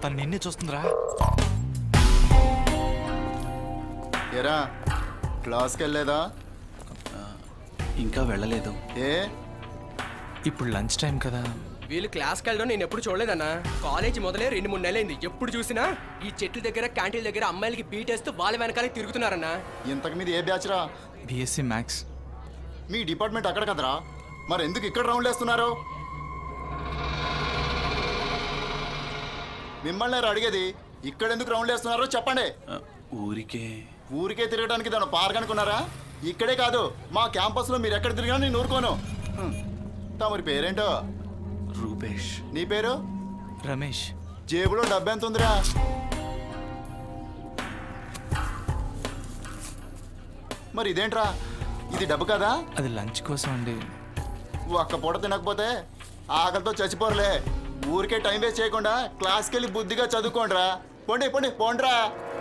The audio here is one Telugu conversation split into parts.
తను నిన్నే చూస్తుందిరా ఏరా క్లాస్కి వెళ్ళలేదా ఇంకా వెళ్ళలేదు ఏ ఇప్పుడు లంచ్ టైం కదా వీళ్ళు క్లాస్కి వెళ్ళడం నేను ఎప్పుడు చూడలేదన్నా కాలేజ్ మొదలై రెండు మూడు నెలలైంది ఎప్పుడు చూసినా ఈ చెట్ల దగ్గర క్యాంటీన్ దగ్గర అమ్మాయిలకి బీటేస్తూ వాళ్ళ వెనకాలే తిరుగుతున్నారన్నా ఇంతకు మీద ఏ బ్యాచ్ రా బిఎస్సి మ్యాథ్స్ మీ డిపార్ట్మెంట్ అక్కడ కదరా మరి ఎందుకు ఇక్కడ రౌండ్ వేస్తున్నారు మిమ్మల్ని నేను అడిగేది ఇక్కడ ఎందుకు రౌండ్ వేస్తున్నారో చెప్పండి ఆ, ఊరికే ఊరికే తిరగడానికి దాని పార్క్ అనుకున్నారా ఇక్కడే కాదు మా క్యాంపస్లో మీరు ఎక్కడ తిరిగినా నేను ఊరుకోను హ్మ్. తమరి పేరేంటో రూపేష్ నీ పేరు రమేష్ జేబులో డబ్బు ఎంత ఉందిరా మరి ఇదేంట్రా ఇది డబ్బు కదా అది లంచ్ కోసం అండి ఒక్క పూట తినకపోతే ఆకలితో చచ్చిపోరులే ఊరికే టైం వేస్ట్ చేయకుండా క్లాస్కి వెళ్ళి బుద్ధిగా చదువుకోండిరా పోండి పోండి పోండ్రా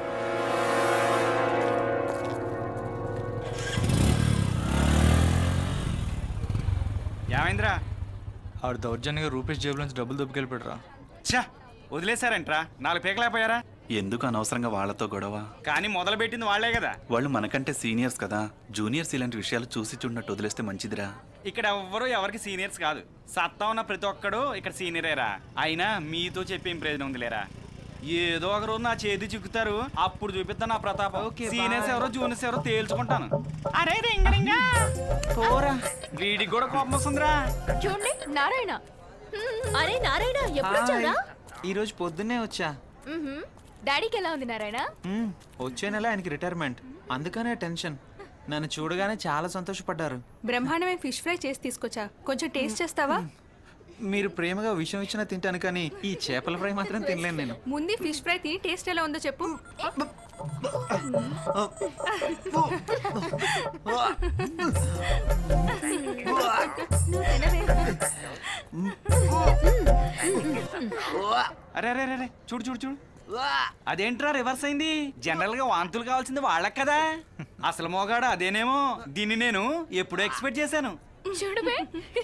ఏమైందిరా ఆడు దౌర్జన్యంగా రూపేష్ జేబులోంచి డబ్బులు దొబ్బుకెళ్ళిపోయాడురా ఛా వదిలేశారంట్రా నాలుగు పీకలేకపోయారా ఎందుకు అనవసరంగా వాళ్ళతో గొడవ కానీ మొదలు పెట్టింది వాళ్లే కదా వాళ్ళు మనకంటే సీనియర్స్ కదా జూనియర్స్ ఇలాంటి విషయాలు చూసి చూడనట్టు వదిలేస్తే మంచిదిరా ఇక్కడ ఎవ్వరు ఎవరికి సీనియర్స్ కాదు సత్తా ఉన్న ప్రతి ఒక్కడు ఇక్కడ సీనియరేరా అయినా మీతో చెప్పేం ప్రయోజనం ఉందిలేరా ఏదో ఒక రోజు నా చేతి చిక్కుతారు అప్పుడు చూపిస్తా నా ప్రతాపం సీనియర్స్ ఎవరో జూనియర్స్ ఎవరో తేల్చుకుంటాను అరే రింగ పోరా వీడికి కూడా కోపం వస్తుందిరా చూడండి నారాయణ అరే నారాయణ ఎప్పుడు వచ్చావురా ఈరోజు పొద్దున్నే వచ్చా మ్మ్హ్మ్. డాడీకి ఎలా ఉంది నారాయణ మ్మ్, వచ్చే నెల ఆయనకి రిటైర్మెంట్ అందుకనే టెన్షన్ నన్ను చూడగానే చాలా సంతోషపడ్డారు బ్రహ్మాండమైన ఫిష్ ఫ్రై చేసి తీసుకొచ్చా కొంచెం టేస్ట్ చేస్తావా మీరు ప్రేమగా విషయం ఇచ్చినా తింటాను కానీ ఈ చేపల ఫ్రై మాత్రం తినలేను నేను ముందు ఫిష్ ఫ్రై తిని టేస్ట్ ఎలా ఉందో చెప్పు నువ్వు తినవే. అరే అరే అరే, అరే చూడు చూడు చూడు అదేంట్రా రివర్స్ అయింది జనరల్ గా వాంతులు కావాల్సింది వాళ్ళకి కదా అసలు మోగాడు అదేనేమో దీన్ని నేను ఎప్పుడో ఎక్స్పెక్ట్ చేశాను చూడవే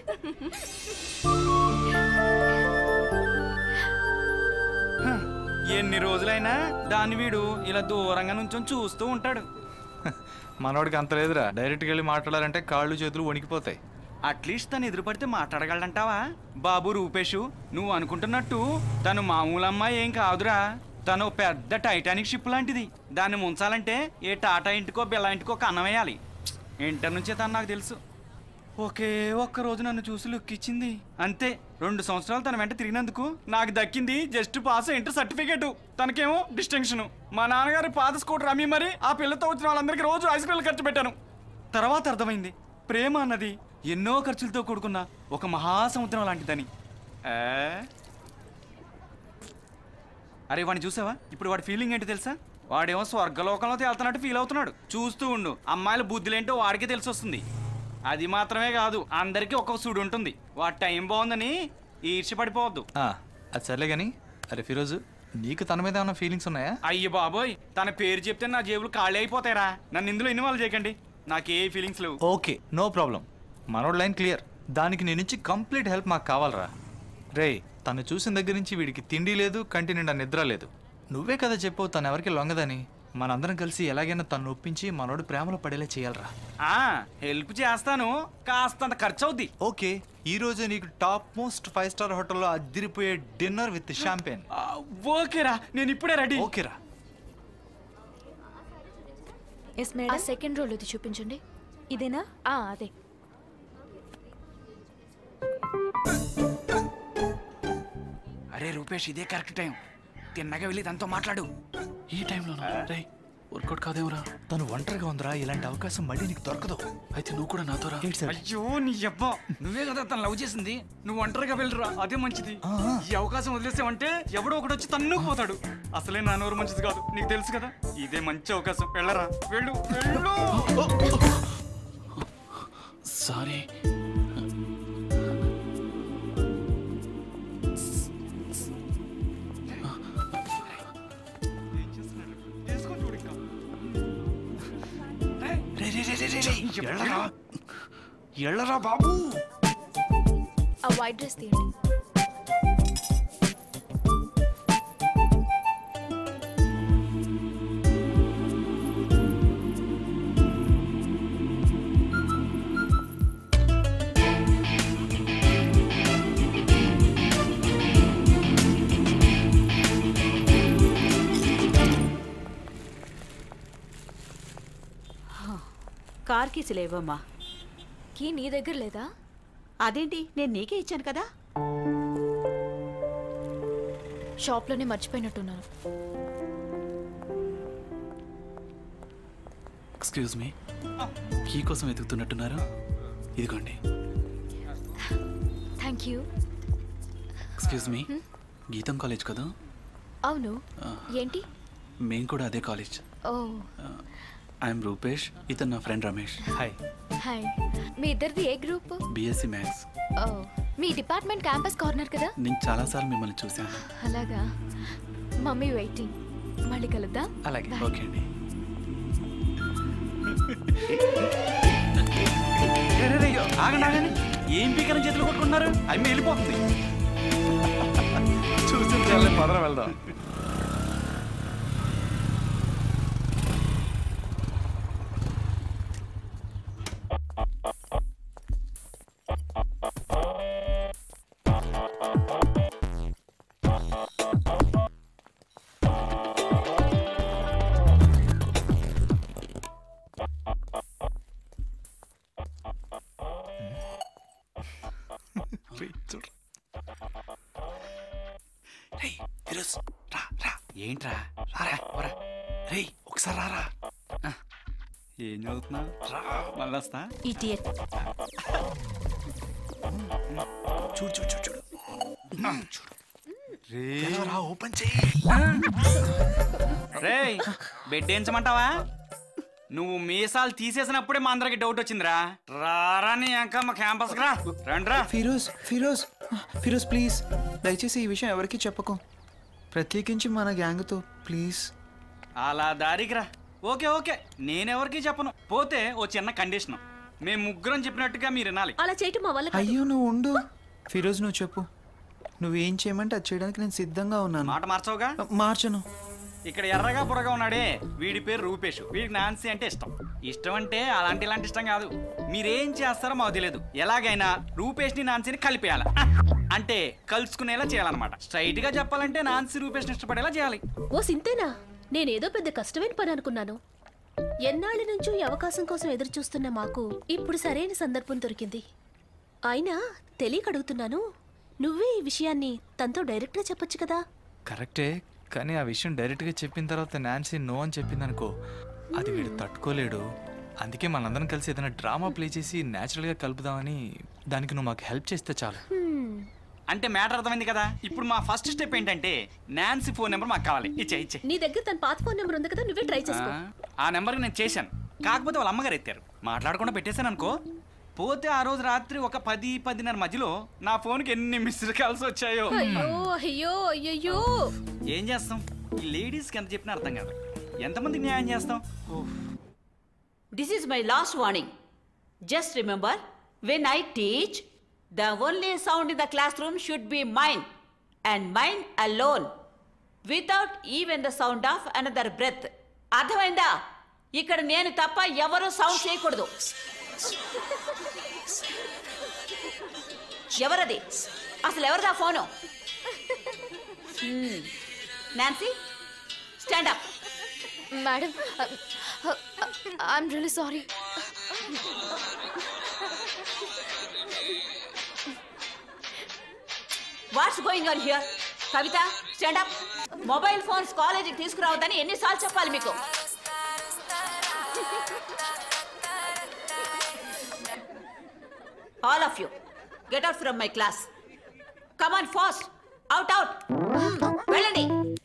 ఎన్ని రోజులైనా దాన్ని వీడు ఇలా దూరంగా నుంచొని చూస్తూ ఉంటాడు మనోడికి అంత లేదురా డైరెక్ట్గా వెళ్ళి మాట్లాడాలంటే కాళ్ళు చేతులు వణికిపోతాయి అట్లీస్ట్ తను ఎదురుపడితే మాట్లాడగలడంటావా బాబు రూపేషు నువ్వు అనుకుంటున్నట్టు తను మామూలు అమ్మాయి ఏం కాదురా తను పెద్ద టైటానిక్ షిప్ లాంటిది దాన్ని ముంచాలంటే ఏ టాటా ఇంటికో బిల్లా ఇంటికో కన్నం వేయాలి ఇంటర్ నుంచే తను నాకు తెలుసు ఒకే ఒక్క రోజు నన్ను చూసి లుక్ ఇచ్చింది అంతే రెండు సంవత్సరాలు తన వెంట తిరిగినందుకు నాకు దక్కింది జస్ట్ పాస్ ఇంటర్ సర్టిఫికేట్ తనకేమో డిస్టింక్షన్ మా నాన్నగారి పాత స్కూటర్ అమ్మి మరి ఆ పిల్లతో వచ్చిన వాళ్ళందరికీ రోజు ఐస్ క్రీమ్ ఖర్చు పెట్టాను తర్వాత అర్థమైంది ప్రేమ అన్నది ఎన్నో ఖర్చులతో కూడుకున్న ఒక మహాసముద్రం లాంటిదని ఆ? అరే వాడిని చూసావా ఇప్పుడు వాడి ఫీలింగ్ ఏంటో తెలుసా వాడేమో స్వర్గలోకంలో తేలుతున్నట్టు ఫీల్ అవుతున్నాడు చూస్తూ ఉండు అమ్మాయిల బుద్ధులేంటో వాడికే తెలిసి వస్తుంది అది మాత్రమే కాదు అందరికీ ఒక్కొక్క సూడు ఉంటుంది వాడి టైం బాగుందని ఈర్ష్య పడిపోవద్దు ఆ, అది సర్లే కానీ అరే ఫిరోజు నీకు తన మీద ఏమైనా ఫీలింగ్స్ ఉన్నాయా అయ్య బాబోయ్ తన పేరు చెప్తే నా జేబులు ఖాళీ అయిపోతాయిరా నన్ను ఇందులో ఇన్వాల్వ్ చేయకండి నాకు ఏ ఫీలింగ్స్ లేవు ఓకే నో ప్రాబ్లం మనోడ్ లైన్ క్లియర్ దానికి నీ నుంచి కంప్లీట్ హెల్ప్ మాకు కావాలరా రే తను చూసిన దగ్గర నుంచి వీడికి తిండి లేదు కంటి నిండా నిద్ర లేదు నువ్వే కదా చెప్పావు తను ఎవరికి లొంగదని మనందరం కలిసి ఎలాగైనా తను ఒప్పించి మనోడు ప్రేమలో పడేలా చేయాలరా ఆ హెల్ప్ చేస్తాను కాస్తంత ఖర్చు అవుద్ది ఓకే ఈ రోజు నీకు టాప్ మోస్ట్ ఫైవ్ స్టార్ హోటల్లో అదిరిపోయే డిన్నర్ విత్ షాంపెన్ ఆ, ఓకేరా నేను ఇప్పుడే రెడీ ఓకేరా ఎస్ మేడం ఆ సెకండ్ రోల్ ఇది చూపించండి ఇదేనా ఆ అదే అరే రూపేష్ ఇదే కరెక్ట్ టైం తిన్నగా వెళ్ళి తనతో మాట్లాడు ఈ టైంలో రే వర్కౌట్ కాదేమరా తను ఒంటరిగా ఉందిరా ఇలాంటి అవకాశం మళ్ళీ నీకు దొరకదు అయితే నువ్వు కూడా నాతో రా ఏంటి సార్ అయ్యో నీ అబ్బా నువ్వే కదా తను లవ్ చేసింది నువ్వు ఒంటరిగా వెళ్ళరా అదే మంచిది ఈ అవకాశం వదిలేసావంటే ఎవడో ఒకడు వచ్చి తన్నుకుపోతాడు అసలే నా నోరు మంచిది కాదు నీకు తెలుసు కదా ఇదే మంచి అవకాశం వెళ్ళరా వెళ్ళు వెళ్ళు సారీ తీసుకొని చూడు ఇంకా. ఎళ్ళరా ఎళ్ళరా బాబు ఆ వైట్ డ్రెస్ తీయండి కార్ కీస్ లేవమ్మా కీ నీ దగ్గర లేదా అదేంటి నేను నీకే ఇచ్చాను కదా షాప్లోనే మర్చిపోయినట్టున్నాను ఎక్స్క్యూజ్ మీ కీ కోసం వెతుకుతున్నట్టున్నారు ఇదిగోండి థ్యాంక్ యూ ఎక్స్క్యూజ్ మీ గీతం కాలేజ్ కదా అవును ఆ. ఏంటి మేము కూడా అదే కాలేజ్ ఓ ఐఎమ్ రూపేష్ ఇతను నా ఫ్రెండ్ రమేష్ హాయ్ హాయ్ మీ ఇద్దరిది ఏ గ్రూప్ బీఎస్సీ మ్యాథ్స్ ఓ మీ డిపార్ట్మెంట్ క్యాంపస్ కార్నర్ కదా నేను చాలాసార్లు మిమ్మల్ని చూశాను అలాగా మమ్మీ వెయిటింగ్ మళ్ళీ కలుద్దాం అలాగే Bye. ఓకే అండి రే, రే, రే, ఆగండి ఆగండి ఏం పీకరం చేతులు కొట్టుకుంటున్నారు అవి వెళ్ళిపోతుంది చూసి పదర వెళ్దాం రేయ్ ఫిరోజ్ రా రా ఏంట్రా రారా వరా రేయ్ ఒకసారి రారా ఏం చదువుతున్నావు రా మళ్ళీ వస్తా ఇటియట్ చూడు చూడు చూడు చూడు చూడు రే ఎలా రా ఓపెన్ చేయి రే బెడ్ వేయించమంటావా నువ్వు మీసాలు తీసేసినప్పుడే మా అందరికి డౌట్ వచ్చిందిరా రారా నీ అంకమ్మ క్యాంపస్ రా రండ్రా ఫిరోజ్ ఫిరోజ్ ఫిరోజ్ ప్లీజ్ దయచేసి ఈ విషయం ఎవరికి చెప్పకు ప్రత్యేకించి మన గ్యాంగ్తో ప్లీజ్ అలా దారికి రా ఓకే ఓకే నేనెవరికి చెప్పను పోతే ఓ చిన్న కండిషన్ మేము ముగ్గురం చెప్పినట్టుగా మీరు వినాలి అలా చేయటం మా వల్ల అయ్యో నువ్వు ఉండు ఫిరోజ్ నువ్వు చెప్పు నువ్వేం చేయమంటే అది చేయడానికి నేను సిద్ధంగా ఉన్నాను మాట మార్చవుగా మార్చను ఇక్కడ ఎర్రగా బుర్రగా ఉన్నాడే వీడి పేరు రూపేష్ వీడికి నాన్సీ అంటే ఇష్టం ఇష్టం అంటే అలాంటి ఇలాంటి ఇష్టం కాదు మీరేం చేస్తారో మాకు తెలియదు ఎలాగైనా రూపేష్ని నాన్సీని కలిపేయాలి అంటే కలుసుకునేలా చేయాలన్నమాట స్ట్రైట్ గా చెప్పాలంటే నాన్సీ రూపేష్ని ఇష్టపడేలా చేయాలి ఓ సింతేనా నేనేదో పెద్ద కష్టమైన పని అనుకున్నాను ఎన్నాళ్ళ నుంచో ఈ అవకాశం కోసం ఎదురు చూస్తున్న మాకు ఇప్పుడు సరైన సందర్భం దొరికింది అయినా తెలియక అడుగుతున్నాను నువ్వే ఈ విషయాన్ని తనతో డైరెక్ట్గా చెప్పొచ్చు కదా కరెక్టే కానీ ఆ విషయం డైరెక్ట్గా చెప్పిన తర్వాత నాన్సీ నో అని చెప్పింది అనుకో అది వీడు తట్టుకోలేడు అందుకే మనందరం కలిసి ఏదైనా డ్రామా ప్లే చేసి న్యాచురల్గా కలుపుదామని దానికి నువ్వు మాకు హెల్ప్ చేస్తే చాలు అంటే మ్యాటర్ అర్థమైంది కదా ఇప్పుడు మా ఫస్ట్ స్టెప్ ఏంటంటే నాన్సీ ఫోన్ నెంబర్ మాకు కావాలి ఇచ్చే ఇచ్చే నీ దగ్గర తన పాత ఫోన్ నెంబర్ ఉంది కదా నువ్వే ట్రై చేసుకో ఆ నెంబర్కి నేను చేశాను కాకపోతే వాళ్ళ అమ్మగారు ఎత్తారు మాట్లాడకుండా పెట్టేశాను అనుకో పోతే ఆ రోజు రాత్రి ఒక పది పదిన్నర మధ్యలో నా ఫోన్కి ఎన్ని మిస్డ్ కాల్స్ వచ్చాయో అయ్యో అయ్యో అయ్యయ్యో ఏం చేస్తాం ఈ లేడీస్కి ఎంత చెప్పినా అర్థం కాదు ఎంతమందికి న్యాయం చేస్తాం this is my last warning just remember when I teach the only sound in the class room should be mind and mind alone without even the sound of another breath అర్థమైందా ఇక్కడ నేను తప్ప ఎవరు సౌండ్ చేయకూడదు ఎవరది అసలు ఎవరిదా phone Nancy stand up madam I'm really sorry what's going on here Kavitha stand up mobile phones కాలేజీకి తీసుకురావద్దని ఎన్నిసార్లు చెప్పాలి మీకు all of you get out from my class come on fast out out వెళ్ళండి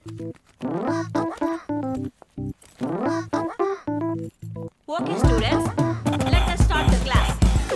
okay students let us start the class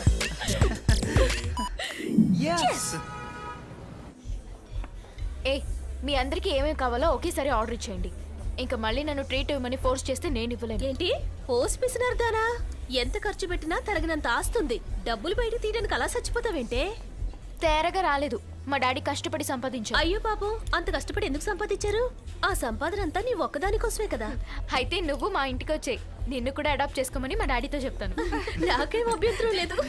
ఏ మీ అందరికీ ఏమేమి కావాలో ఒకేసారి ఆర్డర్ ఇచ్చేయండి ఇంకా మళ్ళీ నన్ను ట్రీట్ ఇవ్వమని ఫోర్స్ చేస్తే నేను ఇవ్వలేను ఏంటి ఫోర్స్ పిసినారుదానా ఎంత ఖర్చు పెట్టినా తరగనంత ఆస్తుంది డబ్బులు బయట తీయడానికి అలా చచ్చిపోతావేంటే తేరగా రాలేదు మా డాడీ కష్టపడి సంపాదించారు అయ్యో పాపం అంత కష్టపడి ఎందుకు సంపాదించారు ఆ సంపాదన అంతా నీ ఒక్కదాని కోసమే కదా అయితే నువ్వు మా ఇంటికి వచ్చాయి నిన్ను కూడా అడాప్ట్ చేసుకోమని మా డాడీతో చెప్తాను నాకేం అభ్యంతరం లేదు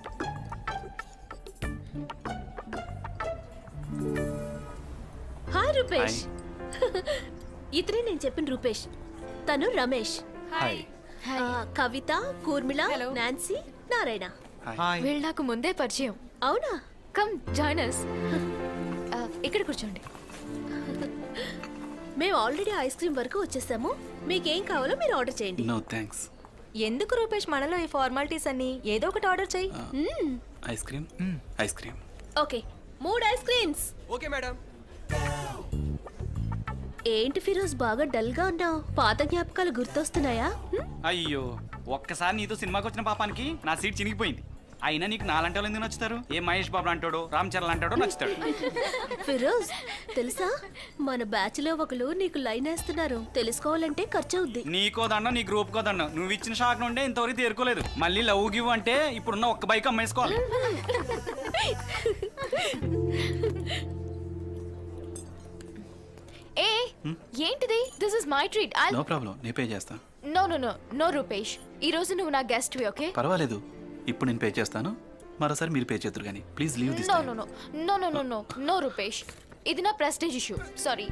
హాయ్ రూపేష్ ఇతనే నేను చెప్పిన రూపేష్ తను రమేష్ హాయ్ ఆ, కవిత కూర్మిళ నాన్సీ నారాయణ వీళ్ళు నాకు ముందే పరిచయం అవునా కమ్ జాయిన్ us ఇక్కడ కూర్చోండి మేము ఆల్రెడీ ఐస్ క్రీమ్ వరకు వచ్చేసాము మీకేం కావాలో మీరు ఆర్డర్ చేయండి నో థ్యాంక్స్ ఎందుకు రూపేష్ మనలో ఈ ఫార్మాలిటీస్ అన్ని ఏదో ఒకటి ఆర్డర్ చెయ్యి మ్మ్. Ice cream ice cream okay మూడు ఐస్ క్రీమ్స్ ఓకే మేడం ఏంటి ఫిరోజ్ బాగా డల్ గా ఉన్నావు పాత జ్ఞాపకాలు గుర్తొస్తున్నాయా హ్మ్? అయ్యో ఒక్కసారి నీతో సినిమాకి వచ్చిన పాపానికి నా సీట్ చినిగిపోయింది అయినా నీకు నాలంటి వాళ్ళు ఎందుకు నచ్చుతారు ఏ మహేష్ బాబు అంటాడో రామ్ చరణ్ అంటాడో నచ్చుతాడు ఫిరోజ్ తెలుసా మన బ్యాచ్ లో ఒకరు నీకు లైన్ వేస్తున్నారు తెలుసుకోవాలంటే ఖర్చు అవుద్ది నీకో దండం నీ గ్రూప్ కో దండం నువ్వు ఇచ్చిన షాక్ నుండే ఇంతవరకు తేరుకోలేదు మళ్ళీ లవ్ గివ్ అంటే ఇప్పుడున్న ఒక్క బైక్ అమ్మేసుకోవాలి ఏ ఏంటిది this is my treat I no problem నే పే చేస్తా no no no no Rupesh ఈ రోజు నువ్వు నా గెస్ట్ ఓకే పర్వాలేదు ఇప్పుడు నేను పే చేస్తాను మరోసారి మీరు పే చేద్దరు కానీ please leave this no no no no no no no no Rupesh ఇది నా ప్రెస్టేజ్ ఇష్యూ సారీ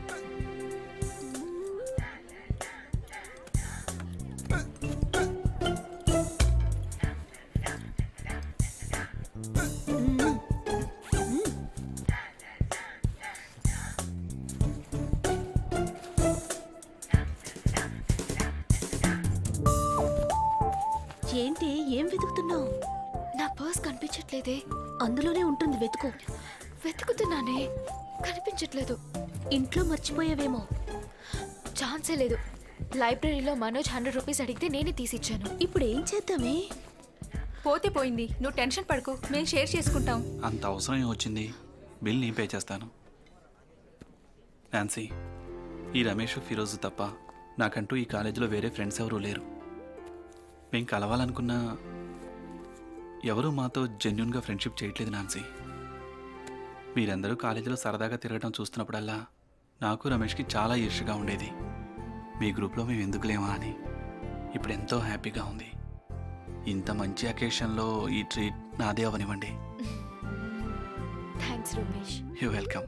ఏంటి ఏం వెతుకుతున్నావు నా పర్స్ కనిపించట్లేదే అందులోనే ఉంటుంది వెతుకు వెతుకుతున్నానే కనిపించట్లేదు ఇంట్లో మర్చిపోయావేమో ఛాన్సే లేదు లైబ్రరీలో మనోజ్ హండ్రెడ్ రూపీస్ అడిగితే నేనే తీసిచ్చాను ఇప్పుడు ఏం చేద్దామే పోతే పోయింది నువ్వు టెన్షన్ పడుకో మేము షేర్ చేసుకుంటాం అంత అవసరం ఏం వచ్చింది బిల్ నేను పే చేస్తాను నాన్సీ ఈ రమేష్ ఫిరోజు తప్ప నాకంటూ ఈ కాలేజీలో వేరే ఫ్రెండ్స్ ఎవరూ లేరు మేము కలవాలనుకున్నా ఎవరూ మాతో జెన్యున్గా ఫ్రెండ్షిప్ చేయట్లేదు నాన్సీ మీరందరూ కాలేజీలో సరదాగా తిరగడం చూస్తున్నప్పుడల్లా నాకు రమేష్కి చాలా ఈర్ష్యగా ఉండేది మీ గ్రూప్లో మేము ఎందుకు లేమా అని ఇప్పుడు ఎంతో హ్యాపీగా ఉంది ఇంత మంచి అకేషన్లో ఈ ట్రీట్ నాదే అవనివ్వండి థ్యాంక్స్ రూపేష్ యూ వెల్కమ్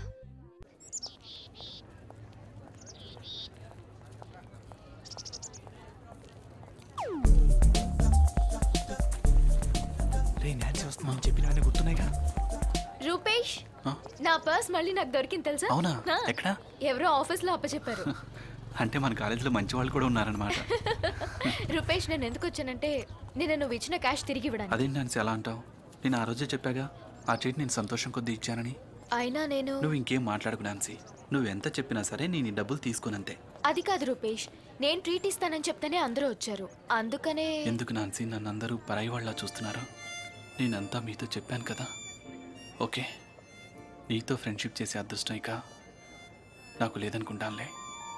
రే నాన్సీ వస్తుందని చెప్పినవన్నీ గుర్తున్నాయిగా రూపేష్ ఆ? నా పర్స్ మళ్ళీ నాకు దొరికింది తెలుసా అవునా? ఆ. ఎక్కడా? ఎవరో ఆఫీస్ లో అప్పచెప్పారు అంటే మన కాలేజీలో మంచి వాళ్ళు కూడా ఉన్నారనమాట రూపేష్ నేను ఎందుకు వచ్చానంటే నేను నువ్వు ఇచ్చిన క్యాష్ తిరిగి ఇవ్వడానికి అదేంటి నాన్సీ అలా అంటావు నేను ఆ రోజే చెప్పాగా ఆ ట్రీట్ నేను సంతోషం కొద్దీ ఇచ్చానని అయినా నేను నువ్వు ఇంకేం మాట్లాడకు నాన్సీ నువ్వు ఎంత చెప్పినా సరే నేను ఈ డబ్బులు తీసుకోనంతే అది కాదు రూపేష్ నేను ట్రీట్ ఇస్తానని చెప్తేనే అందరూ వచ్చారు అందుకనే ఎందుకు నాన్సీ నన్ను అందరూ పరాయి వాళ్ళ చూస్తున్నారు నేనంతా మీతో చెప్పాను కదా ఓకే నీతో ఫ్రెండ్షిప్ చేసే అదృష్టం ఇక నాకు లేదనుకుంటానులే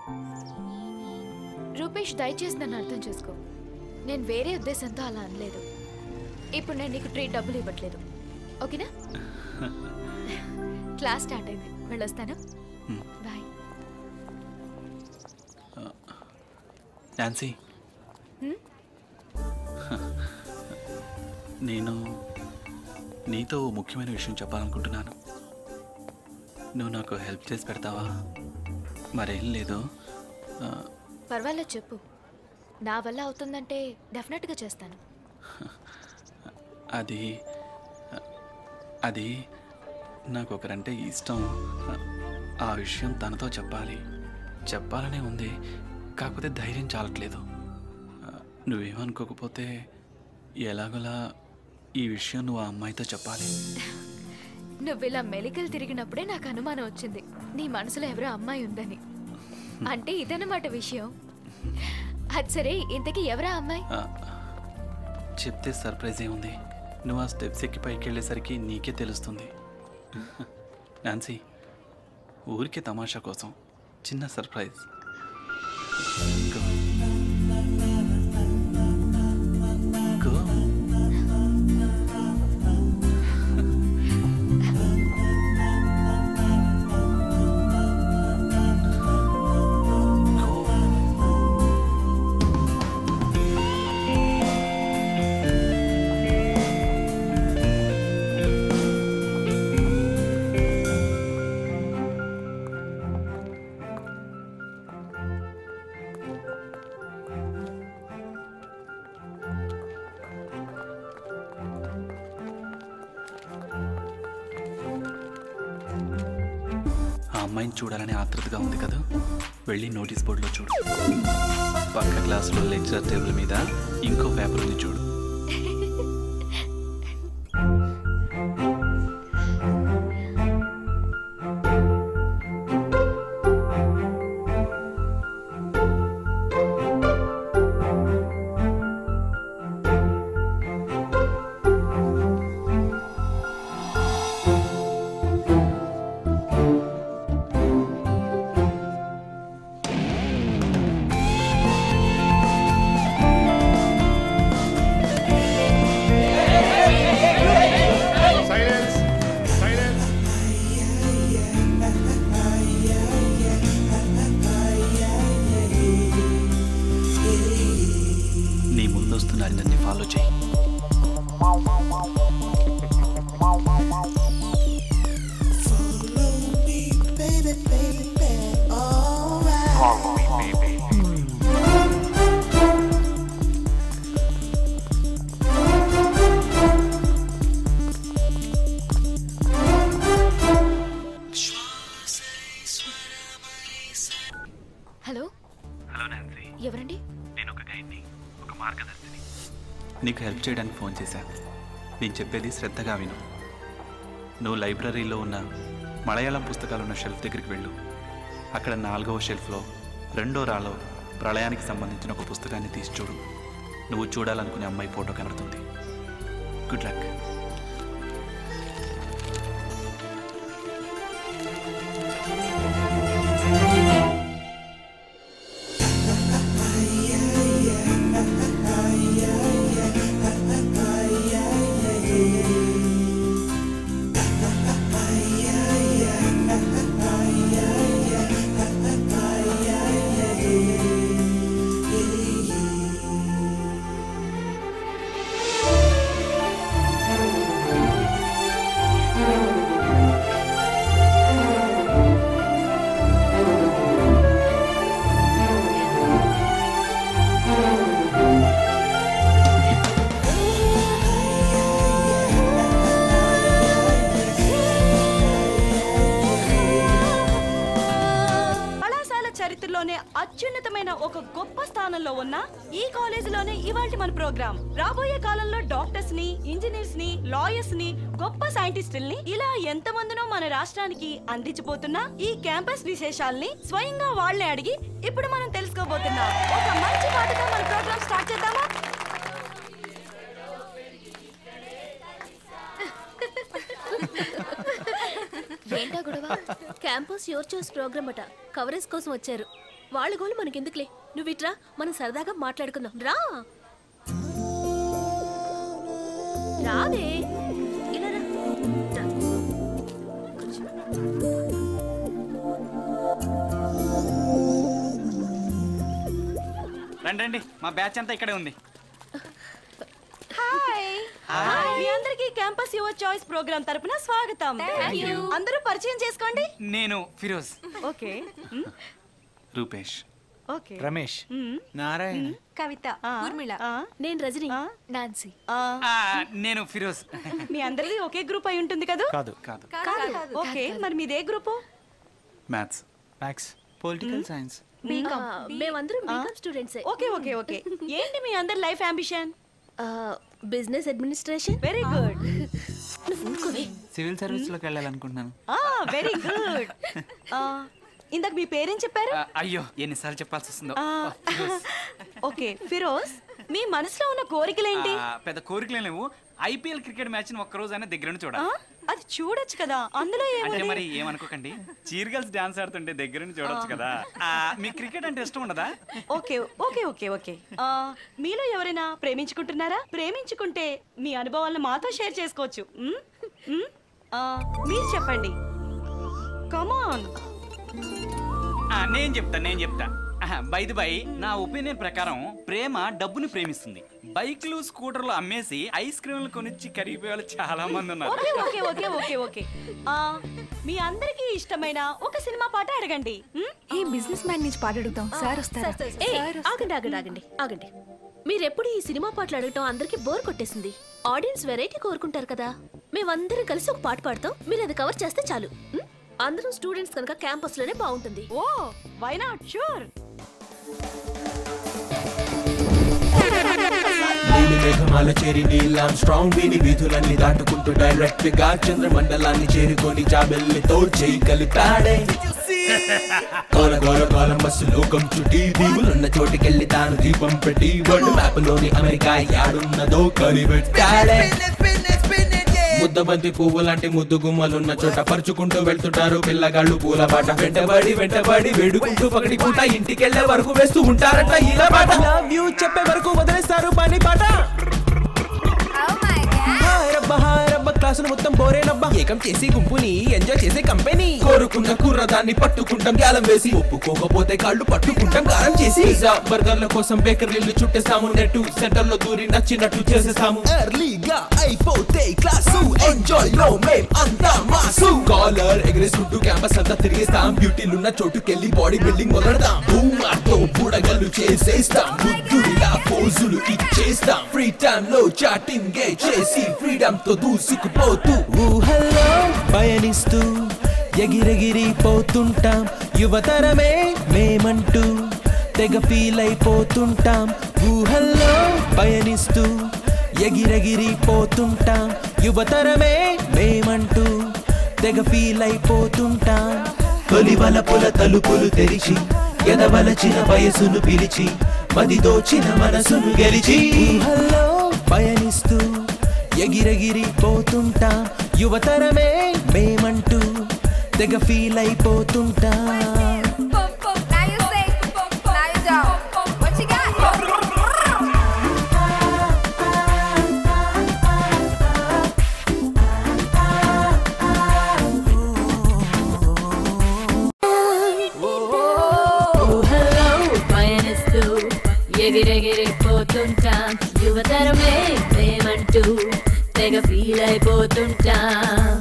రూపేష్ దయచేసి నన్ను అర్థం చేసుకో నేను వేరే ఉద్దేశంతో అలా అనలేదు ఇప్పుడు నేను నీకు ట్రీట్ డబ్బులు ఇవ్వట్లేదు ఓకేనా క్లాస్ స్టార్ట్ అయింది వెళ్ళొస్తాను Hmm. Bye Nancy Hmm? నేను నీతో ఓ ముఖ్యమైన విషయం చెప్పాలనుకుంటున్నాను నువ్వు నాకు హెల్ప్ చేసి పెడతావా మరేం లేదు ఆ, పర్వాలేదు చెప్పు నా వల్ల అవుతుందంటే డెఫినెట్గా చేస్తాను అది అది నాకు ఒకరంటే ఇష్టం ఆ విషయం తనతో చెప్పాలి చెప్పాలనే ఉంది కాకపోతే ధైర్యం చాలట్లేదు నువ్వేమనుకోకపోతే ఎలాగోలా ఈ విషయం నువ్వు ఆ అమ్మాయితో చెప్పాలి నువ్వు ఇలా మెలికలు తిరిగినప్పుడే నాకు అనుమానం వచ్చింది నీ మనసులో ఎవరో అమ్మాయి ఉందని అంటే ఇదన్నమాట విషయం అది సరే ఇంతకీ ఎవరా అమ్మాయి ఆ, చెప్తే సర్ప్రైజ్ ఏముంది నువ్వు ఆ స్టెప్స్ ఎక్కి పైకి వెళ్ళేసరికి నీకే తెలుస్తుంది నాన్సీ ఊరికే తమాషా కోసం చిన్న సర్ప్రైజ్ Go. Go. ఆ అమ్మాయిని చూడాలని ఆతృతగా ఉంది కదా వెళ్ళి నోటీస్ బోర్డులో చూడు పక్క క్లాసులో లెక్చరర్ టేబుల్ మీద ఇంకో పేపర్ ఉంది చూడు సైలెన్స్ సైలెన్స్ నీ ముందొస్తున్న అందరినీ ఫాలో చేయి హలో హలో నాన్సీ ఎవరండి నేను ఒక గైడ్ని ఒక మార్గదర్శిని నీకు హెల్ప్ చేయడానికి ఫోన్ చేశా నేను చెప్పేది శ్రద్ధగా విను నువ్వు లైబ్రరీలో ఉన్న మలయాళం పుస్తకాలు ఉన్న షెల్ఫ్ దగ్గరికి వెళ్ళు అక్కడ నాలుగవ షెల్ఫ్లో రెండో రాలో ప్రళయానికి సంబంధించిన ఒక పుస్తకాన్ని తీసి చూడు నువ్వు చూడాలనుకునే అమ్మాయి ఫోటో కనబడుతుంది గుడ్ లక్ కళాశాల చరిత్రలోనే అత్యున్నతమైన ఒక గొప్ప స్థానంలో ఉన్న ఈ కాలేజీలోనే ఇవాళ మన ప్రోగ్రామ్ రాబోయే కాలంలో డాక్టర్స్ ని ఇంజనీర్స్ ని లాయర్స్ ని గొప్ప సైంటిస్టుల్ని ఇలా ఎంతమందినో మన రాష్ట్రానికి అందించబోతున్న ఈ క్యాంపస్ విశేషాల్ని స్వయంగా వాళ్ళని అడిగి ఇప్పుడు మనం తెలుసుకోబోతున్నాం ఒక మంచి పాటతో మన ప్రోగ్రామ్ స్టార్ట్ చేద్దామా ఏంటా గొడవ క్యాంపస్ యువర్ చాయిస్ ప్రోగ్రామ్ అట కవరేజ్ కోసం వచ్చారు వాళ్ళ గోలు మనకెందుకులే నువ్వు ఇట్రా మనం సరదాగా మాట్లాడుకుందాం రా రావే ఇలా రా. రా. కూర్చో. రండి రండి మా బ్యాచ్ అంతా ఇక్కడే ఉంది హాయ్ మీ అందరికీ క్యాంపస్ యువర్ చాయిస్ ప్రోగ్రామ్ తరపున స్వాగతం Thank you. అందరూ పరిచయం చేసుకోండి నేను ఫిరోజ్ ఓకే రూపేష్ ఓకే రమేష్ నారాయణ కవిత ఊర్మిళ నేను రజని నాన్సీ నేను ఫిరోజ్ మీ అందరిది ఒకే గ్రూప్ అయి ఉంటుంది కదా కాదు కాదు కాదు ఓకే మరి మీదే group maths maths political science BCom మేమందరం BCom students okay okay okay ఏంటి మీ అందరి life ambition business administration very good నువ్వు ఊరుకోవే సివిల్ సర్వీస్లోకి వెళ్ళాలనుకుంటున్నాను వెరీ గుడ్ ఇందాక మీ పేరేం చెప్పారు ఆ, అయ్యో ఎన్నిసార్లు చెప్పాల్సి వస్తుందో ఆ, ఓ, ఫిరోజ్. ఓకే ఫిరోజ్ మీ మనసులో ఉన్న కోరికలేంటి ఆ, పెద్ద కోరికలే లేవు ఐపీఎల్ క్రికెట్ మ్యాచ్ ని ఒక్క రోజైనా దగ్గర నుండి ఆ, చూడాలి అది చూడొచ్చు కదా అందులో అంటే ఏముంది మరి ఏమనుకోకండి చీర్ గర్ల్స్ డాన్స్ ఆడుతుంటే దగ్గర నుంచి చూడొచ్చు కదా ఆ, మీకు క్రికెట్ అంటే ఇష్టం ఉండదా ఓకే ఓకే ఓకే ఓకే ఆ, మీలో ఎవరైనా ప్రేమించుకుంటున్నారా ప్రేమించుకుంటే మీ అనుభవాలను మాతో షేర్ చేసుకోవచ్చు మ్? మ్? ఆ, మీరు చెప్పండి కమాన్ ఆ, నేను చెప్తా నేను చెప్తా బైది బై నా ఒపీనియన్ ప్రకారం ప్రేమ డబ్బుని ప్రేమిస్తుంది బైక్లు స్కూటర్లు అమ్మేసి ఐస్ క్రీమ్లు కొనిచ్చి కరిగిపోయే వాళ్ళు చాలా మంది ఉన్నారు okay okay okay okay okay ఆ, మీ అందరికీ ఇష్టమైన ఒక సినిమా పాట అడగండి మ్? ఈ బిజినెస్ మ్యాన్ నుంచి పాట అడుగుతాం సార్ వస్తారా ఏయ్, ఆగండి ఆగండి ఆగండి ఆగండి మీరెప్పుడు ఈ సినిమా పాటలు అడగటం అందరికి బోర్ కొట్టేసింది ఆడియన్స్ వెరైటీ కోరుకుంటారు కదా మేమందరం కలిసి ఒక పాట పాడతాం మీరు అది కవర్ చేస్తే చాలు ఉం? అందరం స్టూడెంట్స్ కనుక క్యాంపస్ లోనే బాగుంటుంది ఓ వై నాట్ షూర్ నీలి మేఘమాల చేరి నీలాం స్ట్రాంగ్ వీని వీధులన్నీ దాటుకుంటూ డైరెక్ట్ గా చంద్రమండలాన్ని చేరుకొని జాబెల్ని తోడ్ చేయి కలిపాడే కోల గోల కోలం బస్సు లోకం చుట్టి దీవులున్న చోటుకెళ్ళి తాను దీపం పెట్టి వరల్డ్ మ్యాప్ లోని అమెరికా యాడున్నదో కనిపెట్టాడే ముద్దబంతి పువ్వు లాంటి ముద్దు గుమ్మలున్న చోట పరుచుకుంటూ వెళ్తుంటారు పిల్లగాళ్ళు పూల బాట వెంటబడి వెంటబడి వేడుకుంటూ పగటి పూట ఇంటికెళ్లే వరకు వేస్తూ ఉంటారట ఇలా బాట లవ్ యూ చెప్పే వరకు వదిలేస్తారు పని పాట హాయ్ రబ్బా హాయ్ రబ్బా క్లాసులు మొత్తం బోరేనబ్బా ఏకం చేసి గుంపుని ఎంజాయ్ చేసే కంపెనీ కోరుకున్న కుర్రదాన్ని పట్టుకుంటాం గ్యాలం వేసి ఒప్పుకోకపోతే కాళ్ళు పట్టుకుంటాం గారం చేసి పిజ్జా బర్గర్ల కోసం బేకరీలు చుట్టేసాము నెట్టు సెంటర్ లో దూరి నచ్చినట్టు చేసేసాము ఎర్లీగా అయిపోతే క్లాసు ఎంజాయ్ లో మేం అంతా మాసు కాలర్ ఎగరేసుకుంటూ క్యాంపస్ అంతా తిరిగేస్తాం బ్యూటీలున్న చోటుకెళ్ళి బాడీ బిల్డింగ్ మొదలెడతాం భూమాతో బుడగలు చేసేస్తాం బుద్ధుడిలా పోజులు ఇచ్చేస్తాం ఫ్రీ టైం లో చాటింగ్ చేసి ఫ్రీడమ్ తో దూసుకుపోతూ ఊహల్లో పయనిస్తూ ఎగిరెగిరి పోతుంటాం యువతరమే మేమంటూ తెగ ఫీల్ అయిపోతుంటాం ఊహల్లో పయనిస్తూ ఎగిరెగిరి పోతుంటాం యువతరమే మేమంటూ తెగ ఫీల్ అయిపోతుంటాం తొలి వలపుల తలుపులు తెరిచి ఎదవలచిన వయసును పిలిచి మది దోచిన మనసును గెలిచి ఊహల్లో పయనిస్తూ ఎగిరెగిరి పోతుంటాం యువతరమే మేమంటూ తెగ ఫీల్ అయిపోతుంటాం ఊహల్లో పయనిస్తూ ఎగిరెగిరిపోతుంటాం యువతరమే మేమంటూ తెగ ఫీల్ అయిపోతుంటాం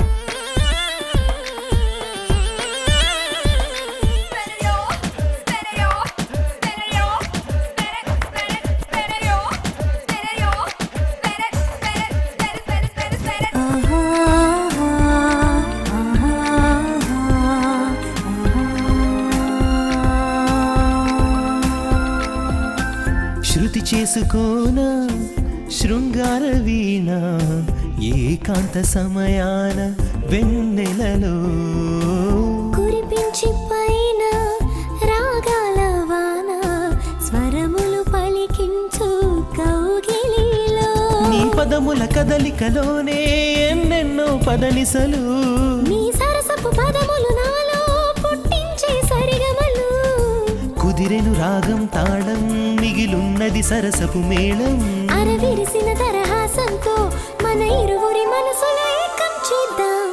శృతి చేసుకోనా శృంగార వీణ ఏకాంత సమయాన వెన్నెలలో కురిపించి పైన రాగాల వాన స్వరములు పలికించు కౌగిలిలో నీ పదముల కదలికలోనే ఎన్నెన్నో పదనిసలు నీ సరసపు పదములు నాలో పుట్టించే సరిగమలు కుదిరెను రాగం తాళం మిగిలున్నది సరసపు మేళం అరవిరిసిన తరహాసంతో మన ఇరువురి మనసుల ఏకం చేద్దాం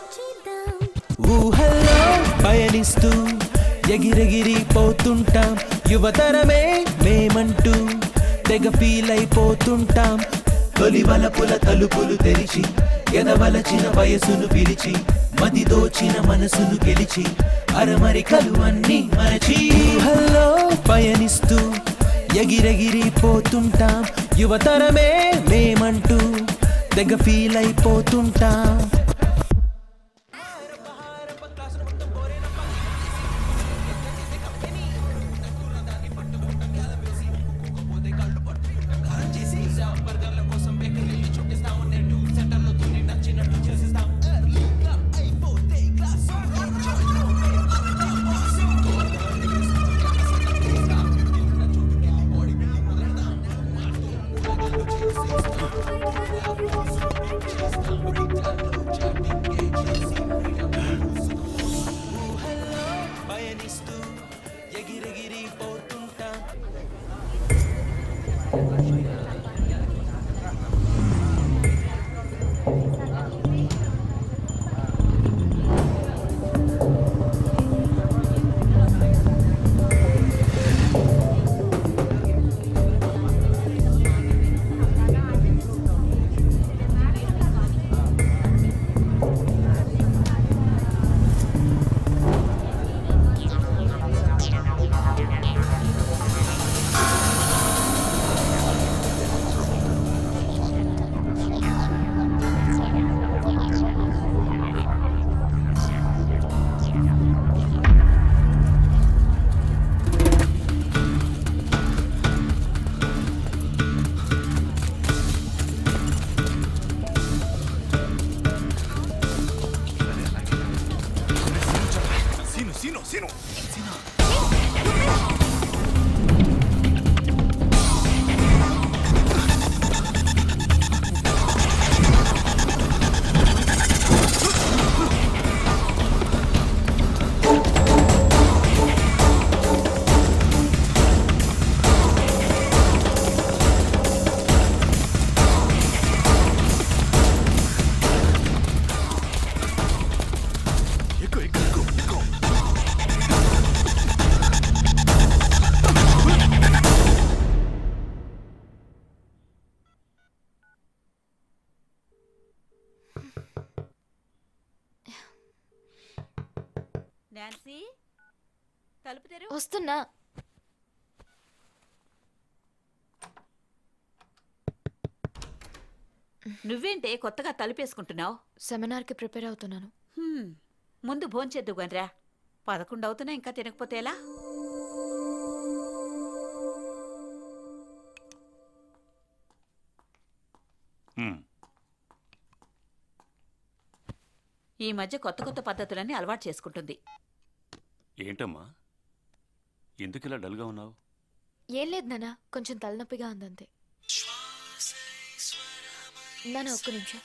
ఊహల్లో పయనిస్తూ ఎగిరెగిరి పోతుంటాం యువతరమే మేమంటూ తెగ ఫీల్ అయిపోతుంటాం తొలి వలపుల తలుపులు తెరిచి ఎదవలచిన వయసును పిలిచి మది దోచిన మనసును గెలిచి అరమరికలు అన్ని మరచి ఊహల్లో పయనిస్తూ ఎగిరెగిరి పోతుంటాం యువతరమే మేమంటూ తెగ ఫీల్ అయిపోతుంటాం సీను సీను ఎక్కువ ఎక్కువ ఎక్కువ ఎక్కువ నాన్సీ తలుపు తెరు వస్తున్నా నువ్వేంటే కొత్తగా తలుపేసుకుంటున్నావు సెమినార్కి ప్రిపేర్ అవుతున్నాను ముందు భోంచేద్దు గన్రా పదకొండు అవుతున్నా ఇంకా తినకపోతే ఎలా హ్మ్. ఈ మధ్య కొత్త కొత్త పద్ధతులన్నీ అలవాటు చేసుకుంటుంది ఏంటమ్మా ఎందుకు ఇలా డల్గా ఉన్నావు ఏం లేదు నాన్న కొంచెం తలనొప్పిగా ఉందంతే నాన్న ఒక్క నిమిషం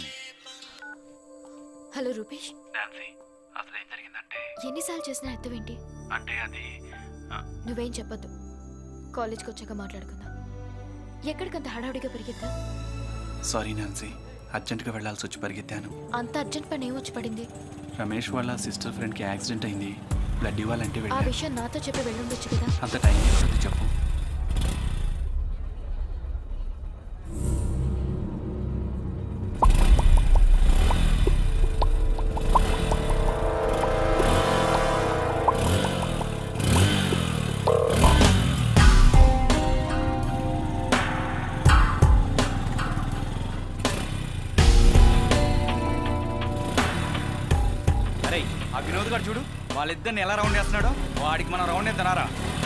హలో రూపేష్ అసలు ఏం జరిగిందంటే ఎన్నిసార్లు చేసినా అర్థమేంటి అంటే అది నువ్వేం చెప్పొద్దు కాలేజ్కి వచ్చాక మాట్లాడుకుందాం ఎక్కడికంత హడావుడిగా పెరిగిద్దా సారీ నాన్సీ అర్జెంటుగా వెళ్ళాల్సి వచ్చి పరిగెత్తాను అంత అర్జెంట్ పని ఏం వచ్చి పడింది రమేష్ వాళ్ళ సిస్టర్ ఫ్రెండ్కి యాక్సిడెంట్ అయింది బ్లడ్ ఇవ్వాలంటే ఆ వెళ్ళాను విషయం నాతో చెప్పి వెళ్ళుండొచ్చు కదా అంత టైం ఎక్కడుంది చెప్పు అరే ఆ వినోద్ గారు చూడు వాళ్ళిద్దరిని ఎలా రౌండ్ వేస్తున్నాడో వాడికి మనం రౌండ్ వేద్దానారా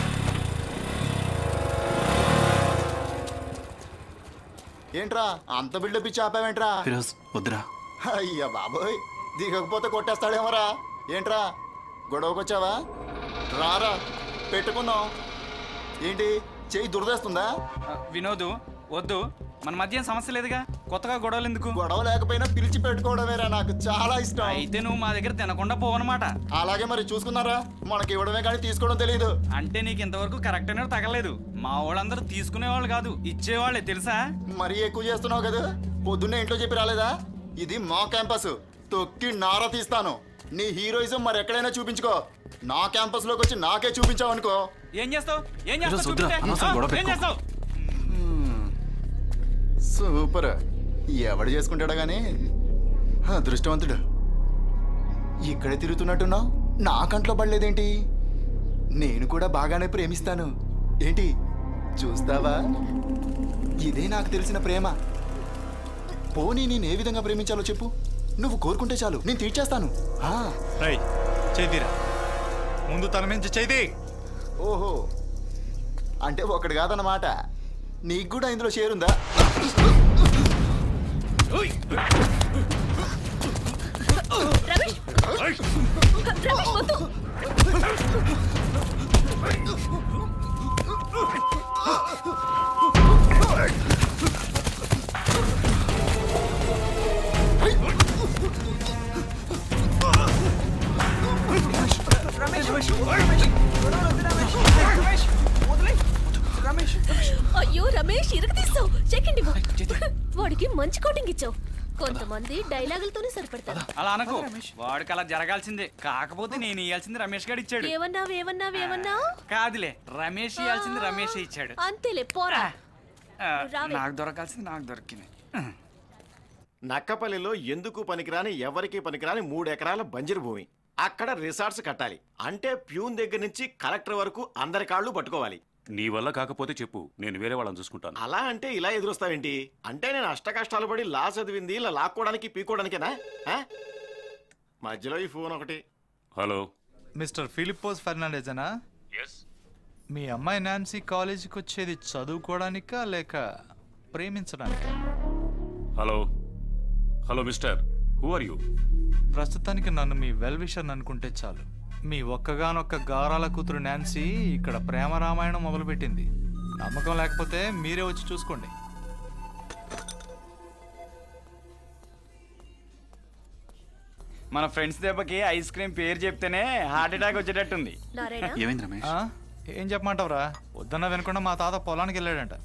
ఏంట్రా అంత బిల్డప్ ఇచ్చి ఆపావేంట్రా ఫిరోజ్ వద్దురా అయ్యా బాబోయ్ దిగకపోతే కొట్టేస్తాడేమోరా ఏంట్రా గొడవకొచ్చావా రారా పెట్టుకుందాం ఏంటి చెయ్యి దురదేస్తుందా వినోద్ వద్దు మన మధ్య ఏం సమస్య లేదుగా కొత్తగా గొడవలు ఎందుకు గొడవ లేకపోయినా పిలిచి పెట్టుకోవడమేరా నాకు చాలా ఇష్టం అయితే నువ్వు మా దగ్గర తినకుండా పోవన్నమాట అలాగే మరి చూసుకున్నారా మనకి ఇవ్వడమే కానీ తీసుకోవడం తెలియదు అంటే నీకు ఇంతవరకు కరెక్ట్ అనేది తగలేదు మా వాళ్ళందరూ తీసుకునేవాళ్ళు కాదు ఇచ్చేవాళ్ళే తెలుసా మరీ ఎక్కువ చేస్తున్నావు కదా పొద్దున్నే ఇంట్లో చెప్పి రాలేదా ఇది మా క్యాంపస్ తొక్కి నార తీస్తాను నీ హీరోయిజం మరి ఎక్కడైనా చూపించుకో నా క్యాంపస్ లోకి వచ్చి నాకే చూపించావు అనుకో ఏం చేస్తావు ఏం ఈరోజు చేస్తావు వద్దురా, చూపిస్తే? అనవసరం ఆ, గొడవ ఏం పెట్టుకో. చేస్తావు సూపర్ ఎవడు చేసుకుంటాడో గానీ అదృష్టవంతుడు ఇక్కడే తిరుగుతున్నట్టున్నావు నా కంట్లో పడలేదేంటి నేను కూడా బాగానే ప్రేమిస్తాను ఏంటి చూస్తావా ఇదే నాకు తెలిసిన ప్రేమ పోనీ నేను ఏ విధంగా ప్రేమించాలో చెప్పు నువ్వు కోరుకుంటే చాలు నేను తీర్చేస్తాను ఆ, రై చేదిరా ముందు తన మించి చేది ఓహో అంటే ఒకటి కాదన్నమాట నీకు కూడా ఇందులో షేరుందా రమేష్ రమేష్ వద్దు అయ్యో రమేష్ ఇరుకు తీస్తావు చెక్కండి వాడికి మంచి కోటింగ్ ఇచ్చావు కొంతమంది డైలాగులతోనే సరిపడతారు అలా అనకు వాడికి అలా జరగాల్సిందే కాకపోతే నేను ఇవ్వాల్సింది రమేష్ గారు ఇచ్చాడు ఏమన్నావు ఏమన్నావు ఏమన్నావు కాదులే రమేష్ ఇవ్వాల్సింది రమేష్ ఇచ్చాడు అంతేలే పోరా ఆ, రావే. నాకు దొరకాల్సింది నాకు దొరికింది నక్కపల్లిలో ఎందుకు పనికిరాని ఎవరికి పనికిరాని మూడు ఎకరాల బంజరు భూమి అక్కడ రిసార్ట్స్ కట్టాలి అంటే ప్యూన్ దగ్గర నుంచి కలెక్టర్ వరకు అందరి కాళ్ళు పట్టుకోవాలి నీ వల్ల కాకపోతే చెప్పు నేను వేరే వాళ్ళని చూసుకుంటాను అలా అంటే ఇలా ఎదురొస్తావేంటి అంటే నేను అష్ట కష్టాలు పడి లా చదివింది ఇలా లాక్కోవడానికి పీకోవడానికేనా ఆ? మధ్యలో ఈ ఫోన్ ఒకటి హలో మిస్టర్ ఫిలిపోస్ ఫెర్నాండేజనా మీ అమ్మాయి నాన్సీ కాలేజీకి వచ్చేది చదువుకోవడానికా లేక ప్రేమించడానికా hello hello mister who are you ప్రస్తుతానికి నన్ను మీ వెల్ విషర్ అనుకుంటే చాలు మీ ఒక్కగానొక్క గారాల కూతురు నాన్సీ ఇక్కడ ప్రేమ రామాయణం మొదలుపెట్టింది నమ్మకం లేకపోతే మీరే వచ్చి చూసుకోండి మన ఫ్రెండ్స్ దెబ్బకి ఐస్ క్రీమ్ పేరు చెప్తేనే హార్ట్ అటాక్ వచ్చేటట్టుంది నారాయణ ఏమైంది రమేష్ ఆ? ఏం చెప్పమంటావురా వద్దన్నా వినకుండా మా తాత పొలానికి వెళ్ళాడంట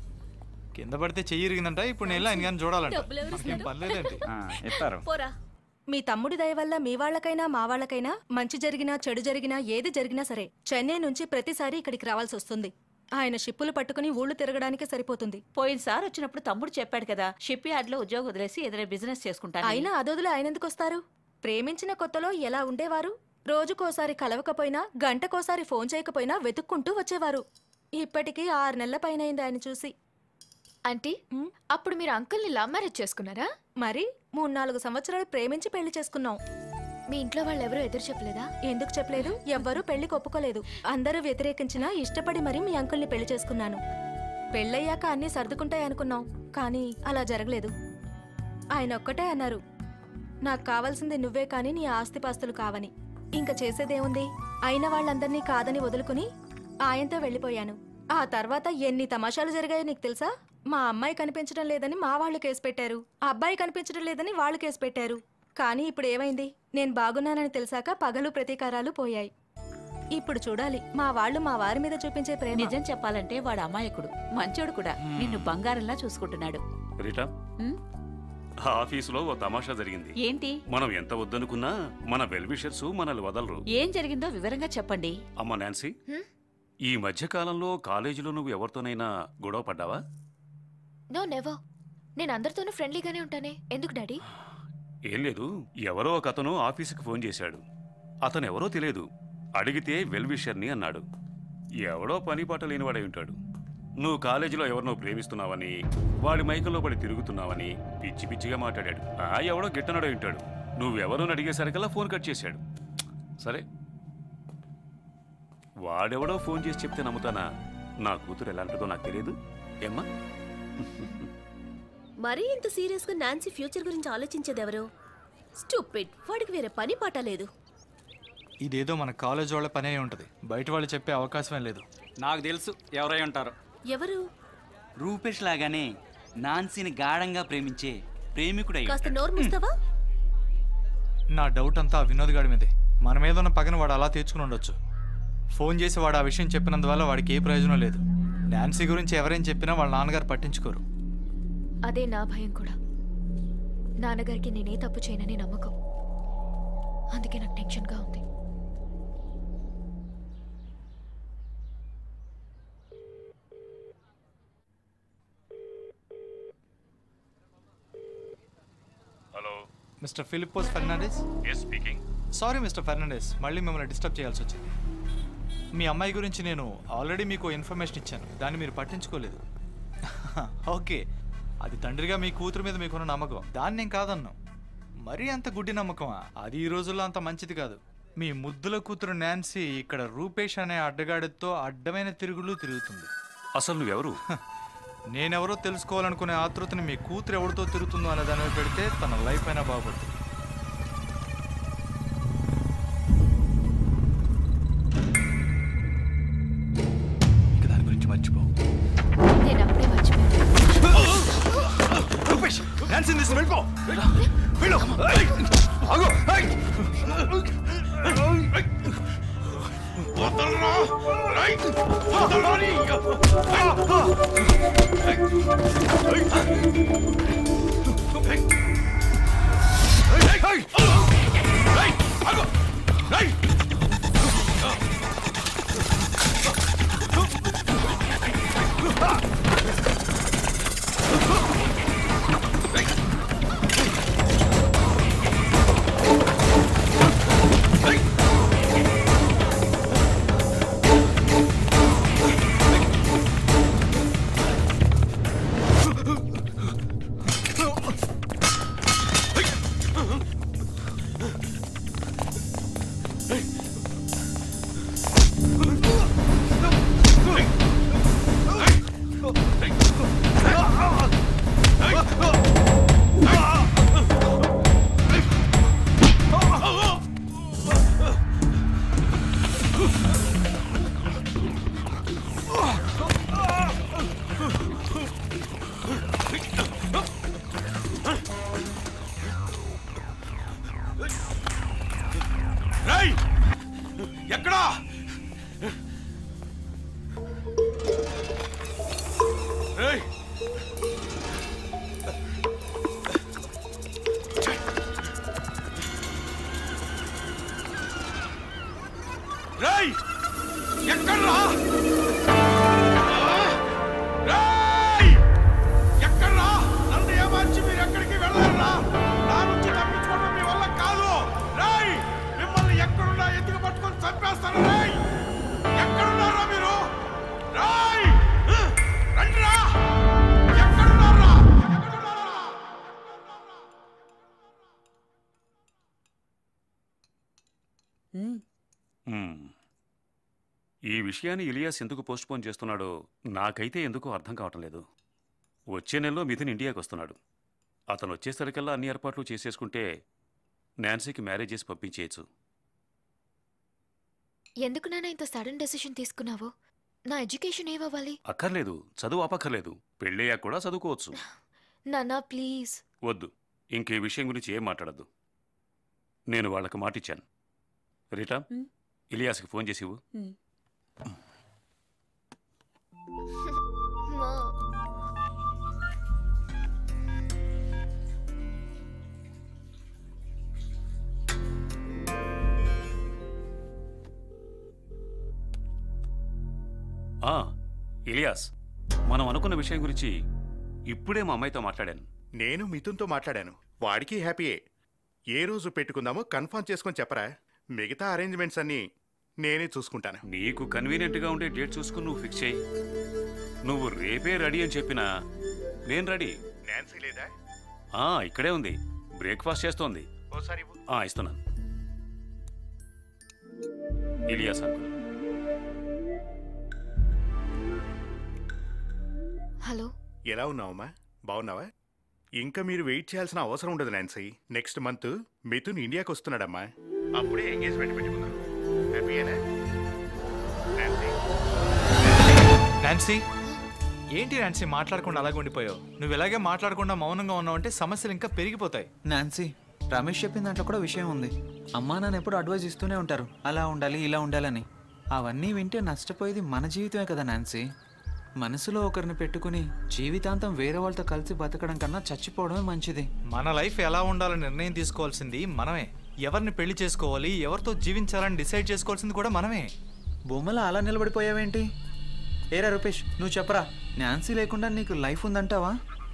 కింద పడితే చెయ్యి ఇరిగిందంట ఇప్పుడు నేను వెళ్ళి ఆయన కానీ చూడాలంట డబ్బులు ఎవరు మాకేం పని లేదేంటి ఇస్తారు పోరా మీ తమ్ముడి దయ వల్ల మీ వాళ్ళకైనా మా వాళ్ళకైనా మంచి జరిగినా చెడు జరిగినా ఏది జరిగినా సరే చెన్నై నుంచి ప్రతిసారి ఇక్కడికి రావాల్సి వస్తుంది ఆయన షిప్పులు పట్టుకుని ఊళ్ళు తిరగడానికే సరిపోతుంది పోయినసారి వచ్చినప్పుడు తమ్ముడు చెప్పాడు కదా షిప్ యార్డ్ లో ఉద్యోగం వదిలేసి ఏదైనా బిజినెస్ చేసుకుంటాను అయినా అదొదులు ఆయన ఎందుకు వస్తారు ప్రేమించిన కొత్తలో ఎలా ఉండేవారు రోజుకోసారి కలవకపోయినా గంటకోసారి ఫోన్ చేయకపోయినా వెతుక్కుంటూ వచ్చేవారు ఇప్పటికీ ఆరు నెలల పైన అయింది ఆయన చూసి ఆంటీ అప్పుడు మీరు అంకుల్ని లవ్ మ్యారేజ్ చేసుకున్నారా మరి మూడు నాలుగు సంవత్సరాలు ప్రేమించి పెళ్లి చేసుకున్నాం మీ ఇంట్లో వాళ్ళు ఎవరు ఎదురు చెప్పలేదా ఎందుకు చెప్పలేదు ఎవ్వరూ పెళ్లికి ఒప్పుకోలేదు అందరూ వ్యతిరేకించినా ఇష్టపడి మరీ మీ అంకుల్ని పెళ్లి చేసుకున్నాను పెళ్ళయ్యాక అన్నీ సర్దుకుంటాయనుకున్నాం కానీ అలా జరగలేదు ఆయన ఒక్కటే అన్నారు నాకు కావాల్సింది నువ్వే కానీ నీ ఆస్తిపాస్తులు కావని ఇంకా చేసేదేముంది అయిన వాళ్ళందర్నీ కాదని వదులుకుని ఆయనతో వెళ్ళిపోయాను ఆ తర్వాత ఎన్ని తమాషాలు జరిగాయో నీకు తెలుసా మా అమ్మాయి కనిపించడం లేదని మా వాళ్ళు కేసు పెట్టారు ఆ అబ్బాయి కనిపించడం లేదని వాళ్ళు కేసు పెట్టారు కానీ ఇప్పుడు ఏమైంది నేను బాగున్నానని తెలిసాక పగలు ప్రతీకారాలు పోయాయి ఇప్పుడు చూడాలి మా వాళ్ళు మా వారి మీద చూపించే ప్రేమ నిజం చెప్పాలంటే వాడు అమాయకుడు మంచోడు కూడా నిన్ను బంగారంలా చూసుకుంటున్నాడు రీటా ఉమ్, ఆ ఆఫీసులో ఓ తమాషా జరిగింది ఏంటి మనం ఎంత వద్దనుకున్నా మన వెల్ విషర్స్ మనల్ని వదలరు ఏం జరిగిందో వివరంగా చెప్పండి అమ్మ నాన్సీ ఈ మధ్య కాలంలో కాలేజీలో నువ్వు ఎవరితోనైనా గొడవ పడ్డావా నో నెవర్ నేను అందరితోనూ ఫ్రెండ్లీగానే ఉంటానే ఎందుకు డాడీ ఏం లేదు ఎవరో ఒక అతను ఆఫీసుకి ఫోన్ చేశాడు అతను ఎవరో తెలియదు అడిగితే వెల్ విషర్ని అన్నాడు ఎవడో పని పాట లేనివాడై ఉంటాడు నువ్వు కాలేజీలో ఎవరినో ప్రేమిస్తున్నావని వాడి మైకంలో పడి తిరుగుతున్నావని పిచ్చి పిచ్చిగా మాట్లాడాడు ఆ ఎవడో గిట్టనడై ఉంటాడు నువ్వెవరో అడిగేసరికల్లా ఫోన్ కట్ చేశాడు సరే వాడెవడో ఫోన్ చేసి చెప్తే నమ్ముతానా నా కూతురు ఎలాంటిదో నాకు తెలియదు ఏమ్మా మరీ ఇంత సీరియస్ గా నాన్సీ ఫ్యూచర్ గురించి ఆలోచించేది ఎవరు స్టూపిడ్ వాడికి వేరే పని పాట లేదు ఇదేదో మన కాలేజ్ వాళ్ళ పనే అయి ఉంటుంది బయట వాళ్ళు చెప్పే అవకాశమే లేదు నాకు తెలుసు ఎవరై ఉంటారు ఎవరు రూపేష్ లాగానే నాన్సీని గాఢంగా ప్రేమించే ప్రేమికుడై కాస్త నోరు మూస్తావా నా డౌట్ అంతా ఆ వినోద్ గాడి మీదే మన మీద ఉన్న పగన వాడు అలా తీర్చుకుని ఉండొచ్చు ఫోన్ చేసి వాడు ఆ విషయం చెప్పినందువల్ల వాడికి ఏ ప్రయోజనం లేదు నాన్సీ గురించి ఎవరేం చెప్పినా వాళ్ళ నాన్నగారు పట్టించుకోరు అదే నా భయం కూడా నాన్నగారికి నేనే తప్పు చేయనని నమ్మకం అందుకే నాకు టెన్షన్గా ఉంది hello mister Philipose Fernandes yes speaking sorry mister Fernandes మళ్ళీ మిమ్మల్ని డిస్టర్బ్ చేయాల్సి వచ్చింది మీ అమ్మాయి గురించి నేను ఆల్రెడీ మీకు ఇన్ఫర్మేషన్ ఇచ్చాను దాన్ని మీరు పట్టించుకోలేదు ఓకే అది తండ్రిగా మీ కూతురు మీద మీకున్న నమ్మకం దాన్ని నేను కాదన్నాను మరీ అంత గుడ్డి నమ్మకమా అది ఈ రోజుల్లో అంత మంచిది కాదు మీ ముద్దుల కూతురు నాన్సీ ఇక్కడ రూపేష్ అనే అడ్డగాడితో అడ్డమైన తిరుగులు తిరుగుతుంది అసలు నువ్వెవరు నేనెవరో తెలుసుకోవాలనుకునే ఆతృతని మీ కూతురు ఎవరితో తిరుగుతుందో అనే దాని మీద పెడితే తన లైఫ్ అయినా బాగుపడుతుంది ఇక దాని గురించి మర్చిపో నేను అప్పుడే మర్చిపోయాను రూపేష్ నాన్సీని తీసుకుని వెళ్ళిపో వెళ్ళు ఏయ్! ఆగు ఏయ్! వదలరా! ఏయ్! వదలరా నీ! ఏయ్! ఏయ్! ఏయ్! ఆగు! ఏయ్! ఎక్కడా రేయ్ రేయ్ ఎక్కడ్రా రేయ్ ఎక్కడ్రా నన్ను ఏమార్చి మీరు ఎక్కడికి వెళ్ళారా నా నుంచి తప్పించుకోవడం మీ వల్ల కాదు రేయ్ మిమ్మల్ని ఎక్కడున్నా ఎత్తుకు పట్టుకొని చంపేస్తాను రేయ్ ఎక్కడున్నారా మీరు రేయ్ రండిరా ఎక్కడున్నారా మ్మ్. ఈ విషయాన్ని ఇలియాస్ ఎందుకు పోస్ట్పోన్ చేస్తున్నాడో నాకైతే ఎందుకో అర్థం కావటం లేదు వచ్చే నెలలో మిథున్ ఇండియాకి వస్తున్నాడు అతను వచ్చేసరికల్లా అన్ని ఏర్పాట్లు చేసేసుకుంటే నాన్సీకి మ్యారేజ్ చేసి పంపించేయచ్చు ఎందుకు నాన్న ఇంత సడన్ డెసిషన్ తీసుకున్నావు నా ఎడ్యుకేషన్ ఏమవ్వాలి అక్కర్లేదు చదువు ఆపక్కర్లేదు పెళ్ళయ్యాక కూడా చదువుకోవచ్చు నాన్న ప్లీజ్ వద్దు ఇంకే విషయం గురించి ఏం మాట్లాడద్దు నేను వాళ్ళకి మాటిచ్చాను రీటా ఇలియాస్కి ఫోన్ చేసి ఇవ్వు ఆ, ఇలియాస్ మనం అనుకున్న విషయం గురించి ఇప్పుడే మా అమ్మాయితో మాట్లాడాను నేను మిథున్తో మాట్లాడాను వాడికి హ్యాపీయే ఏ రోజు పెట్టుకుందామో కన్ఫర్మ్ చేసుకొని చెప్పరా మిగతా అరేంజ్మెంట్స్ అన్నీ నేనే చూసుకుంటాను నీకు కన్వీనియంట్గా ఉండే డేట్ చూసుకుని నువ్వు ఫిక్స్ చేయి నువ్వు రేపే రెడీ అని చెప్పినా నేను రెడీ నాన్సీ లేదా ఆ, ఇక్కడే ఉంది బ్రేక్ఫాస్ట్ చేస్తోంది ఓసారి ఇవ్వు. ఆ, ఇస్తున్నాను ఇలియాస్ అంకుల్ హలో ఎలా ఉన్నావమ్మా బాగున్నావా ఇంకా మీరు వెయిట్ చేయాల్సిన అవసరం ఉండదు నాన్సీ నెక్స్ట్ మంత్ మిథున్ ఇండియాకి వస్తున్నాడమ్మా అప్పుడే ఎంగేజ్మెంట్ పెట్టుకుందాం హ్యాపీయేనా నాన్సీ నాన్సీ ఏంటి నాన్సీ మాట్లాడకుండా అలాగే ఉండిపోయావు నువ్వు ఇలాగే మాట్లాడకుండా మౌనంగా ఉన్నావంటే సమస్యలు ఇంకా పెరిగిపోతాయి నాన్సీ రమేష్ చెప్పిన దాంట్లో కూడా విషయం ఉంది అమ్మా నాన్న ఎప్పుడు అడ్వైజ్ ఇస్తూనే ఉంటారు అలా ఉండాలి ఇలా ఉండాలని అవన్నీ వింటే నష్టపోయేది మన జీవితమే కదా నాన్సీ మనసులో ఒకరిని పెట్టుకుని జీవితాంతం వేరే వాళ్ళతో కలిసి బతకడం కన్నా చచ్చిపోవడమే మంచిది మన లైఫ్ ఎలా ఉండాలని నిర్ణయం తీసుకోవాల్సింది మనమే ఎవరిని పెళ్లి చేసుకోవాలి ఎవరితో జీవించాలని డిసైడ్ చేసుకోవాల్సింది కూడా మనమే బొమ్మలా అలా నిలబడిపోయావేంటి ఏరా రూపేష్ నువ్వు చెప్పరా నాన్సీ లేకుండా నీకు లైఫ్ ఉందంటావా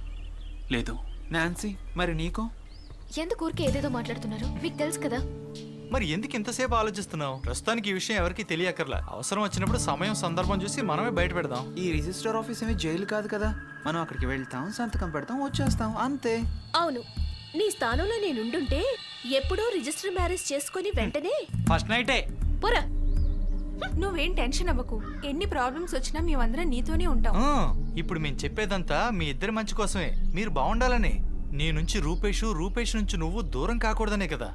లేదు నాన్సీ మరి నీకు ఎందుకు ఊరికే ఏదేదో మాట్లాడుతున్నారు మీకు తెలుసు కదా మరి ఎందుకు ఇంతసేపు ఆలోచిస్తున్నావు ప్రస్తుతానికి ఈ విషయం ఎవరికీ తెలియకర్లా అవసరం వచ్చినప్పుడు సమయం సందర్భం చూసి మనమే బయట పెడదాం ఈ రిజిస్టర్ ఆఫీస్ ఏమి జైలు కాదు కదా మనం అక్కడికి వెళ్తాం సంతకం పెడతాం వచ్చేస్తాం అంతే అవును నీ స్థానంలో నేనుండుంటే ఎప్పుడో రిజిస్టర్ మ్యారేజ్ చేసుకొని వెంటనే ఫస్ట్ నైటే పోరా నువ్వేం టెన్షన్ అవ్వకు ఎన్ని ప్రాబ్లమ్స్ వచ్చినా మేమందరం నీతోనే ఉంటాం ఆ, ఇప్పుడు మేము చెప్పేదంతా మీ ఇద్దరి మంచి కోసమే మీరు బాగుండాలని నీ నుంచి రూపేషు రూపేష్ నుంచి నువ్వు దూరం కాకూడదనే కదా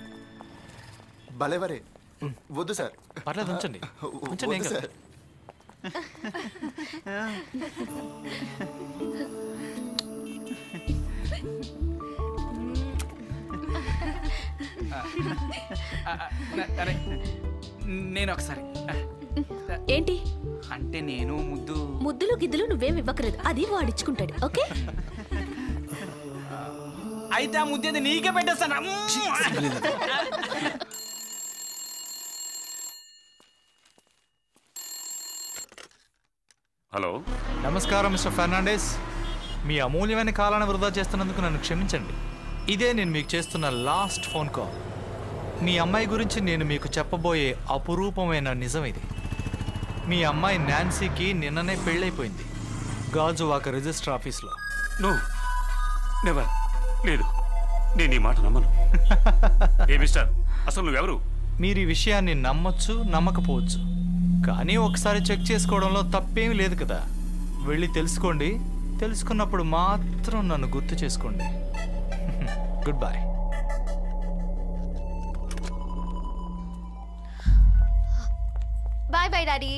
భలేవరే వద్దు సార్ పర్లేదు ఉంచండి ఉంచండి ఏం వద్దు కాదు. సార్ ఆ, ఆ, న- అరే నేను ఒకసారి ఆ, ఏంటి అంటే నేను ముద్దు ముద్దులు గిద్దులు నువ్వేం ఇవ్వకలేదు అది వాడిచ్చుకుంటాడు ఓకే అయితే ఆ ముద్దేది నీకే పెట్టేస్తాను హలో నమస్కారం మిస్టర్ ఫెర్నాండెస్ మీ అమూల్యమైన కాలాన్ని వృధా చేస్తున్నందుకు నన్ను క్షమించండి ఇదే నేను మీకు చేస్తున్న లాస్ట్ ఫోన్ కాల్ మీ అమ్మాయి గురించి నేను మీకు చెప్పబోయే అపురూపమైన నిజం ఇది మీ అమ్మాయి నాన్సీకి నిన్ననే పెళ్ళైపోయింది గాజువాక రిజిస్టర్ ఆఫీస్లో నో నెవర్ లేదు నేను ఈ మాట నమ్మను ఏ మిస్టర్ అసలు నువ్వెవరు మీరు ఈ విషయాన్ని నమ్మొచ్చు నమ్మకపోవచ్చు కానీ ఒకసారి చెక్ చేసుకోవడంలో తప్పేమీ లేదు కదా వెళ్ళి తెలుసుకోండి తెలుసుకున్నప్పుడు మాత్రం నన్ను గుర్తు చేసుకోండి good bye bye bye daddy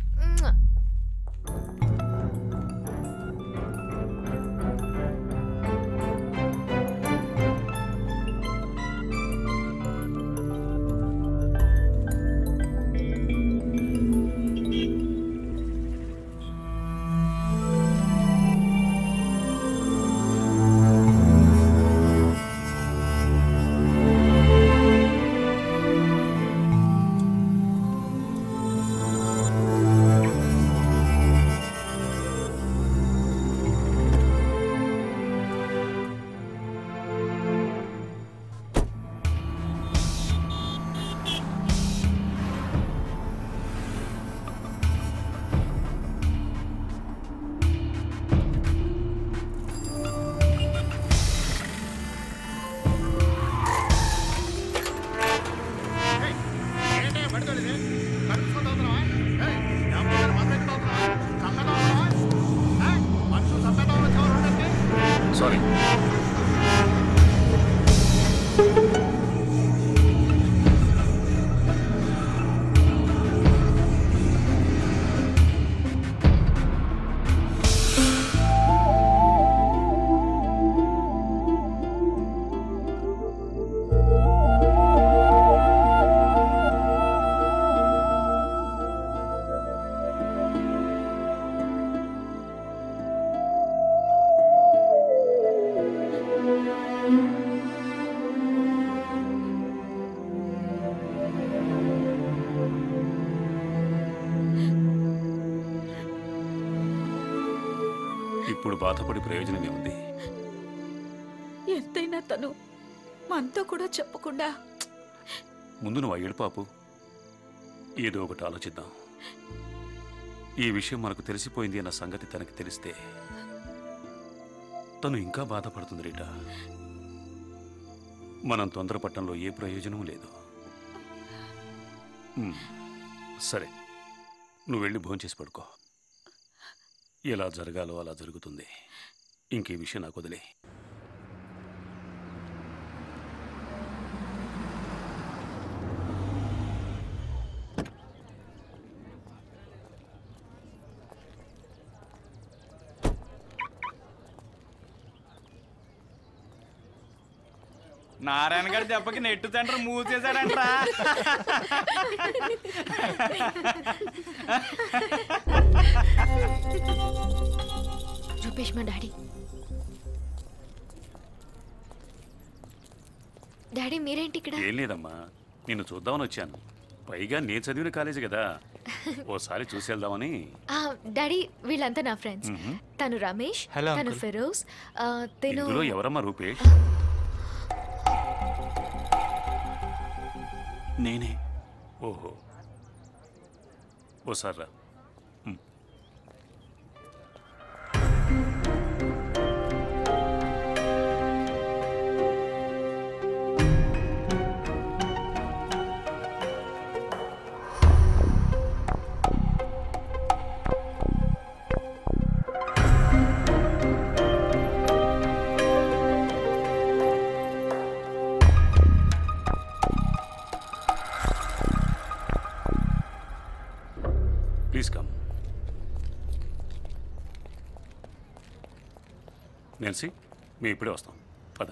sorry ఇప్పుడు బాధపడి ప్రయోజనమే ఉంది ఎంతైనా తను మనతో కూడా చెప్పకుండా ముందు నువ్వు అయ్యడు పాపు ఏదో ఒకటి ఆలోచిద్దాం ఈ విషయం మనకు తెలిసిపోయింది అన్న సంగతి తనకి తెలిస్తే తను ఇంకా బాధపడుతుంది రీటా మనం తొందరపట్టంలో ఏ ప్రయోజనం లేదు ఉమ్, సరే నువ్వు వెళ్ళి భోంచేసి పడుకో ఎలా జరగాలో అలా జరుగుతుంది ఇంకే విషయం నాకు వదిలే నారాయణ గారి దెబ్బకి నెట్టు సెంటర్ మూసేశాడంట్రా రూపేష్ మా డాడీ డాడీ మీరేంటి ఇక్కడ ఏం లేదమ్మా నిన్ను చూద్దామని వచ్చాను పైగా నేను చదివిన కాలేజీ కదా ఓసారి చూసి వెళ్దామని ఆ, డాడీ వీళ్ళంతా నా ఫ్రెండ్స్ మ్మ్. తను రమేష్ Hello, తను uncle. ఫిరోజ్ ఆ, తిను ఇందులో ఎవరమ్మా రూపేష్ నేనే ఓహో ఓసారి రా ఉమ్. ప్లీజ్ కమ్ నెల్సీ మేము ఇప్పుడే వస్తాం పద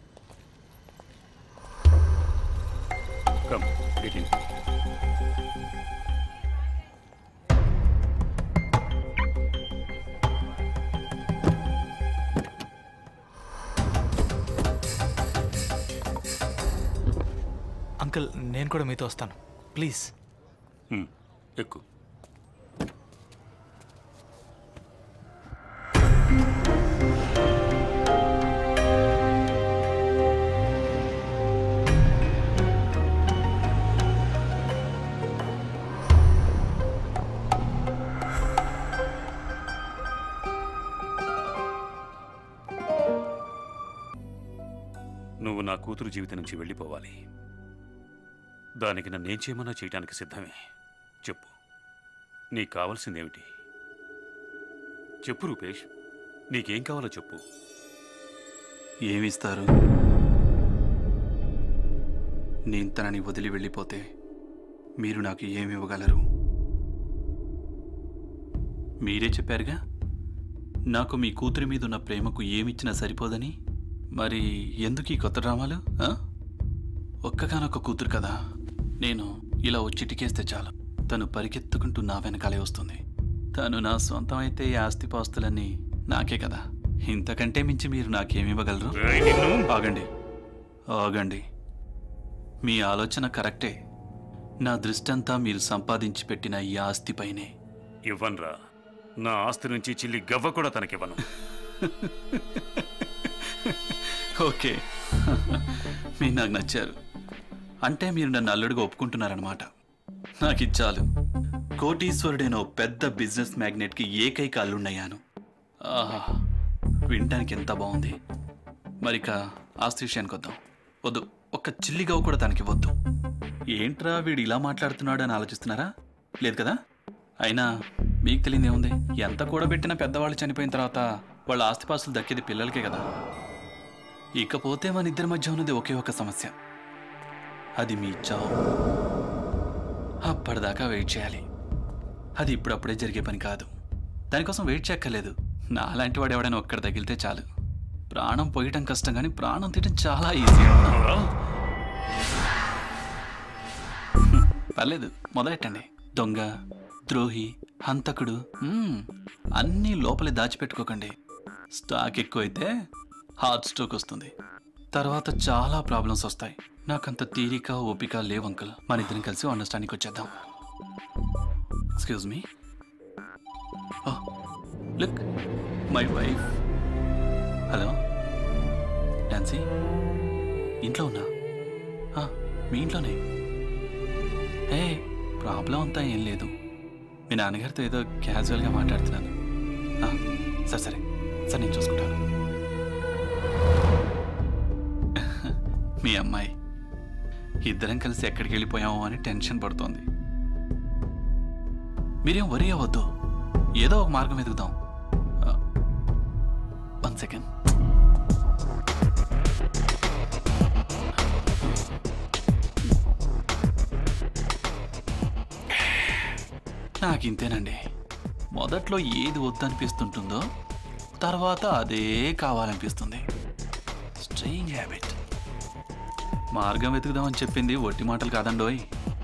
కమ్ గెట్ ఇన్ అంకుల్ నేను కూడా మీతో వస్తాను ప్లీజ్ ఎక్కువ నువ్వు నా కూతురు జీవితం నుంచి వెళ్ళిపోవాలి దానికి నన్నేం చేయమన్నా చేయటానికి సిద్ధమే చెప్పు నీకు కావాల్సిందేమిటి చెప్పు రూపేష్ నీకేం కావాలో చెప్పు ఏమిస్తారు నేను తనని వదిలి వెళ్ళిపోతే మీరు నాకు ఏమి ఇవ్వగలరు మీరే చెప్పారుగా నాకు మీ కూతురి మీద ఉన్న ప్రేమకు ఏమిచ్చినా సరిపోదని మరి ఎందుకు ఈ కొత్త డ్రామాలు ఆ? ఒక్కగానొక్క కూతురు కదా నేను ఇలా వచ్చి టికేస్తే చాలు తను పరిగెత్తుకుంటూ నా వెనకాలే వస్తుంది తను నా సొంతం అయితే ఈ ఆస్తిపాస్తులన్నీ నాకే కదా ఇంతకంటే మించి మీరు నాకేమి ఇవ్వగలరు ఆగండి ఆగండి మీ ఆలోచన కరెక్టే నా దృష్టంతా మీరు సంపాదించి పెట్టిన ఈ ఆస్తిపైనే ఇవ్వనురా నా ఆస్తి నుంచి చిల్లి గవ్వ కూడా తనకివ్వను ఓకే మీరు నాకు నచ్చారు అంటే మీరు నన్ను అల్లుడుగా ఒప్పుకుంటున్నారనమాట నాకు ఇది చాలు కోటీశ్వరుడైన ఓ పెద్ద బిజినెస్ మ్యాగ్నెట్కి ఏకైక అల్లుండయ్యాను ఆహా వినడానికి ఎంత బాగుంది మరిక ఆస్తి విషయానికి వద్దాం వద్దు ఒక్క చిల్లిగవ్వ కూడా తనకి వద్దు ఏంట్రా వీడు ఇలా మాట్లాడుతున్నాడు అని ఆలోచిస్తున్నారా లేదు కదా అయినా మీకు తెలియదు ఏముంది ఎంత కూడబెట్టిన పెద్దవాళ్ళు చనిపోయిన తర్వాత వాళ్ళ ఆస్తిపాస్తులు దక్కేది పిల్లలకే కదా ఇకపోతే మన ఇద్దరి మధ్య ఉన్నది ఒకే ఒక సమస్య అది మీ చావు అప్పటిదాకా వెయిట్ చేయాలి అది ఇప్పుడప్పుడే జరిగే పని కాదు దానికోసం వెయిట్ చేయక్కర్లేదు నాలాంటి వాడు ఎవడైనా ఒక్కడ తగిలితే చాలు ప్రాణం పోయటం కష్టం కానీ ప్రాణం తీయటం చాలా ఈజీ పర్లేదు మొదలెట్టండి దొంగ ద్రోహి హంతకుడు మ్మ్, అన్నీ లోపలే దాచిపెట్టుకోకండి స్టాక్ ఎక్కువైతే హార్ట్ స్ట్రోక్ వస్తుంది తర్వాత చాలా ప్రాబ్లమ్స్ వస్తాయి నాకంత తీరిక ఓపిక లేవు అంకుల్ మన ఇద్దరం కలిసి అండర్స్టాండింగ్ వచ్చేద్దాం excuse me look my wife hello Nancy ఇంట్లో ఉన్నా ఆ, మీ ఇంట్లోనే ఏ ప్రాబ్లం అంతా ఏం లేదు మీ నాన్నగారితో ఏదో క్యాజువల్గా మాట్లాడుతున్నాను ఆ, సరే సరే సరే నేను చూసుకుంటాను మీ అమ్మాయి ఇద్దరం కలిసి ఎక్కడికి వెళ్ళిపోయామో అని టెన్షన్ పడుతోంది మీరేం వరి అవ్వద్దు ఏదో ఒక మార్గం ఎదుగుదాం వన్ సెకండ్ నాకు ఇంతేనండి మొదట్లో ఏది వద్దనిపిస్తుంటుందో తర్వాత అదే కావాలనిపిస్తుంది స్ట్రేంజ్ హ్యాబిట్ మార్గం వెతుకుదామని చెప్పింది ఒట్టి మాటలు కాదండోయ్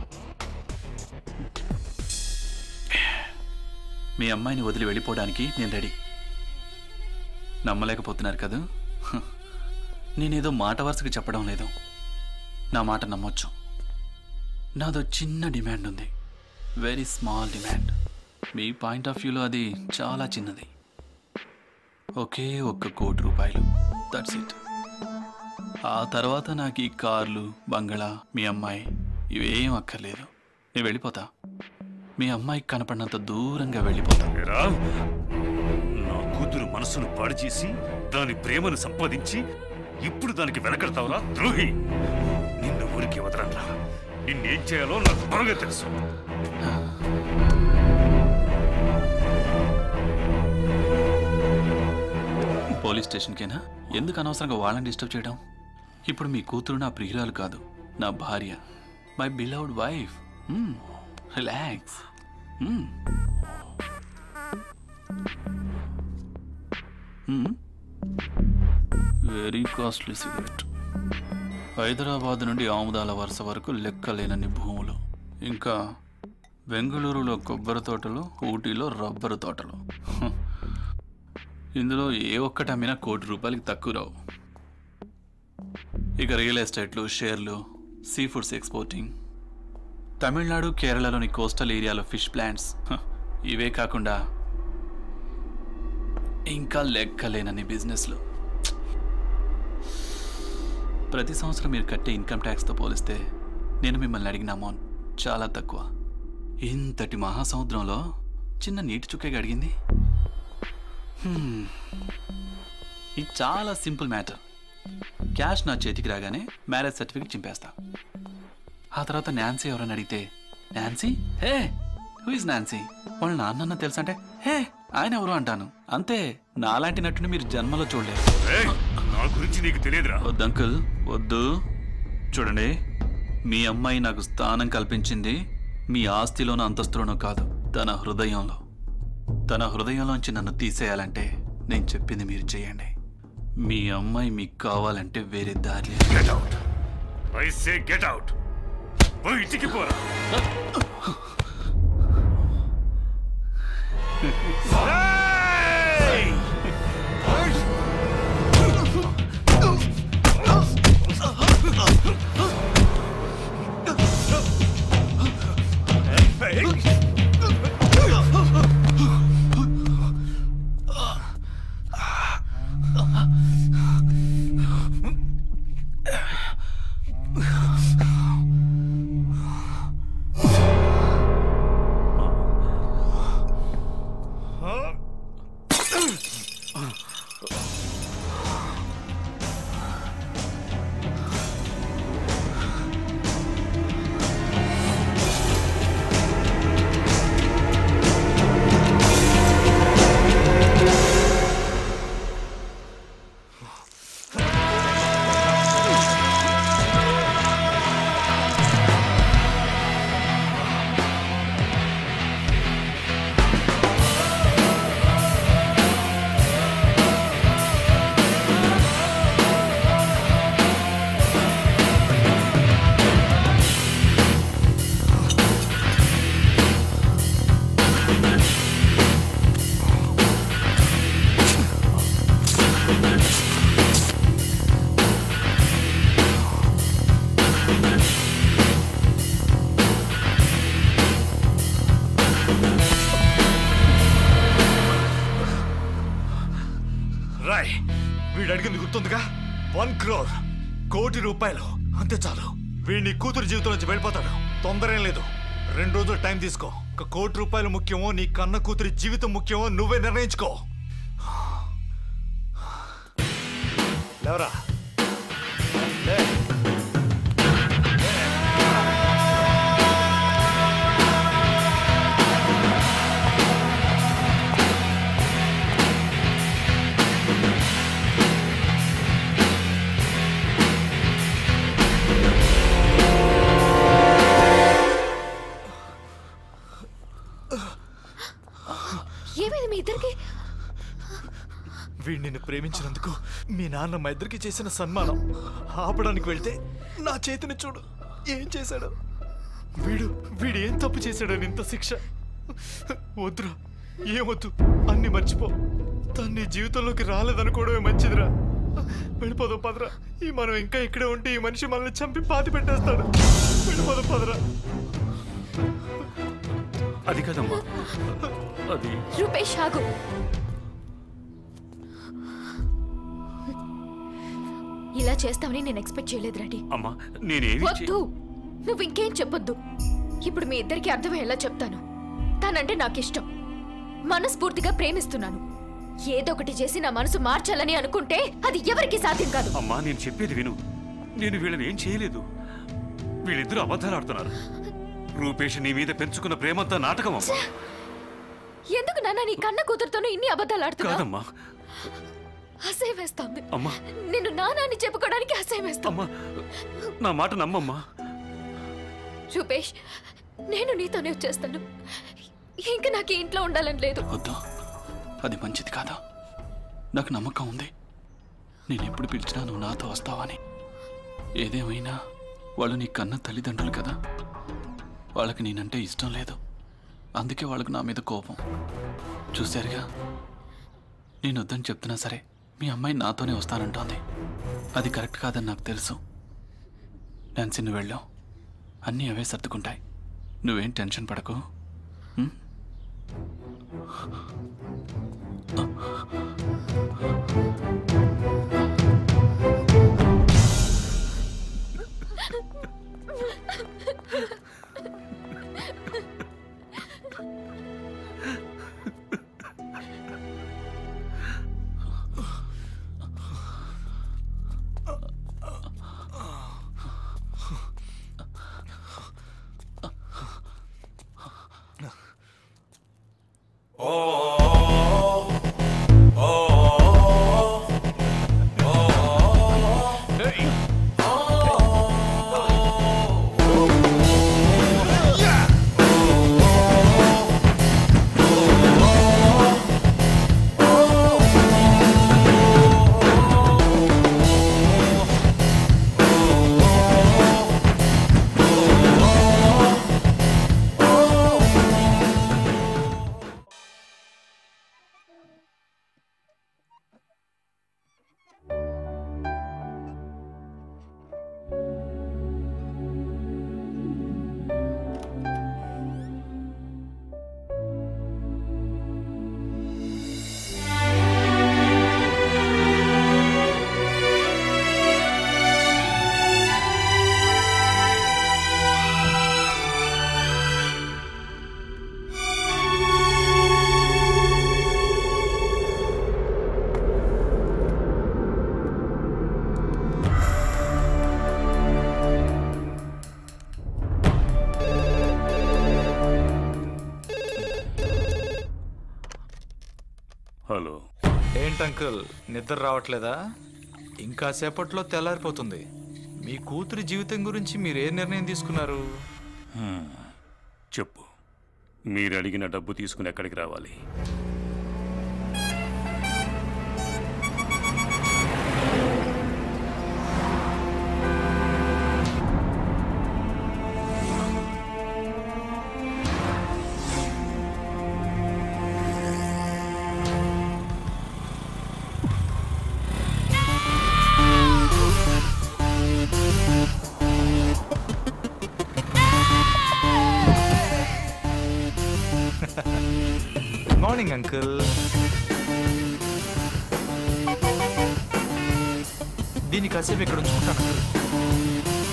మీ అమ్మాయిని వదిలి వెళ్ళిపోవడానికి నేను రెడీ నమ్మలేకపోతున్నారు కదా హ. నేనేదో మాట వరుసగా చెప్పడం లేదు నా మాట నమ్మొచ్చు నాదో చిన్న డిమాండ్ ఉంది వెరీ స్మాల్ డిమాండ్ మీ పాయింట్ ఆఫ్ వ్యూలో అది చాలా చిన్నది ఒకే ఒక్క కోటి రూపాయలు దట్స్ ఇట్ ఆ తర్వాత నాకు ఈ కార్లు బంగళా మీ అమ్మాయి ఇవేం అక్కర్లేదు నేను వెళ్ళిపోతా మీ అమ్మాయికి కనపడినంత దూరంగా వెళ్ళిపోతా ఏరా, నా కూతురు మనసును పాడు చేసి దాని ప్రేమను సంపాదించి ఇప్పుడు దానికి వెనకడతావురా ద్రోహి నిన్ను ఊరికి వదలరా నిన్నేం చేయాలో నాకు బాగా తెలుసు పోలీస్ స్టేషన్కేనా ఎందుకు అనవసరంగా వాళ్ళని డిస్టర్బ్ చేయడం ఇప్పుడు మీ కూతురు నా ప్రియురాలు కాదు నా భార్య my beloved wife relax very costly cigarette Hyderabad నుండి ఆముదాల వరుస వరకు లెక్కలేనన్ని భూములు ఇంకా బెంగళూరులో కొబ్బరి తోటలు ఊటీలో రబ్బరు తోటలు హ. ఇందులో ఏ ఒక్కటి అమ్మినా కోటి రూపాయలకి తక్కువ రావు ఇక రియల్ ఎస్టేట్లు షేర్లు సీ ఫుడ్స్ ఎక్స్పోర్టింగ్ తమిళనాడు కేరళలోని కోస్టల్ ఏరియాలో ఫిష్ ప్లాంట్స్ హ, ఇవే కాకుండా ఇంకా లెక్కలేనన్ని బిజినెస్లు ప్రతి సంవత్సరం మీరు కట్టే ఇన్కమ్ ట్యాక్స్తో పోలిస్తే నేను మిమ్మల్ని అడిగిన అమౌంట్ చాలా తక్కువ ఇంతటి మహాసముద్రంలో చిన్న నీటి చుక్కగా అడిగింది హ్మ్. ఇది చాలా సింపుల్ మ్యాటర్ క్యాష్ నా చేతికి రాగానే మ్యారేజ్ సర్టిఫికేట్ చింపేస్తా ఆ తర్వాత నాన్సీ ఎవరని అడిగితే Nancy hey who is Nancy వాళ్ళ నాన్న తెలుసా అంటే హే ఆయన ఎవరు అంటాను అంతే నాలాంటి నటుని మీరు జన్మలో చూడలేరు నా గురించి నీకు తెలియదురా వద్దు అంకుల్ వద్దు చూడండి మీ అమ్మాయి నాకు స్థానం కల్పించింది మీ ఆస్తిలోనో అంతస్తులోనో కాదు తన హృదయంలో తన హృదయంలోంచి నన్ను తీసేయాలంటే నేను చెప్పింది మీరు చేయండి మీ అమ్మాయి మీకు కావాలంటే వేరే దారి get out I say get out ఓ ఇంటికి పోరా రాయ్ వీడు అడిగింది గుర్తుందిగా వన్ క్రోర్ కోటి రూపాయలు అంతే చాలు వీడిని కూతురు జీవితం నుంచి వెళ్ళిపోతాడు తొందర ఏం లేదు రెండు రోజులు టైం తీసుకో ఒక కోటి రూపాయలు ముఖ్యమో నీ కన్న కూతురి జీవితం ముఖ్యమో నువ్వే నిర్ణయించుకో లేవరా లే. ఏమైంది మీ ఇద్దరికి వీడు నిన్ను ప్రేమించినందుకు మీ నాన్న మా ఇద్దరికి చేసిన సన్మానం ఆపడానికి వెళ్తే నా చేతిని చూడు ఏం చేశాడు వీడు వీడు ఏం తప్పు చేశాడని ఇంత శిక్ష వద్దురా ఏమొద్దు అన్ని మర్చిపో తను నీ జీవితంలోకి రాలేదనుకోవడమే మంచిదిరా వెళ్ళిపోదాం పదరా ఈ మనం ఇంకా ఇక్కడే ఉంటే ఈ మనిషి మనల్ని చంపి పాతి పెట్టేస్తాడు వెళ్ళిపోదాం పదరా అది కదమ్మా అది రూపేష్ ఆగు ఇలా చేస్తామని నేను ఎక్స్పెక్ట్ చేయలేదు రెడీ అమ్మా నేనేమి చే- వద్దు నువ్వు ఇంకేం చెప్పొద్దు ఇప్పుడు మీ ఇద్దరికి అర్థమయ్యేలా చెప్తాను తనంటే నాకు ఇష్టం మనస్ఫూర్తిగా ప్రేమిస్తున్నాను ఏదో ఒకటి చేసి నా మనసు మార్చాలని అనుకుంటే అది ఎవరికి సాధ్యం కాదు అమ్మా నేను చెప్పేది విను నేను వీళ్ళని ఏం చేయలేదు వీళ్ళిద్దరూ అబద్ధాలు ఆడుతున్నారు రూపేష్ నీ మీద పెంచుకున్న ప్రేమంతా నాటకం అమ్మా ఎందుకు నాన్న నీ కన్న కూతురుతోనూ ఇన్ని అబద్ధాలు ఆడుతున్నా కాదమ్మా అసహ్యం వేస్తోంది అమ్మా నిన్ను నాన్న అని చెప్పుకోవడానికి అసహ్యం వేస్తోంది అమ్మా నా మాట నమ్మమ్మా రూపేష్ నేను నీతోనే వచ్చేస్తాను ఇంకా నాకు ఈ ఇంట్లో ఉండాలని లేదు వద్దు అది మంచిది కాదా నాకు నమ్మకం ఉంది నేను ఎప్పుడు పిలిచినా నువ్వు నాతో వస్తావని ఏదేమైనా వాళ్ళు నీ కన్న తల్లిదండ్రులు కదా వాళ్ళకి నేనంటే ఇష్టం లేదు అందుకే వాళ్ళకి నా మీద కోపం చూశారుగా నేను వద్దని చెప్తున్నా సరే మీ అమ్మాయి నాతోనే వస్తానంటోంది అది కరెక్ట్ కాదని నాకు తెలుసు డాన్సీ నువ్వు వెళ్ళావు అన్నీ అవే సర్దుకుంటాయి నువ్వేం టెన్షన్ పడకు ఉం? హలో ఏంటి అంకుల్ నిద్ర రావట్లేదా ఇంకా సేపట్లో తెల్లారిపోతుంది మీ కూతురి జీవితం గురించి మీరు ఏ నిర్ణయం తీసుకున్నారు హ్మ్. చెప్పు మీరు అడిగిన డబ్బు తీసుకుని ఎక్కడికి రావాలి మార్నింగ్ అంకుల్ దీన్ని కాసేపు ఇక్కడ ఉంచుకుంటాను అంకుల్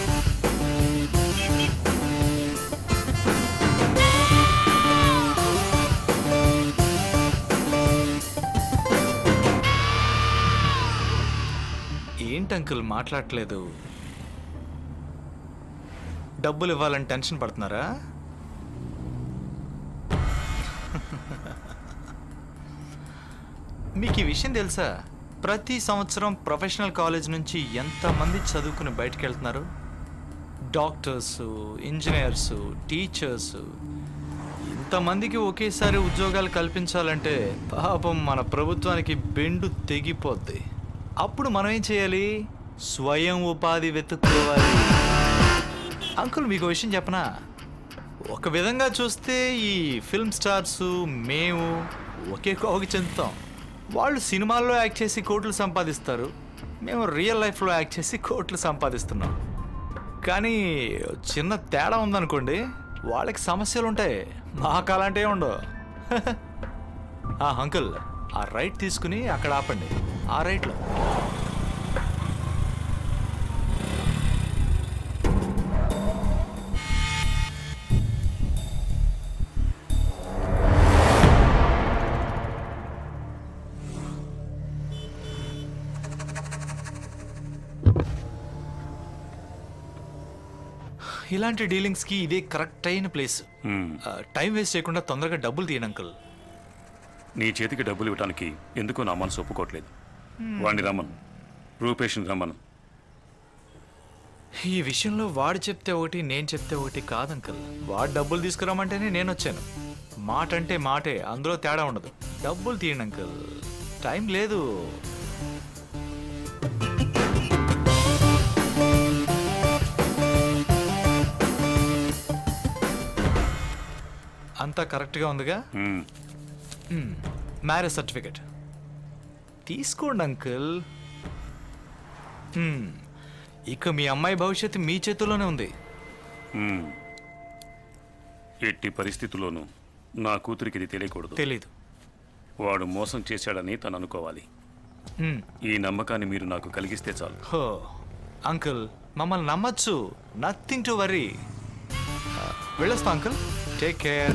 ఏంటి అంకుల్ మాట్లాడట్లేదు డబ్బులు ఇవ్వాలని టెన్షన్ పడుతున్నారా మీకు ఈ విషయం తెలుసా ప్రతి సంవత్సరం ప్రొఫెషనల్ కాలేజ్ నుంచి ఎంతమంది చదువుకుని బయటకు వెళ్తున్నారు డాక్టర్స్ ఇంజనీర్స్ టీచర్స్ ఇంతమందికి ఒకేసారి ఉద్యోగాలు కల్పించాలంటే పాపం మన ప్రభుత్వానికి బెండు తెగిపోద్ది అప్పుడు మనం ఏం చేయాలి స్వయం ఉపాధి వెతుక్కోవాలి అంకుల్ మీకు ఓ విషయం చెప్పనా ఒక విధంగా చూస్తే ఈ ఫిల్మ్ స్టార్స్ మేము ఒకే కోవకి చెందుతాం వాళ్ళు సినిమాల్లో యాక్ట్ చేసి కోట్లు సంపాదిస్తారు మేము రియల్ లైఫ్లో యాక్ట్ చేసి కోట్లు సంపాదిస్తున్నాం కానీ చిన్న తేడా ఉందనుకోండి వాళ్ళకి సమస్యలు ఉంటాయి మాకు అలాంటివి ఉండవు ఆ అంకుల్ ఆ రైట్ తీసుకుని అక్కడ ఆపండి ఆ రైట్లో ఇలాంటి డీలింగ్స్కి ఇదే కరెక్ట్ అయిన ప్లేస్ హ్మ్. టైం వేస్ట్ చేయకుండా తొందరగా డబ్బులు తీయండి అంకుల్ నీ చేతికి డబ్బులు ఇవ్వడానికి ఎందుకో నా మనసు ఒప్పుకోవట్లేదు వాడిని రమ్మను రూపేష్ని రమ్మను ఈ విషయంలో వాడు చెప్తే ఒకటి నేను చెప్తే ఒకటి కాదు అంకుల్ వాడు డబ్బులు తీసుకురామంటేనే నేను వచ్చాను మాట అంటే మాటే అందులో తేడా ఉండదు డబ్బులు తీయండి అంకుల్ టైం లేదు అంతా కరెక్ట్గా ఉందిగా మ్మ్. మ్యారేజ్ సర్టిఫికెట్ తీసుకోండి అంకుల్ మ్మ్. ఇక మీ అమ్మాయి భవిష్యత్తు మీ చేతుల్లోనే ఉంది మ్మ్. ఎట్టి పరిస్థితుల్లోనూ నా కూతురికి ఇది తెలియకూడదు తెలీదు వాడు మోసం చేశాడని తను అనుకోవాలి మ్మ్. ఈ నమ్మకాన్ని మీరు నాకు కలిగిస్తే చాలు హో అంకుల్ మమ్మల్ని నమ్మచ్చు నథింగ్ టు వరీ వెళ్ళొస్తా అంకుల్ టేక్ కేర్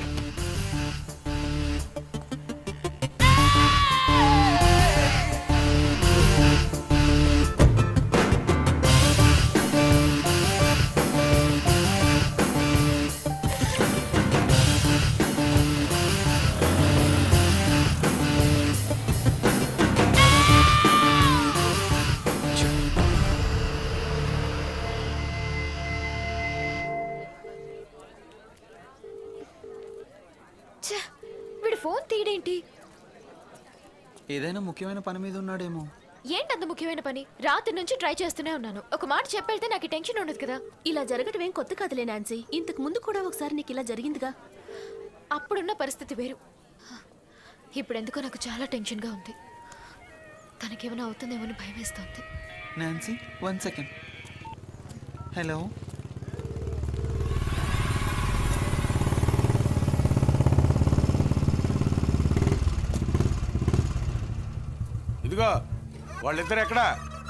ఛ, వీడు ఫోన్ తీయడేంటి ఏదైనా ముఖ్యమైన పని మీద ఉన్నాడేమో ఏంటంత ముఖ్యమైన పని రాత్రి నుంచి ట్రై చేస్తూనే ఉన్నాను ఒక మాట చెప్పెళ్తే నాకు ఈ టెన్షన్ ఉండదు కదా ఇలా జరగటం ఏం కొత్త కథలే నాన్సీ ఇంతకు ముందు కూడా ఒకసారి నీకు ఇలా జరిగిందిగా అప్పుడున్న పరిస్థితి వేరు ఇప్పుడు ఎందుకో నాకు చాలా టెన్షన్గా ఉంది తనకేమైనా అవుతుందేమో భయం వేస్తుంది నాన్సీ వన్ సెకండ్ హలో ఇదిగో వాళ్ళిద్దరు ఎక్కడా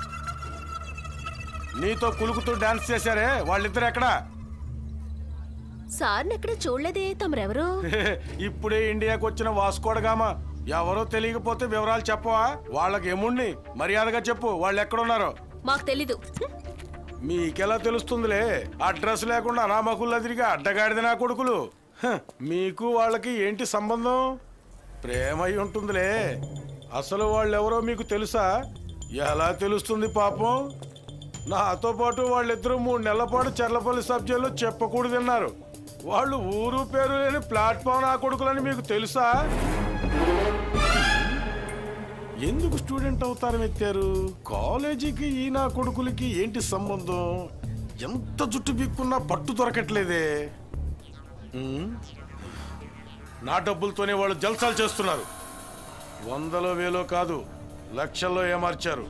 నీతో కులుకుతూ డాన్స్ చేశారే వాళ్ళిద్దరు ఎక్కడా సార్ని ఎక్కడ చూడలేదే తమరెవరు ఇప్పుడే ఇండియాకి వచ్చిన వాస్కోడగామా ఎవరో తెలియకపోతే వివరాలు చెప్పవా వాళ్ళకి ఎముణ్ణి మర్యాదగా చెప్పు వాళ్ళు ఎక్కడున్నారో మాకు తెలీదు మీకెలా తెలుస్తుందిలే అడ్రస్ లేకుండా అనామకుల్లో తిరిగి అడ్డగాడిద నా కొడుకులు హ, మీకు వాళ్ళకి ఏంటి సంబంధం ప్రేమ అయి ఉంటుందిలే అసలు వాళ్ళెవరో మీకు తెలుసా ఎలా తెలుస్తుంది పాపం నాతో పాటు వాళ్ళిద్దరూ మూడు నెలల పాటు చెర్లపల్లి సబ్జెక్టులో చెప్పకూడదన్నారు వాళ్ళు ఊరు పేరు లేని ప్లాట్ఫామ్ నా కొడుకులని మీకు తెలుసా ఎందుకు స్టూడెంట్ అవతారం ఎత్తారు కాలేజీకి ఈ నా కొడుకులకి ఏంటి సంబంధం ఎంత జుట్టు బిక్కున్నా పట్టు దొరకట్లేదే ఉమ్. నా డబ్బులతోనే వాళ్ళు జల్సాలు చేస్తున్నారు వందలో వేలో కాదు లక్షల్లో ఏమార్చారు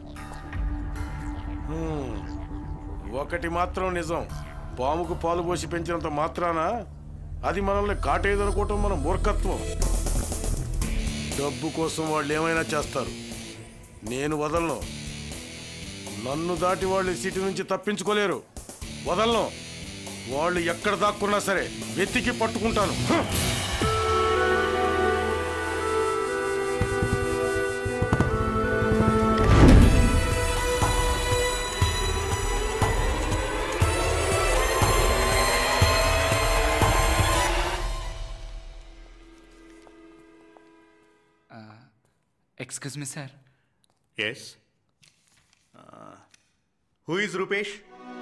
ఉమ్. ఒకటి మాత్రం నిజం పాముకు పాలు పోసి పెంచినంత మాత్రాన అది మనల్ని కాటేదనుకోవటం మన మూర్ఖత్వం డబ్బు కోసం వాళ్ళు ఏమైనా చేస్తారు నేను వదలను నన్ను దాటి వాళ్ళు ఈ సిటీ నుంచి తప్పించుకోలేరు వదలను వాళ్ళు ఎక్కడ దాక్కున్నా సరే వెతికి పట్టుకుంటాను హ్! Excuse me sir yes who is Rupesh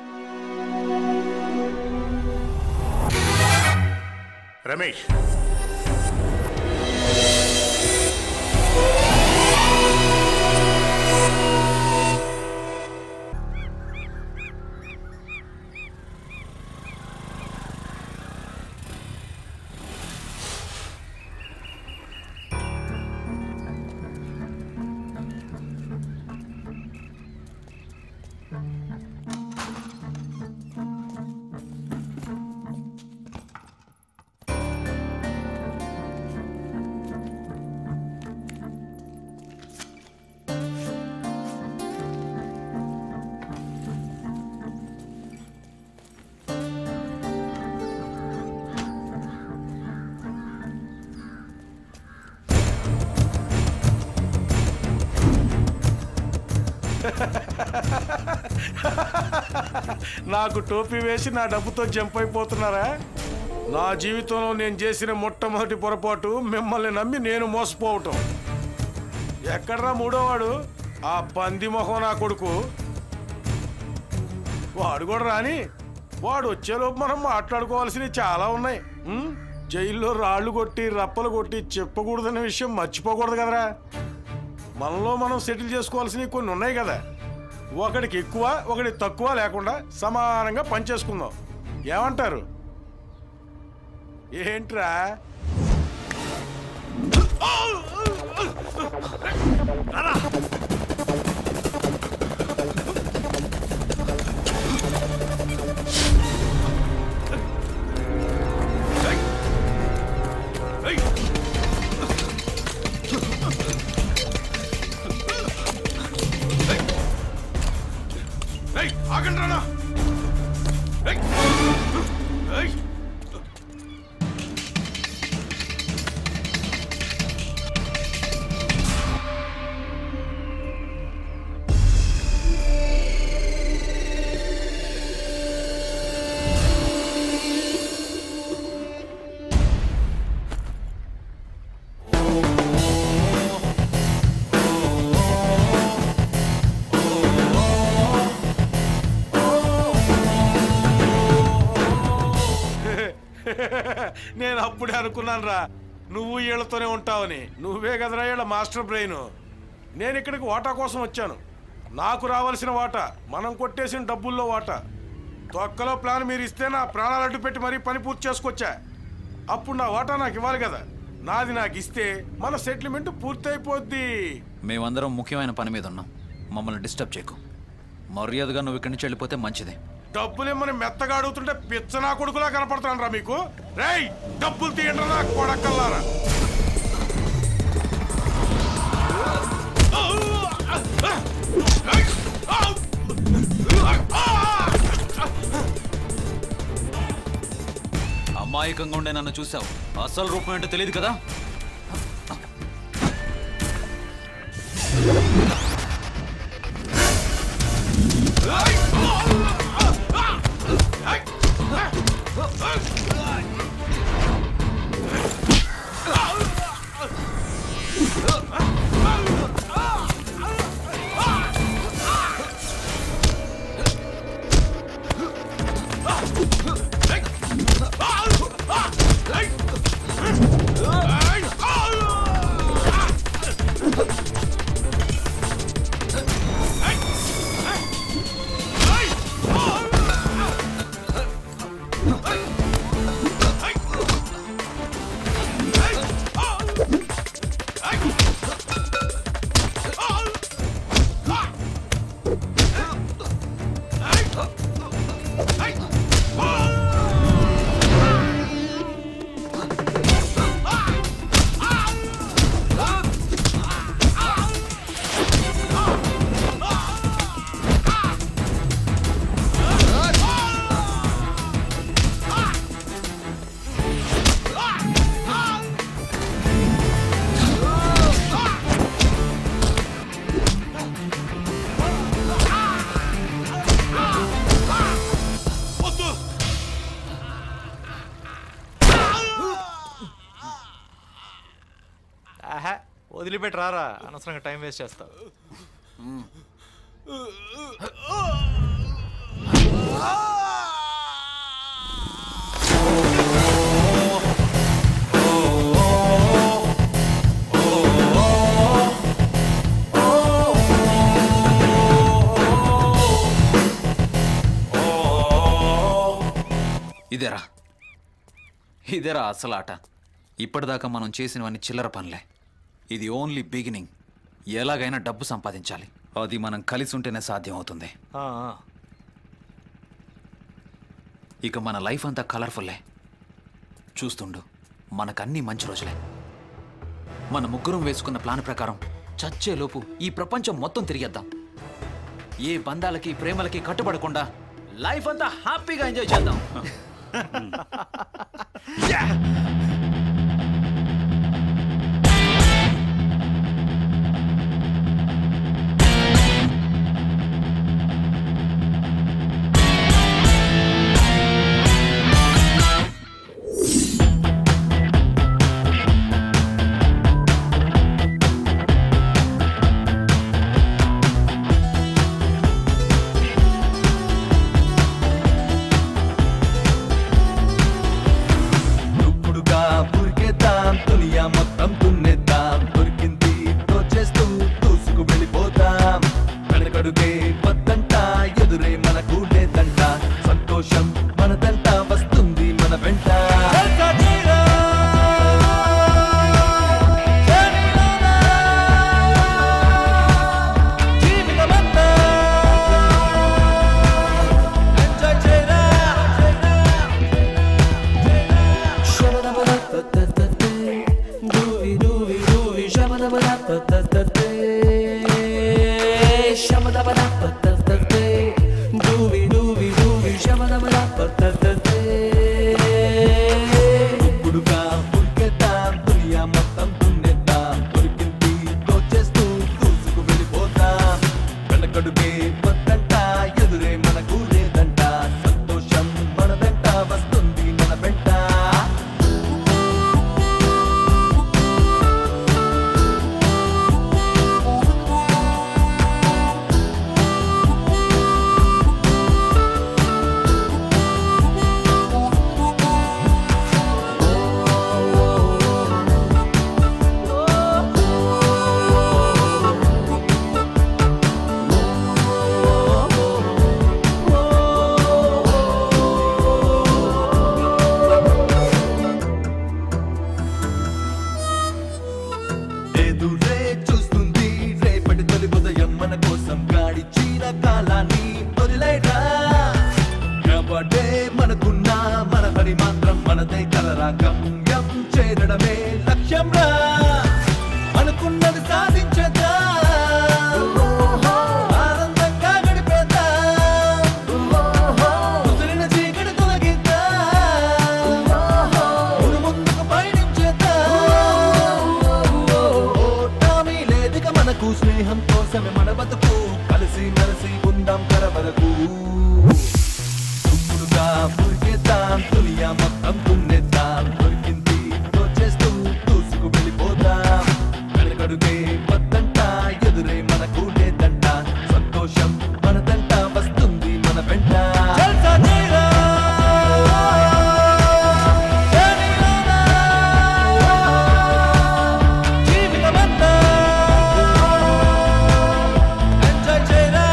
Ramesh నాకు టోపీ వేసి నా డబ్బుతో జంప్ అయిపోతున్నారా నా జీవితంలో నేను చేసిన మొట్టమొదటి పొరపాటు మిమ్మల్ని నమ్మి నేను మోసపోవటం ఎక్కడ్రా మూడోవాడు ఆ పంది మొహం నా కొడుకు వాడు కూడా రాని వాడు వచ్చేలోపు మనం మాట్లాడుకోవాల్సినవి చాలా ఉన్నాయి ఉం? జైల్లో రాళ్ళు కొట్టి రప్పలు కొట్టి చెప్పకూడదన్న విషయం మర్చిపోకూడదు కదరా మనలో మనం సెటిల్ చేసుకోవాల్సినవి కొన్ని ఉన్నాయి కదా ఒకడికి ఎక్కువ ఒకటి తక్కువ లేకుండా సమానంగా పనిచేసుకుందాం ఏమంటారు ఏంట్రా ఏయ్, ఆగండి రానా ఏయ్. ఏయ్. నేను అప్పుడే అనుకున్నాను రా నువ్వు వీళ్ళతోనే ఉంటావని నువ్వే కదరా వీళ్ళ మాస్టర్ బ్రెయిన్ నేను ఇక్కడికి వాటా కోసం వచ్చాను నాకు రావాల్సిన వాటా మనం కొట్టేసిన డబ్బుల్లో వాటా తొక్కలో ప్లాన్ మీరు ఇస్తే నా ప్రాణాలు అడ్డు పెట్టి మరీ పని పూర్తి చేసుకొచ్చా అప్పుడు నా వాటా నాకు ఇవ్వాలి కదా నాది నాకు ఇస్తే మన సెటిల్మెంట్ పూర్తయిపోద్ది మేమందరం ముఖ్యమైన పని మీద ఉన్నాం మమ్మల్ని డిస్టర్బ్ చేయకు మర్యాదగా నువ్వు ఇక్కడి నుంచి వెళ్ళిపోతే మంచిది డబ్బులు ఇమ్మని మెత్తగా అడుగుతుంటే పిచ్చనా కొడుకులా కనపడుతున్నాను రా మీకు రేయ్ డబ్బులు తీయండి రా కొడకల్లారా అమాయకంగా ఉండే నన్ను చూసావు అసలు రూపం ఏంటో తెలియదు కదా ఆహా వదిలిపెట్టి రారా అనవసరంగా టైం వేస్ట్ చేస్తావు ఇదేరా ఇదేరా అసలు ఆట ఇప్పటిదాకా మనం చేసినవన్నీ చిల్లర పనులే ఇది ఓన్లీ బిగినింగ్ ఎలాగైనా డబ్బు సంపాదించాలి అది మనం కలిసి ఉంటేనే సాధ్యం అవుతుంది ఆ, ఆ. ఇక మన లైఫ్ అంతా కలర్ఫుల్లే చూస్తుండు మనకన్నీ మంచి రోజులే మన ముగ్గురం వేసుకున్న ప్లాన్ ప్రకారం చచ్చేలోపు ఈ ప్రపంచం మొత్తం తిరిగేద్దాం ఏ బంధాలకి ప్రేమలకి కట్టుబడకుండా లైఫ్ అంతా హ్యాపీగా ఎంజాయ్ చేద్దాం దుక్కుడుగా పతతే శమదమద పతతే డూవి డూవి డూవి శమదమద పతతే ఇప్పుడుగా ఉరికేద్దాం దునియా మొత్తం దున్నేద్దాం దొరికింది దోచేస్తూ దూసుకు వెళ్ళిపోతాం వెనకడుగే వద్దంట ఎదురే మనకు లేదంట సంతోషం మనదంట వస్తుంది మన వెంట ఎదురే చూస్తుంది రేపటి తొలి ఉదయం మన కోసం గాడిచిన కాలాన్ని వదిలేరా కబడే మనకున్న మన పని మాత్రం మనదే కలరా గమ్యం చేరడమే లక్ష్యం రా అనుకున్నది సాధించదా ఆనందంగా గడిపేద్దాం ముదిరిన చీకటి తొలగిద్దాం ముందు ముందుకు పయనించేద్దాం ఓటమి లేదిక మనకు స్నేహం కోసమే మన బతుకు కలిసి మెలిసి ఉందాం కరవరకు దుమ్ముడుగా మురిగేద్దాం దునియా మొత్తం దున్నేద్దాం దొరికింది దోచేస్తూ దూసుకు వెళ్ళిపోదాం వెనకడుగే వద్దంట ఎదురే మనకు లేదంట సంతోషం మనదంట వస్తుంది మన వెంట జల్సా చేయరా జీవితమంతా ఎంజాయ్ చేయరా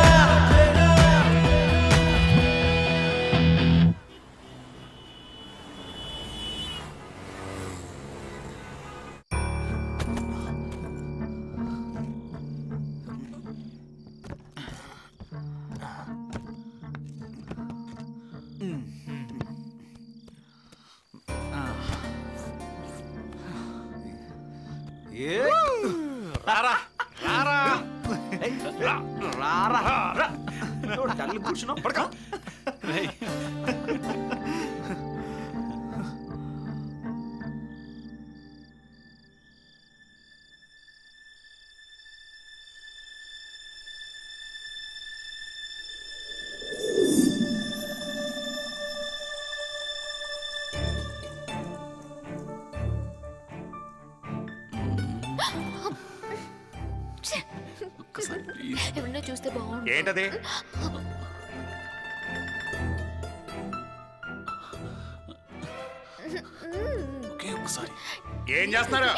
రారా రారా రారా రా తల్లి కూర్చున్నావు పడక ఎవరన్నా చూస్తే బాగుండు ఏంటది ఒకే ఒకసారి ఏం చేస్తున్నారు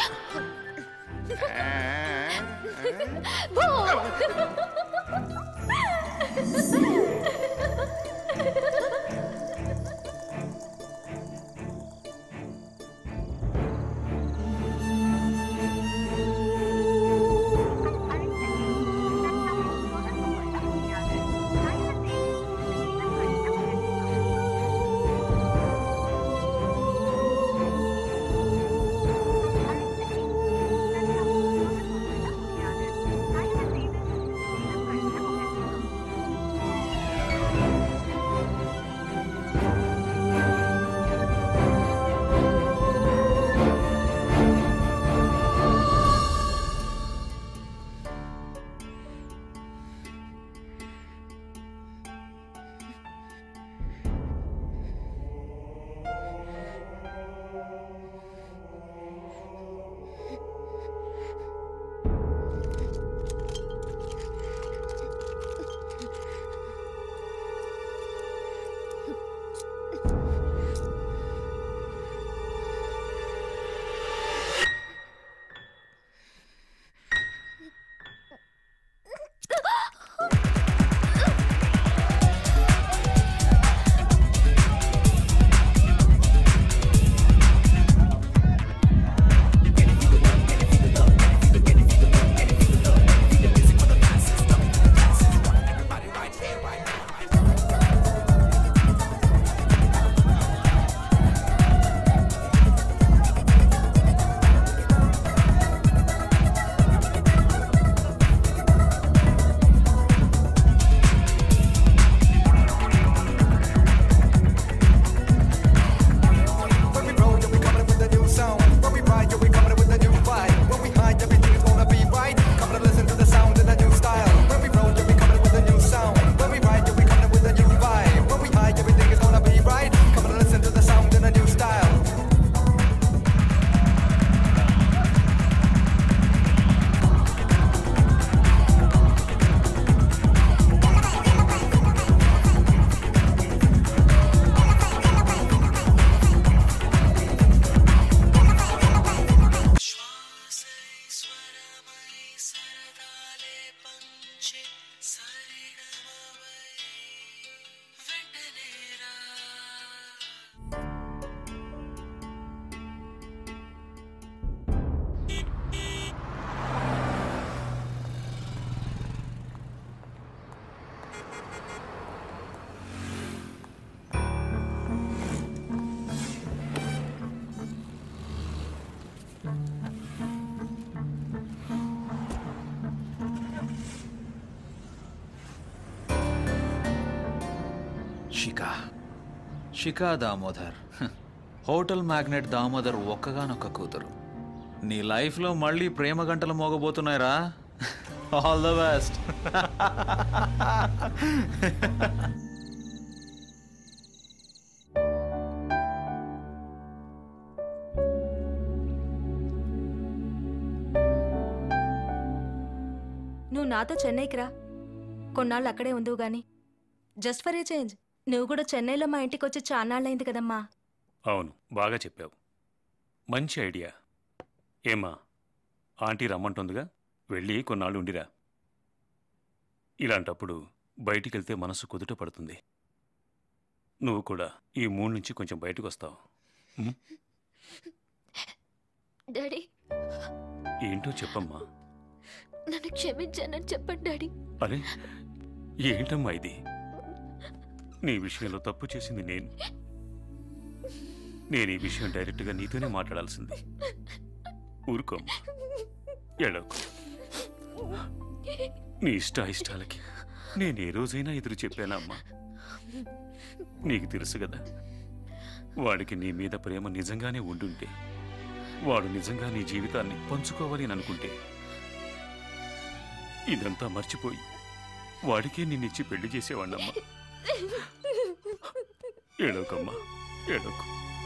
షికా షికా దామోదర్ హ, హోటల్ మ్యాగ్నెట్ దామోదర్ ఒక్కగానొక్క కూతురు నీ లైఫ్లో మళ్ళీ ప్రేమ గంటలు మోగబోతున్నాయిరా ఆల్ ద బెస్ట్ నువ్వు నాతో చెన్నైకి రా కొన్నాళ్ళు అక్కడే ఉందువు గాని జస్ట్ ఫర్ ఏ చేంజ్ నువ్వు కూడా చెన్నైలో మా ఇంటికి వచ్చి చాన్నాళ్ళైంది కదమ్మా అవును బాగా చెప్పావు మంచి ఐడియా ఏమా ఆంటీ రమ్మంటుందిగా వెళ్ళి కొన్నాళ్ళు ఉండిరా ఇలాంటప్పుడు బయటికి వెళ్తే మనసు కుదుట పడుతుంది నువ్వు కూడా ఈ మూడు నుంచి కొంచెం బయటకు వస్తావు ఉం? డాడీ ఏంటో చెప్పమ్మా నన్ను క్షమించానని చెప్పండి డాడీ అరే ఏంటమ్మా ఇది నీ విషయంలో తప్పు చేసింది నేను నేను ఈ విషయం డైరెక్ట్గా నీతోనే మాట్లాడాల్సింది ఊరుకోమ్మా ఎడకు నీ ఇష్ట ఇష్టాలకి నేను ఏ రోజైనా ఎదురు చెప్పానా అమ్మా నీకు తెలుసు కదా వాడికి నీ మీద ప్రేమ నిజంగానే ఉండుంటే వాడు నిజంగా నీ జీవితాన్ని పంచుకోవాలి అని అనుకుంటే ఇదంతా మర్చిపోయి వాడికే నిన్నిచ్చి పెళ్లి చేసేవాణ్ణమ్మా ఏడోకమ్మా ఏడోకు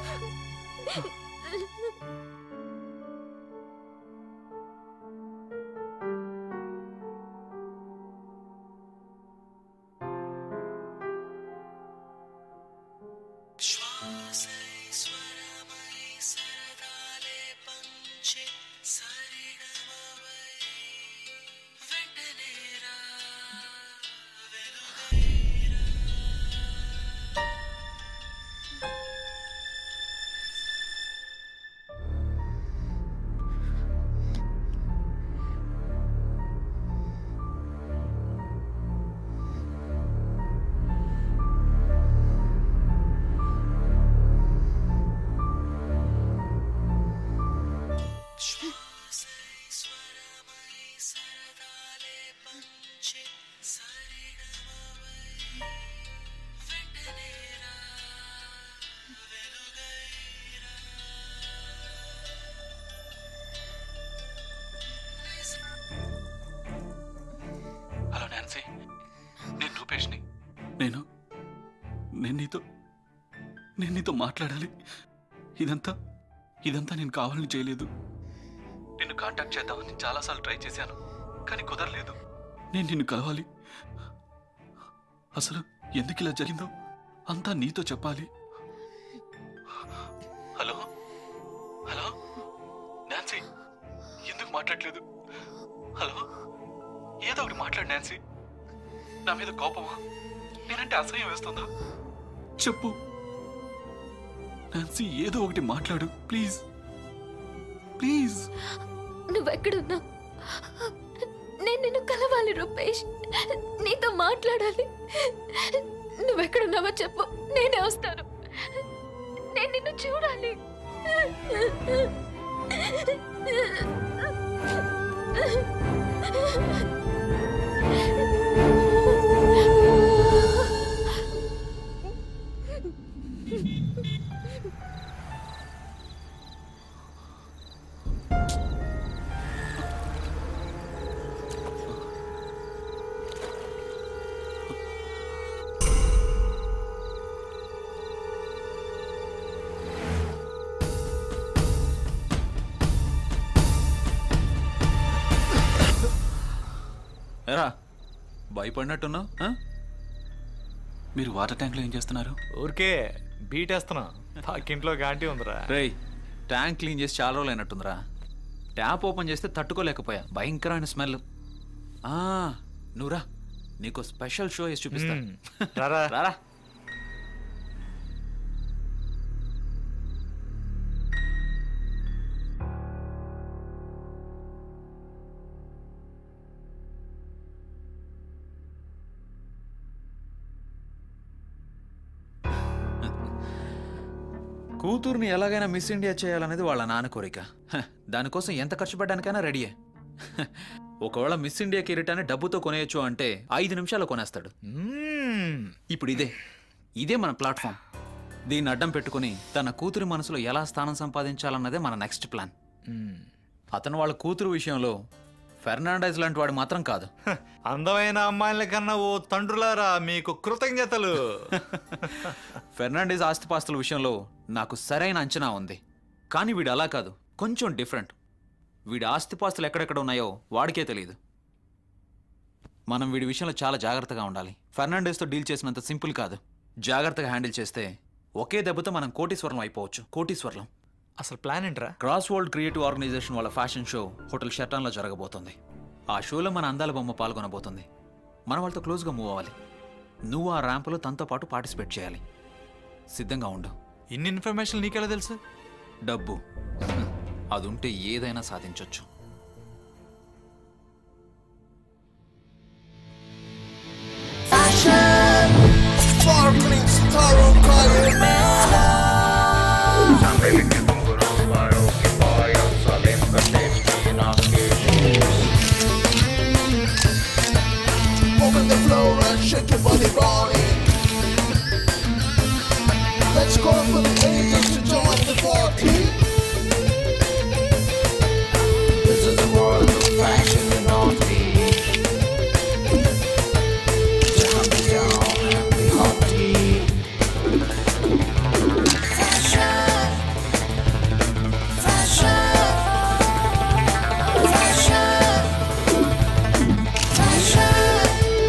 హలో నాన్సీ నేను రూపేష్ని నేను నేను నీతో నేను నీతో మాట్లాడాలి ఇదంతా ఇదంతా నేను కావాలని చేయలేదు నిన్ను కాంటాక్ట్ చేద్దామని చాలాసార్లు ట్రై చేశాను కానీ కుదరలేదు నేను నిన్ను కలవాలి అసలు ఎందుకు ఇలా జరిగిందో అంతా నీతో చెప్పాలి హలో హలో నాన్సీ ఎందుకు మాట్లాడలేదు హలో ఏదో ఒకటి మాట్లాడు నాన్సీ నా మీద కోపమా నేనంటే అసహ్యం వేస్తుందా చెప్పు నాన్సీ ఏదో ఒకటి మాట్లాడు ప్లీజ్ ప్లీజ్ నువ్వెక్కడున్నావు నేను నిన్ను కలవాలి రూపేష్ నీతో మాట్లాడాలి నువ్వెక్కడున్నావో చెప్పు నేనే వస్తాను నేను నిన్ను చూడాలి ఎరా భయపడినట్టున్నావు ఆ? మీరు వాటర్ ట్యాంక్లో ఏం చేస్తున్నారు ఊరికే బీటేస్తున్నా పక్కింట్లో గాంటీ ఉందిరా రేయ్ ట్యాంక్ క్లీన్ చేసి చాలా రోజులు అయినట్టుందిరా ట్యాప్ ఓపెన్ చేస్తే తట్టుకోలేకపోయా భయంకరమైన స్మెల్ ఆ, నువ్వురా నీకు స్పెషల్ షో వేసి చూపిస్తా మ్మ్. రారా. రారా కూతుర్ని ఎలాగైనా మిస్ ఇండియా చేయాలనేది వాళ్ళ నాన్న కోరిక హ, దానికోసం ఎంత ఖర్చు పెట్టడానికైనా రెడీయే హ, ఒకవేళ మిస్ ఇండియా కిరీటాన్ని డబ్బుతో కొనేయచ్చు అంటే ఐదు నిమిషాలు కొనేస్తాడు ఇప్పుడు ఇదే ఇదే మన ప్లాట్ఫామ్ దీన్ని అడ్డం పెట్టుకుని తన కూతురి మనసులో ఎలా స్థానం సంపాదించాలన్నదే మన నెక్స్ట్ ప్లాన్ అతను వాళ్ళ కూతురు విషయంలో ఫెర్నాండైజ్ లాంటి వాడు మాత్రం కాదు అందమైన అమ్మాయిల కన్నా ఓ తండ్రులారా మీకు కృతజ్ఞతలు ఫెర్నాండేజ్ ఆస్తిపాస్తుల విషయంలో నాకు సరైన అంచనా ఉంది కానీ వీడు అలా కాదు కొంచెం డిఫరెంట్ వీడి ఆస్తిపాస్తులు ఎక్కడెక్కడ ఉన్నాయో వాడికే తెలియదు మనం వీడి విషయంలో చాలా జాగ్రత్తగా ఉండాలి ఫెర్నాండేస్తో డీల్ చేసినంత సింపుల్ కాదు జాగ్రత్తగా హ్యాండిల్ చేస్తే ఒకే దెబ్బతో మనం కోటీశ్వరం అయిపోవచ్చు కోటీశ్వరం అసలు ప్లాన్ ఏంట్రా క్రాస్ వరల్డ్ క్రియేటివ్ ఆర్గనైజేషన్ వాళ్ళ ఫ్యాషన్ షో హోటల్ షెటాన్లో జరగబోతుంది ఆ షోలో మన అందాల బొమ్మ పాల్గొనబోతుంది మనం వాళ్ళతో క్లోజ్గా మూవ్ అవ్వాలి నువ్వు ఆ ర్యాంపులో తనతో పాటు పార్టిసిపేట్ చేయాలి సిద్ధంగా ఉండు ఇన్ని ఇన్ఫర్మేషన్ నీకెలా తెలుసు డబ్బు అది ఉంటే ఏదైనా సాధించొచ్చు Sparkling star color Open the floor and shake your body rolling. Let's go for the angels to join the party. This is the world of fashion and arty. Jump down and be haughty. Fashion. Fashion. Fashion. Fashion.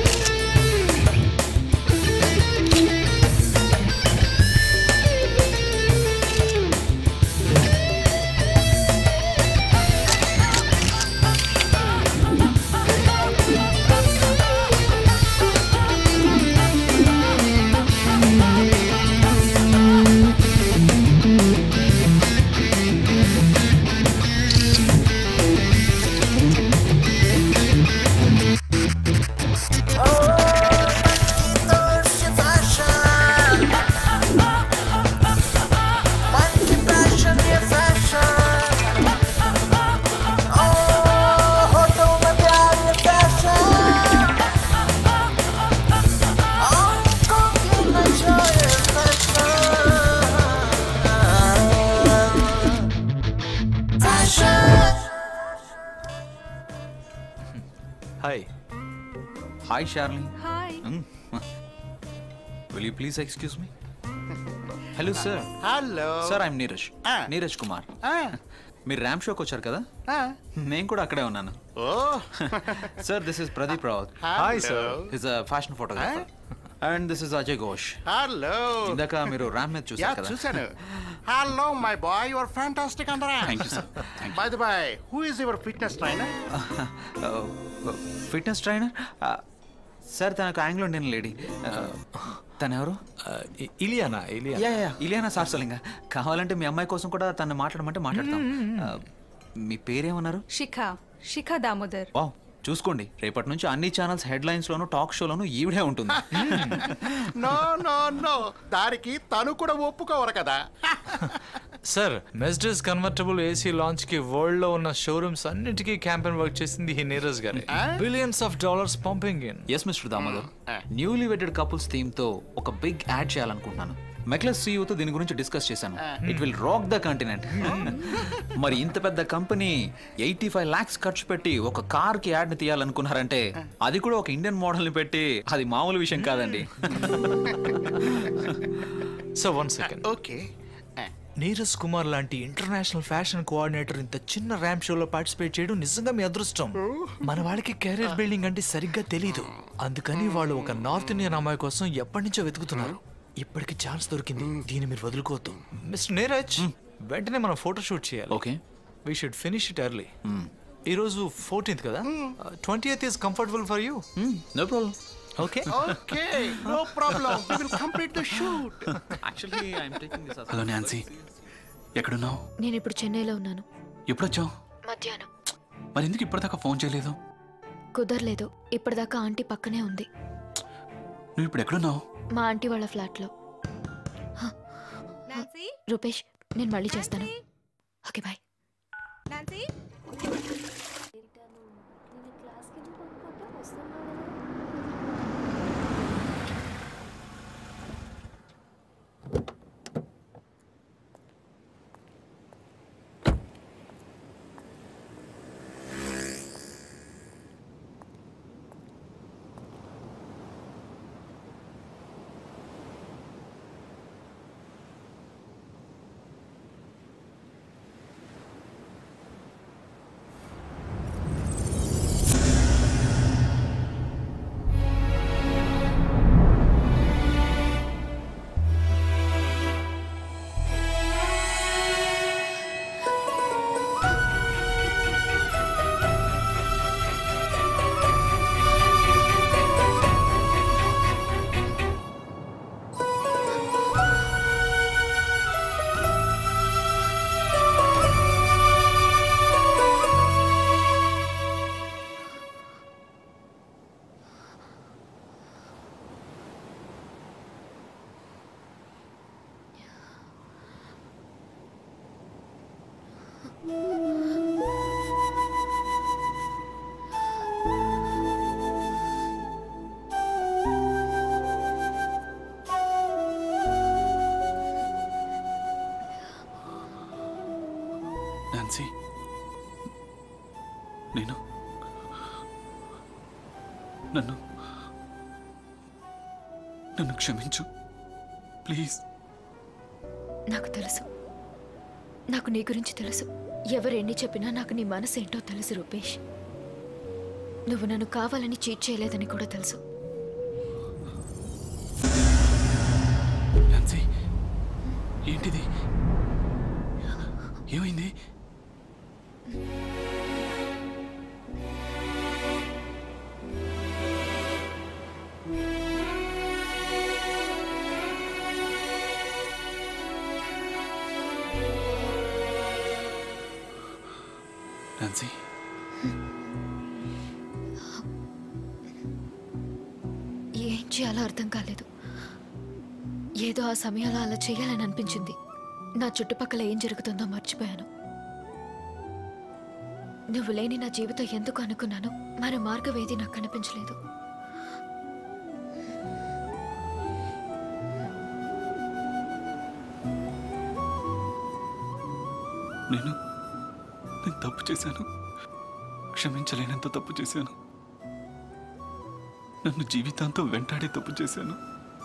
Hi hi షార్లీ hi will you please excuse me hello sir hello sir I'm Neeraj Neeraj Kumar మీరు ర్యామ్ షోకి వచ్చారు కదా నేను కూడా అక్కడే ఉన్నాను oh sir this is Pradeep Rawat Hi, sir. Is a fashion photographer and this is Ajay Ghosh hello ఇందాక మీరు ర్యామ్ మీద యా చూసారు కదా చూశాను hello my boy your fantastic అందరా Thank you, sir. By the by who is your fitness trainer fitness trainer sir తనకు ఆంగ్లో ఇండియన్ లేడీ తను ఎవరు ఇలియానా ఇలియా యా యా ఇలియానా సార్సలింగ కావాలంటే మీ అమ్మాయి కోసం కూడా తను మాట్లాడమంటే మాట్లాడతాం ఆ, మీ పేరేమన్నారు శిఖ శిఖ దామోదర్ వావ్ చూసుకోండి రేపటి నుంచి అన్ని ఛానల్స్ హెడ్ లైన్స్ లోను టాక్ షోలోను ఈవిడే ఉంటుంది నో నో నో దానికి తను కూడా ఒప్పుకోవరు కదా sir Mercedes convertible AC launch కి వరల్డ్ లో ఉన్న షోరూమ్స్ అన్నిటికీ క్యాంపెయిన్ వర్క్ చేసింది ఈ నీరజ్ గారి billions of dollars pumping in yes mister Damodar newly wedded couples theme తో ఒక బిగ్ యాడ్ చేయాలనుకుంటున్నాను మెక్లెస్ తో దీని గురించి డిస్కస్ చేశాను it will rock the continent మరి ఇంత పెద్ద కంపెనీ ఎయిటీ ఫైవ్ లాక్స్ ఖర్చు పెట్టి ఒక కార్ కి యాడ్ ని తీయాలనుకున్నారంటే అది కూడా ఒక ఇండియన్ మోడల్ ని పెట్టి అది మామూలు విషయం కాదండి so one second okay Neeraj Kumar లాంటి ఇంటర్నేషనల్ ఫ్యాషన్ కోఆర్డినేటర్ ఇంత చిన్న ర్యాంప్ షోలో పార్టిసిపేట్ చేయడం నిజంగా మీ అదృష్టం మన వాళ్ళకి కెరీర్ బిల్డింగ్ అంటే సరిగ్గా తెలీదు అందుకని వాళ్ళు ఒక నార్త్ ఇండియన్ అమ్మాయి కోసం ఎప్పటి నుంచో వెతుకుతున్నారు ఇప్పటికి ఛాన్స్ దొరికింది దీన్ని మీరు వదులుకోవద్దు మిస్టర్ నీరజ్ వెంటనే మనం ఫోటో షూట్ చేయాలి okay we should finish it early ఈ రోజు ఫోర్టీన్త్ కదా twenty eighth is comfortable for you no problem okay okay no problem we will complete the shoot actually I am taking this hello Nancy ఎక్కడున్నావు నేను ఇప్పుడు చెన్నైలో ఉన్నాను ఎప్పుడొచ్చావు మధ్యాహ్నం మరి ఎందుకు ఇప్పటిదాకా ఫోన్ చేయలేదు కుదరలేదు ఇప్పటిదాకా ఆంటీ పక్కనే ఉంది నువ్వు ఇప్పుడు ఎక్కడున్నావు మా ఆంటీ వాళ్ళ ఫ్లాట్లో హ. రూపేష్ నేను మళ్ళీ చేస్తాను ఓకే బాయ్ నేను నన్ను నన్ను క్షమించు ప్లీజ్ నాకు తెలుసు నాకు నీ గురించి తెలుసు ఎవరు ఎన్ని చెప్పినా నాకు నీ మనసు ఏంటో తెలుసు రూపేష్ నువ్వు నన్ను కావాలని చీట్ చేయలేదని కూడా తెలుసు నాన్సీ ఏంటిది ఏమైంది నాన్సీ ఏం చేయాలో అర్థం కాలేదు ఏదో ఆ సమయంలో అలా చేయాలని అనిపించింది నా చుట్టుపక్కల ఏం జరుగుతుందో మర్చిపోయాను నువ్వు లేని నా జీవితం ఎందుకు అనుకున్నాను మరో మార్గం ఏది నాకు కనిపించలేదు నేను నేను తప్పు చేశాను క్షమించలేనంత తప్పు చేశాను నన్ను జీవితాంతం వెంటాడే తప్పు చేశాను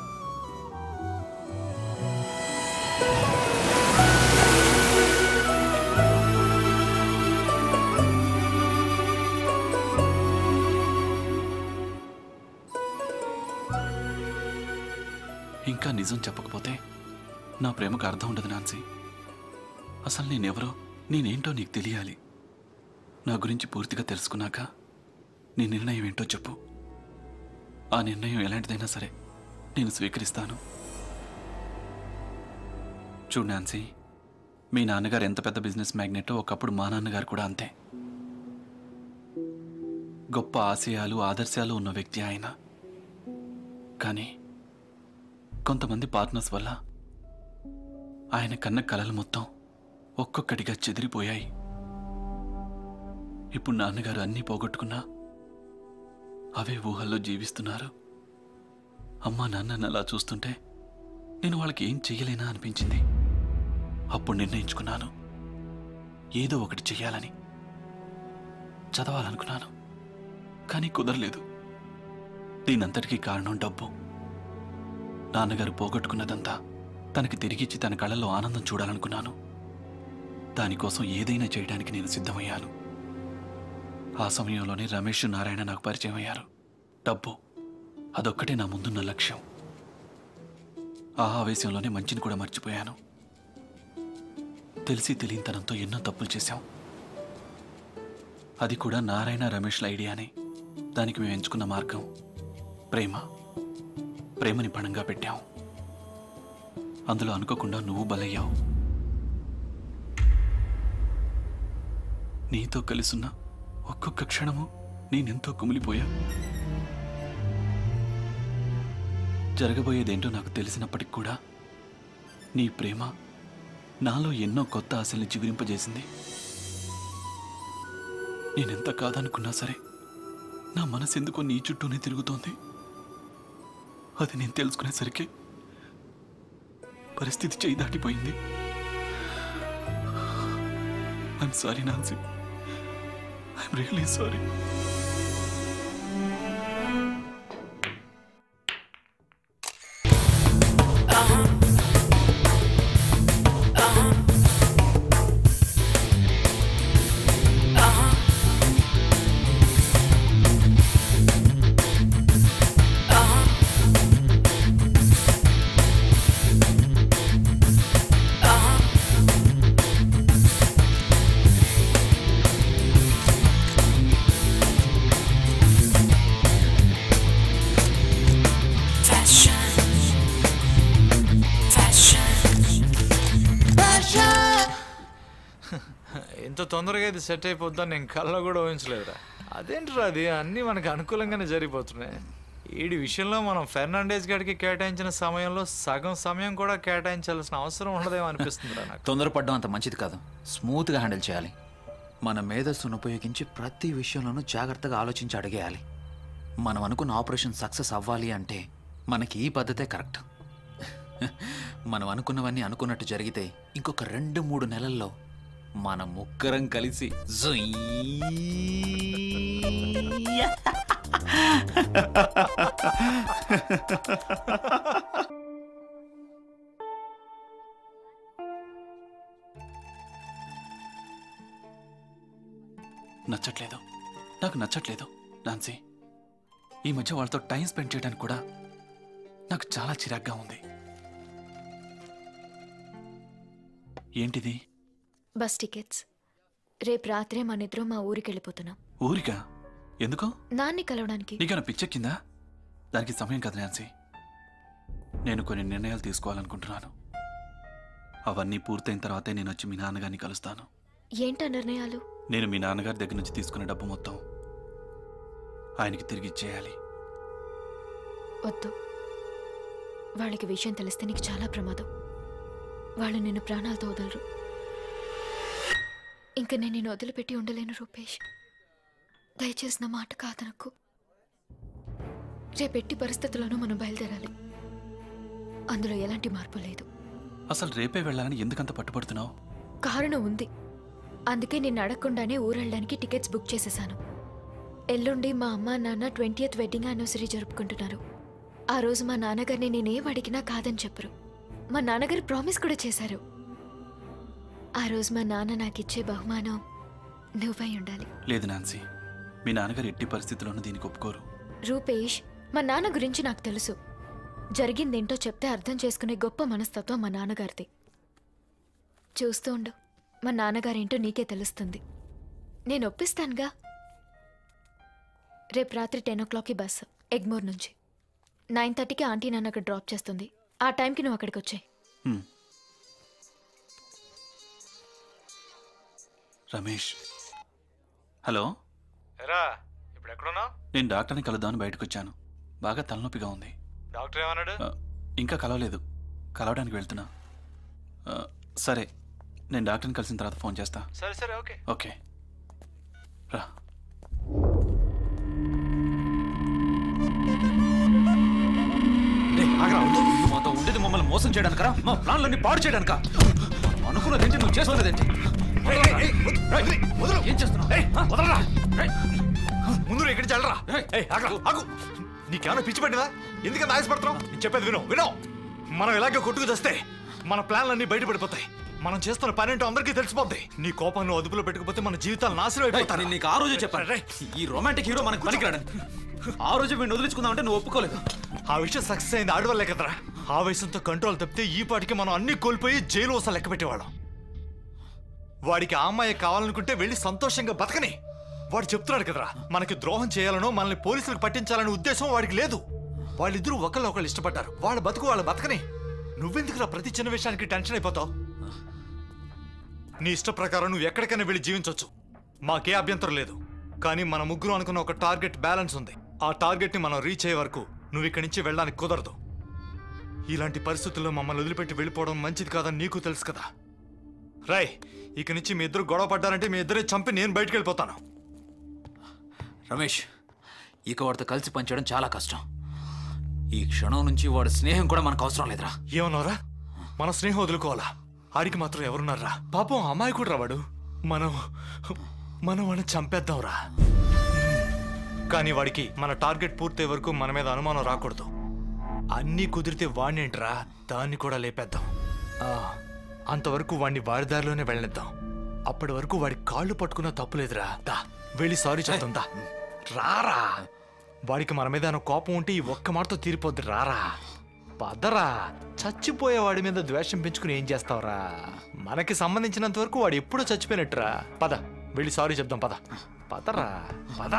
ఇంకా నిజం చెప్పకపోతే నా ప్రేమకు అర్థం ఉండదు నాన్సీ అసలు నేనెవరో నేనేంటో నీకు తెలియాలి నా గురించి పూర్తిగా తెలుసుకున్నాక నీ నిర్ణయం ఏంటో చెప్పు ఆ నిర్ణయం ఎలాంటిదైనా సరే నేను స్వీకరిస్తాను చూడు నాన్సీ మీ నాన్నగారు ఎంత పెద్ద బిజినెస్ మ్యాగ్నెటో ఒకప్పుడు మా నాన్నగారు కూడా అంతే గొప్ప ఆశయాలు ఆదర్శాలు ఉన్న వ్యక్తి ఆయన కానీ కొంతమంది పార్ట్నర్స్ వల్ల ఆయన కన్న కలలు మొత్తం ఒక్కొక్కటిగా చెదిరిపోయాయి ఇప్పుడు నాన్నగారు అన్నీ పోగొట్టుకున్నా అవే ఊహల్లో జీవిస్తున్నారు అమ్మా నాన్నని అలా చూస్తుంటే నేను వాళ్ళకి ఏం చెయ్యలేనా అనిపించింది అప్పుడు నిర్ణయించుకున్నాను ఏదో ఒకటి చెయ్యాలని చదవాలనుకున్నాను కానీ కుదరలేదు దీనంతటికీ కారణం డబ్బు నాన్నగారు పోగొట్టుకున్నదంతా తనకి తిరిగిచ్చి తన కళ్ళల్లో ఆనందం చూడాలనుకున్నాను దానికోసం ఏదైనా చేయడానికి నేను సిద్ధమయ్యాను ఆ సమయంలోనే రమేష్ నారాయణ నాకు పరిచయం అయ్యారు డబ్బు అదొక్కటే నా ముందున్న లక్ష్యం ఆ ఆవేశంలోనే మంచిని కూడా మర్చిపోయాను తెలిసి తెలియనితనంతో ఎన్నో తప్పులు చేశాం అది కూడా నారాయణ రమేష్ల ఐడియానే దానికి మేము ఎంచుకున్న మార్గం ప్రేమ ప్రేమని పణంగా పెట్టాం అందులో అనుకోకుండా నువ్వు బలయ్యావు నీతో కలిసున్న ఒక్కొక్క క్షణము నేనెంతో కుమిలిపోయా జరగబోయేదేంటో నాకు తెలిసినప్పటికి కూడా నీ ప్రేమ నాలో ఎన్నో కొత్త ఆశల్ని చిగురింపజేసింది నేనెంత కాదనుకున్నా సరే నా మనసు ఎందుకో నీ చుట్టూనే తిరుగుతోంది అది నేను తెలుసుకునేసరికి పరిస్థితి చేయి దాటిపోయింది I'm sorry Nancy I'm really sorry ఇంత తొందరగా ఇది సెట్ అయిపోద్దని నేను కళ్ళ కూడా ఊహించలేదురా అదేంటిరా అది అన్నీ మనకు అనుకూలంగానే జరిగిపోతున్నాయి వీడి విషయంలో మనం ఫెర్నాండేజ్ గడికి కేటాయించిన సమయంలో సగం సమయం కూడా కేటాయించాల్సిన అవసరం ఉండదేమో అనిపిస్తుందిరా నాకు తొందరపడడం అంత మంచిది కాదు స్మూత్గా హ్యాండిల్ చేయాలి మన మేధస్సును ఉపయోగించి ప్రతి విషయంలోనూ జాగ్రత్తగా ఆలోచించి అడిగేయాలి మనం అనుకున్న ఆపరేషన్ సక్సెస్ అవ్వాలి అంటే మనకి ఈ పద్ధతే కరెక్ట్ మనం అనుకున్నవన్నీ అనుకున్నట్టు జరిగితే ఇంకొక రెండు మూడు నెలల్లో మన ముగ్గురం కలిసి జుయ్య. నచ్చట్లేదు నాకు నచ్చట్లేదు నాన్సీ ఈ మధ్య వాళ్ళతో టైం స్పెండ్ చేయడానికి కూడా నాకు చాలా చిరాగ్గా ఉంది ఏంటిది బస్ టికెట్స్ రేపు రాత్రే మన ఇద్దరం మా ఊరికి వెళ్ళిపోతున్నాం ఊరికా ఎందుకు నాన్ని కలవడానికి నీకేమైనా పిచ్చెక్కిందా దానికి సమయం కదా నాన్సీ నేను కొన్ని నిర్ణయాలు తీసుకోవాలనుకుంటున్నాను అవన్నీ పూర్తయిన తర్వాతే నేను వచ్చి మీ నాన్నగారిని కలుస్తాను ఏంటా నిర్ణయాలు నేను మీ నాన్నగారి దగ్గర నుంచి తీసుకున్న డబ్బు మొత్తం ఆయనకి తిరిగి ఇచ్చేయాలి వద్దు వాళ్ళకి విషయం తెలిస్తే నీకు చాలా ప్రమాదం వాళ్ళు నిన్ను ప్రాణాలతో వదలరు ఇంకా నేను నిన్ను వదిలిపెట్టి ఉండలేను రూపేష్ దయచేసి నా మాట కాదనకు రేపెట్టి పరిస్థితుల్లోనూ మనం బయలుదేరాలి అందులో ఎలాంటి మార్పు లేదు అసలు రేపే వెళ్ళాలని ఎందుకంత పట్టుపడుతున్నావు కారణం ఉంది అందుకే నిన్ను అడగకుండానే ఊరెళ్ళడానికి టికెట్స్ బుక్ చేసేసాను ఎల్లుండి మా అమ్మ నాన్న ట్వంటీయత్ వెడ్డింగ్ యానివర్సరీ జరుపుకుంటున్నారు ఆ రోజు మా నాన్నగారిని నేనేం అడిగినా కాదని చెప్పరు మా నాన్నగారు ప్రామిస్ కూడా చేశారు ఆ రోజు మా నాన్న నాకు ఇచ్చే బహుమానం నువ్వై ఉండాలి లేదు నాన్సీ మీ నాన్నగారు ఎట్టి పరిస్థితుల్లోనూ దీనికి ఒప్పుకోరు రూపేష్ మా నాన్న గురించి నాకు తెలుసు జరిగిందేంటో చెప్తే అర్థం చేసుకునే గొప్ప మనస్తత్వం మా నాన్నగారిది చూస్తూ ఉండు మా నాన్నగారేంటో నీకే తెలుస్తుంది నేను ఒప్పిస్తానుగా రేపు రాత్రి టెన్ ఓ క్లాక్కి బస్సు ఎగ్మోర్ నుంచి నైన్ థర్టీకి ఆంటీ నన్ను అక్కడ డ్రాప్ చేస్తుంది ఆ టైంకి నువ్వు అక్కడికి వచ్చాయి హ్మ్. రమేష్ హలో ఎరా ఇప్పుడు ఎక్కడున్నావు నేను డాక్టర్ని కలుద్దామని బయటకు వచ్చాను బాగా తలనొప్పిగా ఉంది డాక్టర్ ఏమన్నాడు ఆ, ఇంకా కలవలేదు కలవడానికి వెళ్తున్నా ఆ, సరే నేను డాక్టర్ని కలిసిన తర్వాత ఫోన్ చేస్తా సరే సరే ఓకే ఓకే రా మాతో ఉండేది మమ్మల్ని మోసం చేయడానికరా మా ప్లాన్లన్నీ పాడు చేయడానిక అనుకున్నదేంటి నువ్వు చేసుకోలేదేంటి ఏం చేస్తున్నావు ముందు నువ్వు ఎక్కడికి వెళ్ళరా ఏయ్, ఆగ్రా, ఆగు నీకేమైనా పిచ్చి పట్టిందా ఎందుకని ఆశపడుతున్నావు నేను చెప్పేది విను విను మనం ఇలాగే కొట్టుకు తెస్తే మన ప్లాన్లన్నీ బయటపడిపోతాయి మనం చేస్తున్న పని ఏంటో అందరికీ తెలిసిపోద్ది నీ కోపం నువ్వు అదుపులో పెట్టుకుపోతే మన జీవితాలు నాశనం అయిపోతాయి నేను నీకు ఆ రోజే చెప్పాను ఈ రొమాంటిక్ హీరో మనకు పనికిరాడని ఆ రోజు వీడిని వదిలించుకుందామంటే నువ్వు ఒప్పుకోలేదు ఆ విషయం సక్సెస్ అయింది ఆడవల్లే కదరా ఆవేశంతో కంట్రోల్ తప్పితే ఈ పాటికి మనం అన్ని కోల్పోయి జైలు వస లెక్క పెట్టేవాళ్ళం వాడికి ఆ అమ్మాయి కావాలనుకుంటే వెళ్ళి సంతోషంగా బతకని వాడు చెప్తున్నాడు కదరా మనకి ద్రోహం చేయాలనో మనల్ని పోలీసులకు పట్టించాలనే ఉద్దేశం వాడికి లేదు వాళ్ళిద్దరూ ఒకళ్ళు ఒకళ్ళు ఇష్టపడ్డారు వాళ్ళ బతుకు వాళ్ళ బతకని నువ్వెందుకురా ప్రతి చిన్న విషయానికి టెన్షన్ అయిపోతావు నీ ఇష్ట ప్రకారం నువ్వు ఎక్కడికైనా వెళ్ళి జీవించవచ్చు మాకే అభ్యంతరం లేదు కానీ మన ముగ్గురు అనుకున్న ఒక టార్గెట్ బ్యాలెన్స్ ఉంది ఆ టార్గెట్ ని మనం రీచ్ అయ్యే వరకు నువ్వు ఇక్కడి నుంచి వెళ్ళడానికి కుదరదు ఇలాంటి పరిస్థితుల్లో మమ్మల్ని వదిలిపెట్టి వెళ్ళిపోవడం మంచిది కాదని నీకు తెలుసు కదా రై ఇక నుంచి మీ ఇద్దరు గొడవ పడ్డారంటే మీ ఇద్దరే చంపి నేను బయటికి వెళ్ళిపోతాను రమేష్ ఇక వాడితో కలిసి పనిచేయడం చాలా కష్టం ఈ క్షణం నుంచి వాడి స్నేహం కూడా మనకు అవసరం లేదురా ఏమన్నారా మన స్నేహం వదులుకోవాలా ఆడికి మాత్రం ఎవరున్నారా పాపం అమ్మాయి కూడా రావాడు మనం మనం వాడిని చంపేద్దాంరా కానీ వాడికి మన టార్గెట్ పూర్తయ్యే వరకు మన మీద అనుమానం రాకూడదు అన్నీ కుదిరితే వాణ్ణేంట్రా దాన్ని కూడా లేపేద్దాం ఆ, అంతవరకు వాడిని వాడి దారిలోనే వెళ్ళనిద్దాం అప్పటి వరకు వాడి కాళ్ళు పట్టుకున్న తప్పులేదురా దా వెళ్ళి సారీ చెప్తుందా రారా వాడికి మన మీద ఏమైనా కోపం ఉంటే ఈ ఒక్క మాటతో తీరిపోద్ది రారా పదరా చచ్చిపోయే వాడి మీద ద్వేషం పెంచుకుని ఏం చేస్తావురా మనకి సంబంధించినంత వరకు వాడు ఎప్పుడో చచ్చిపోయినట్టురా పద వెళ్ళి సారీ చెప్దాం పద పదరా పద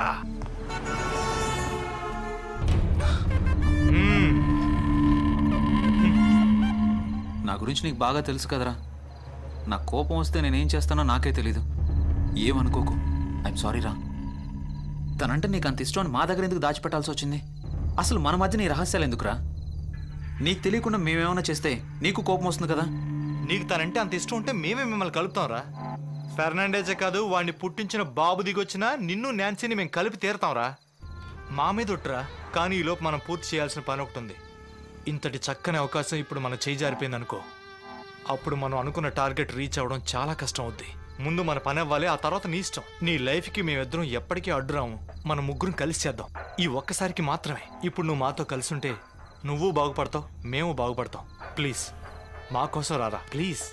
నా గురించి నీకు బాగా తెలుసు కదరా నా కోపం వస్తే నేనేం చేస్తానో నాకే తెలీదు ఏమనుకోకు ఐఎమ్ సారీ రా తనంటే నీకు అంత ఇష్టం అని మా దగ్గర ఎందుకు దాచిపెట్టాల్సి వచ్చింది అసలు మన మధ్య నీ రహస్యాలు ఎందుకురా నీకు తెలియకుండా మేమేమైనా చేస్తే నీకు కోపం వస్తుంది కదా నీకు తనంటే అంత ఇష్టం ఉంటే మేమే మిమ్మల్ని కలుపుతాంరా ఫెర్నాండేజే కాదు వాడిని పుట్టించిన బాబు దిగొచ్చినా నిన్ను నాన్సీని మేము కలిపి తీరతాంరా మా మీద ఒట్టురా కానీ ఈ లోపు మనం పూర్తి చేయాల్సిన పని ఒకటి ఉంది ఇంతటి చక్కని అవకాశం ఇప్పుడు మన చేయి జారిపోయింది అనుకో అప్పుడు మనం అనుకున్న టార్గెట్ రీచ్ అవ్వడం చాలా కష్టం అవుద్ది ముందు మన పని అవ్వాలి ఆ తర్వాత నీ ఇష్టం నీ లైఫ్కి మేమిద్దరం ఎప్పటికీ అడ్డురాము మన ముగ్గురం కలిసి చేద్దాం ఈ ఒక్కసారికి మాత్రమే ఇప్పుడు నువ్వు మాతో కలిసి ఉంటే నువ్వు బాగుపడతావు మేము బాగుపడతాం ప్లీజ్ మా కోసం రారా please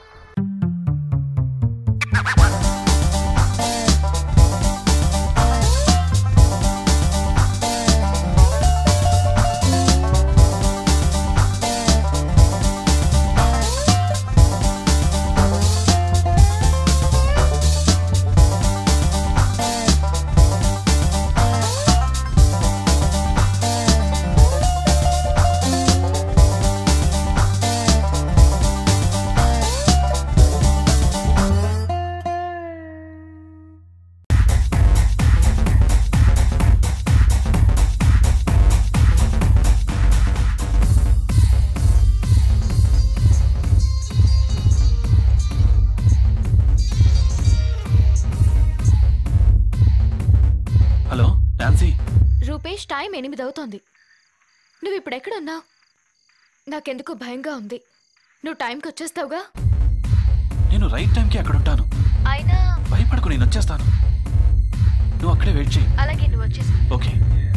hello Nancy Rupesh time ఎనిమిది అవుతోంది నువ్వు ఇప్పుడు ఎక్కడున్నావు నాకెందుకో భయంగా ఉంది నువ్వు టైంకి వచ్చేస్తావుగా నేను రైట్ టైంకి అక్కడ ఉంటాను అయినా భయపడకు నేను వచ్చేస్తాను నువ్వు అక్కడే వెయిట్ చేయి అలాగే నువ్వు వచ్చేసి ఓకే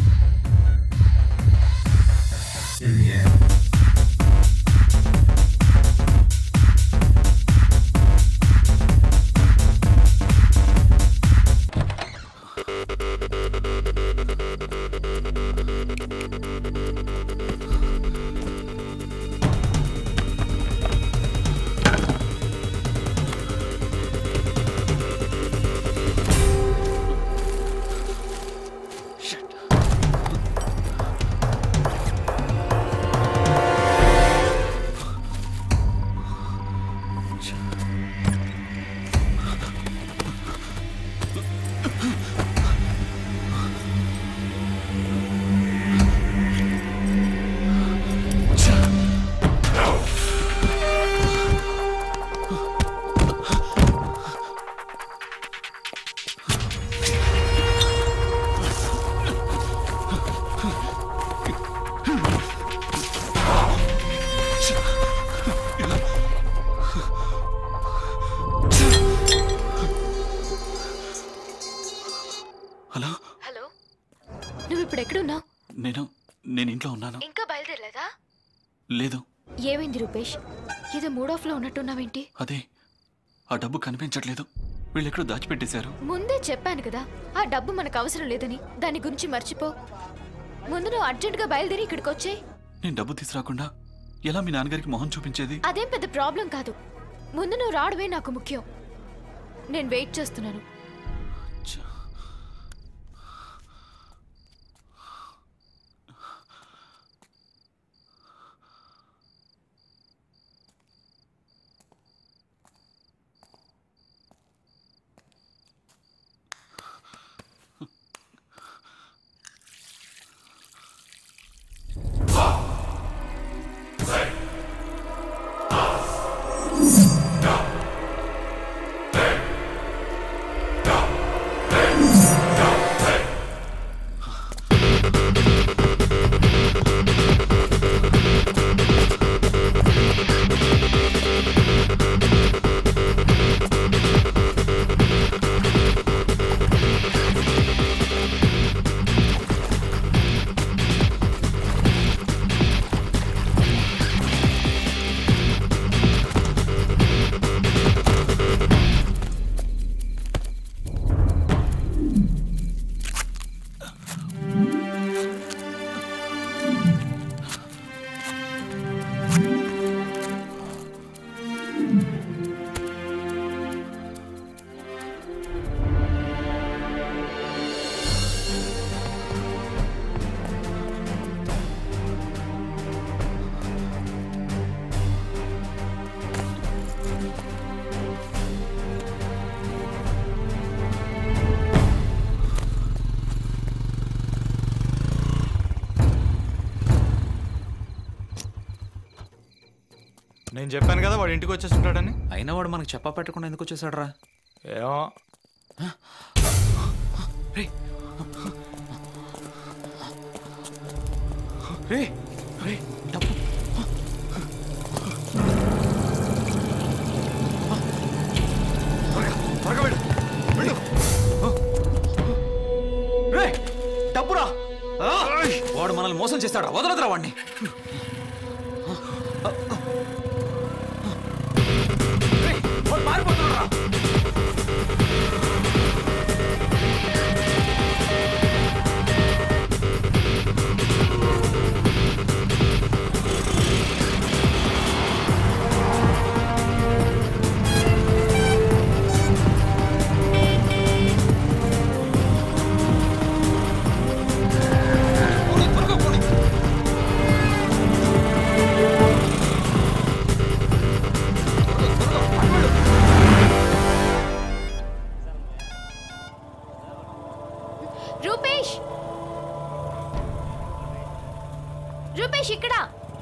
హలో హలో నువ్వు ఇప్పుడు ఎక్కడున్నావు నేను నేను ఇంట్లో ఉన్నాను ఇంకా బయలుదేరలేదా లేదు ఏమైంది రూపేష్ ఏదో మూడ్ ఆఫ్ లో ఉన్నట్టున్నావేంటి అదే ఆ డబ్బు కనిపించట్లేదు వీళ్ళు ఎక్కడో దాచిపెట్టేశారు ముందే చెప్పాను కదా ఆ డబ్బు మనకు అవసరం లేదని దాని గురించి మర్చిపో ముందు నువ్వు అర్జెంటుగా బయలుదేరి ఇక్కడికి వచ్చే నేను డబ్బు తీసుకురాకుండా ఎలా మీ నాన్నగారికి మొహం చూపించేది అదేం పెద్ద ప్రాబ్లం కాదు ముందు నువ్వు రావడమే నాకు ముఖ్యం నేను వెయిట్ చేస్తున్నాను నేను చెప్పాను కదా వాడు ఇంటికి వచ్చేసి ఉంటాడని అయినా వాడు మనకు చెప్పా పెట్టకుండా ఎందుకు వచ్చేసాడు రా ఏమో రే రే డబ్బు త్వరగా డబ్బురా ఆ! వాడు మనల్ని మోసం చేస్తాడా వదలదురా వాడిని రేయ్, వాడు పారిపోతున్నాడురా. రూపేష్ రూపేష్ ఇక్కడ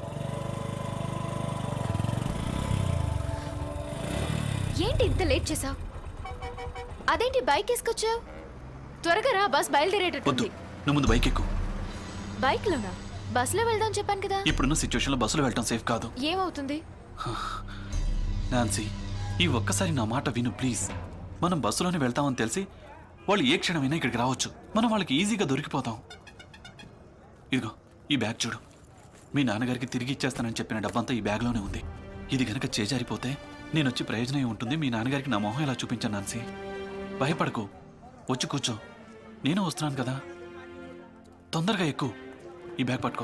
ఏంటి ఇంత లేట్ చేసావు అదేంటి బైక్ వేసుకొచ్చావు త్వరగా రా బస్ బయలుదేరేటట్టుంది నువ్వు ముందు బైక్ ఎక్కు బైక్లోనా బస్సులో వెళ్దాం చెప్పాను కదా ఇప్పుడున్న సిచ్యువేషన్లో బస్సులో వెళ్ళటం సేఫ్ కాదు ఏమవుతుంది నాన్సీ ఈ ఒక్కసారి నా మాట విను ప్లీజ్ మనం బస్సులోనే వెళ్తామని తెలిసి వాళ్ళు ఏ క్షణమైనా ఇక్కడికి రావచ్చు మనం వాళ్ళకి ఈజీగా దొరికిపోతాం ఇదిగో ఈ బ్యాగ్ చూడు మీ నాన్నగారికి తిరిగి ఇచ్చేస్తానని చెప్పిన డబ్బంతా ఈ బ్యాగ్లోనే ఉంది ఇది గనక చేజారిపోతే నేను వచ్చి ప్రయోజనం ఉంటుంది మీ నాన్నగారికి నా మొహం ఎలా చూపించాను నాన్సీ భయపడకు వచ్చి కూర్చో నేను వస్తున్నాను కదా తొందరగా ఎక్కువ ఈ బ్యాగ్ పట్టుకో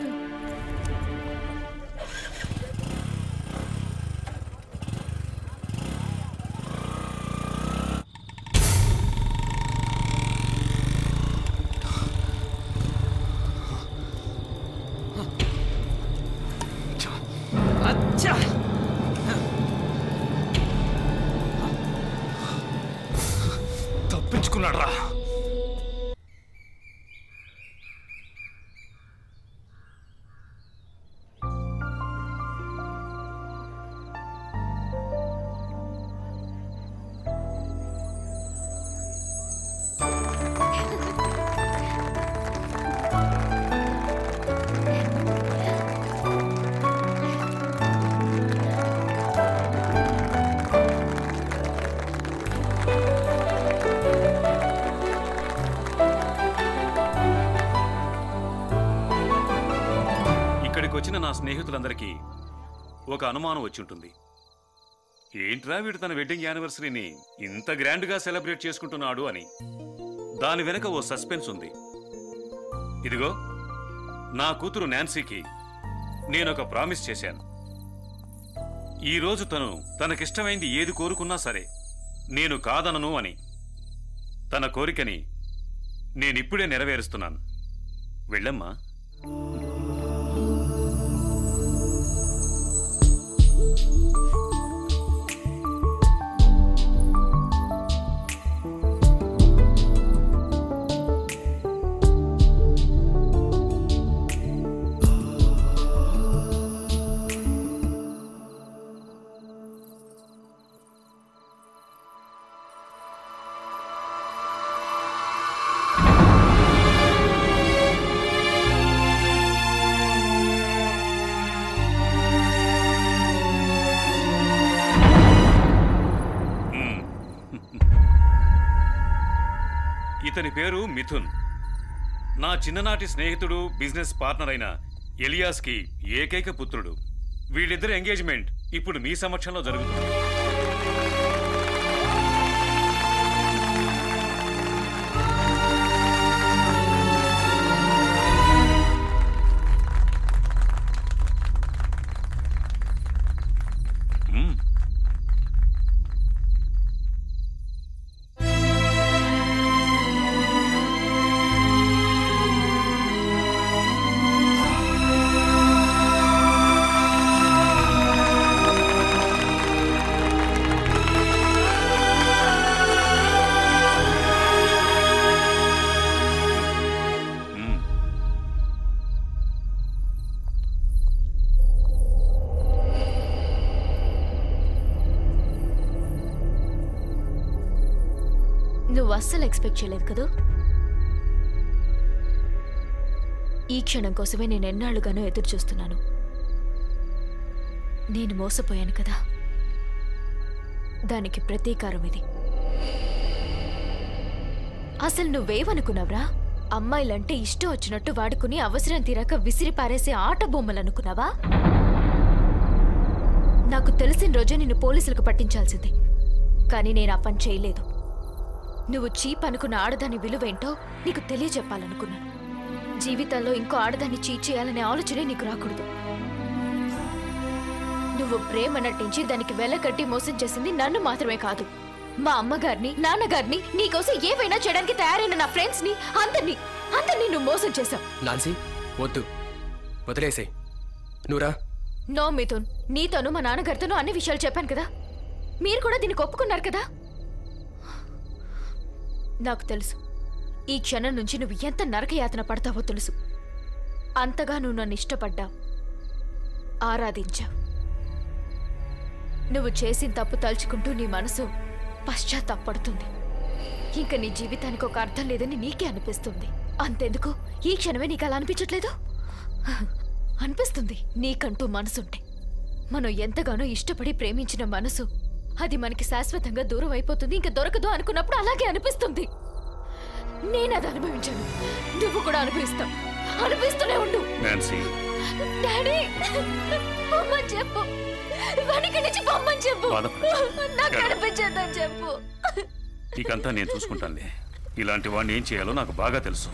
అచ్చా తప్పించుకున్నాడు రా ఇక్కడికి వచ్చిన నా స్నేహితులందరికీ ఒక అనుమానం వచ్చి ఉంటుంది ఏంట్రా వీడు తన వెడ్డింగ్ యానివర్సరీని ఇంత గ్రాండ్గా సెలబ్రేట్ చేసుకుంటున్నాడు అని దాని వెనుక ఓ సస్పెన్స్ ఉంది ఇదిగో నా కూతురు నాన్సీకి నేనొక ప్రామిస్ చేశాను ఈ రోజు తను తనకిష్టమైంది ఏది కోరుకున్నా సరే నేను కాదనను అని తన కోరికని నేనిప్పుడే నెరవేరుస్తున్నాను వెళ్ళమ్మా మ్మ్. ఇతని పేరు మిథున్ నా చిన్ననాటి స్నేహితుడు బిజినెస్ పార్ట్నర్ అయిన ఎలియాస్కి ఏకైక పుత్రుడు వీళ్ళిద్దరి ఎంగేజ్మెంట్ ఇప్పుడు మీ సమక్షంలో జరుగుతుంది మ్మ్. మ్మ్. నువ్వు అస్సలు ఎక్స్పెక్ట్ చేయలేదు కదూ ఈ క్షణం కోసమే నేను ఎన్నాళ్ళుగానో ఎదురు చూస్తున్నాను నేను మోసపోయాను కదా దానికి ప్రతీకారం ఇది అసలు నువ్వేమనుకున్నావురా అమ్మాయిలంటే ఇష్టం వచ్చినట్టు వాడుకుని అవసరం తీరాక విసిరి పారేసే ఆట బొమ్మలు అనుకున్నావా నాకు తెలిసిన రోజే నిన్ను పోలీసులకు పట్టించాల్సింది కానీ నేను ఆ పని చేయలేదు నువ్వు చీప్ అనుకున్న ఆడదాని విలువేంటో నీకు తెలియజెప్పాలనుకున్నాను జీవితంలో ఇంకో ఆడదాన్ని చీట్ చేయాలనే ఆలోచనే నీకు రాకూడదు నువ్వు ప్రేమ నటించి దానికి వెలకట్టి మోసం చేసింది నన్ను మాత్రమే కాదు మా అమ్మగారిని నాన్నగారిని నీకోసం ఏవైనా చేయడానికి తయారైన నా ఫ్రెండ్స్ ని అందరినీ అందరినీ నువ్వు మోసం చేశావు నాన్సీ వద్దు వదిలేసే నువ్వురా నో మిథున్ నీతోనూ మా నాన్నగారితోనూ అన్ని విషయాలు చెప్పాను కదా మీరు కూడా దీనికి ఒప్పుకున్నారు కదా నాకు తెలుసు ఈ క్షణం నుంచి నువ్వు ఎంత నరకయాతన పడతావో తెలుసు అంతగా నువ్వు నన్ను ఇష్టపడ్డావు ఆరాధించావు నువ్వు చేసిన తప్పు తలుచుకుంటూ నీ మనసు పశ్చాత్తాపడుతుంది ఇంకా నీ జీవితానికి ఒక అర్థం లేదని నీకే అనిపిస్తుంది అంతెందుకు ఈ క్షణమే నీకు అలా అనిపించట్లేదు అనిపిస్తుంది నీకంటూ మనసుంటే మనం ఎంతగానో ఇష్టపడి ప్రేమించిన మనసు అది మనకి శాశ్వతంగా దూరం అయిపోతుంది ఇంకా దొరకదు అనుకున్నప్పుడు అలాగే అనిపిస్తుంది నేను అది అనుభవించాను నువ్వు కూడా అనుభవిస్తావు అనిపిస్తూనే ఉండు నాన్సీ డాడీ పొమ్మని చెప్పు వాడికి నుంచి పొమ్మని చెప్పు బాధపడకు. నాకు కనిపించేద్దని చెప్పు ఇకంతా నేను చూసుకుంటానులే ఇలాంటి వాడిని ఏం చేయాలో నాకు బాగా తెలుసు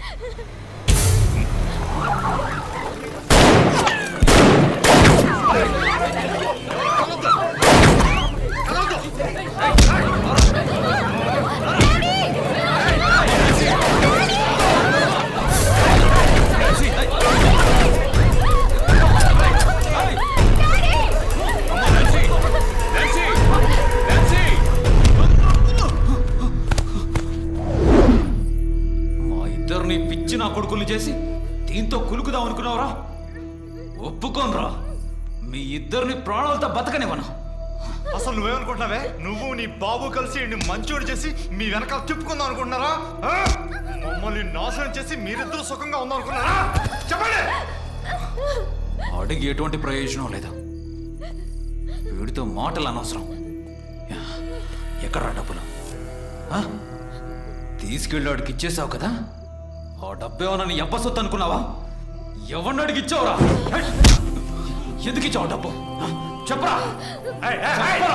మా ఇద్దరిని పిచ్చి నా కొడుకుల్ని చేసి దీంతో కులుకుదాం అనుకున్నావురా ఒప్పుకోనరా మీ ఇద్దరిని ప్రాణాలతో బతకనివ్వను అసలు నువ్వేమనుకుంటున్నావే నువ్వు నీ బాబు కలిసి ఈయన్ని మంచోడు చేసి మీ వెనకాల తిప్పుకుందాం అనుకుంటున్నారా ఆ? మమ్మల్ని నాశనం చేసి మీరిద్దరూ సుఖంగా ఉందాం అనుకున్నారా చెప్పండి అడిగి ఎటువంటి ప్రయోజనం లేదు వీడితో మాటలు అనవసరం ఎక్కడ డబ్బులు ఆ? తీసుకెళ్ళాడికి ఇచ్చేసావు కదా ఆ డబ్బేమన్నా నీ అబ్బ సొత్తు అనుకున్నావా ఎవరిని అడిగి ఇచ్చావురా ఎందుకు ఇచ్చావు డబ్బు ఆ? చెప్పరా చెప్పరా?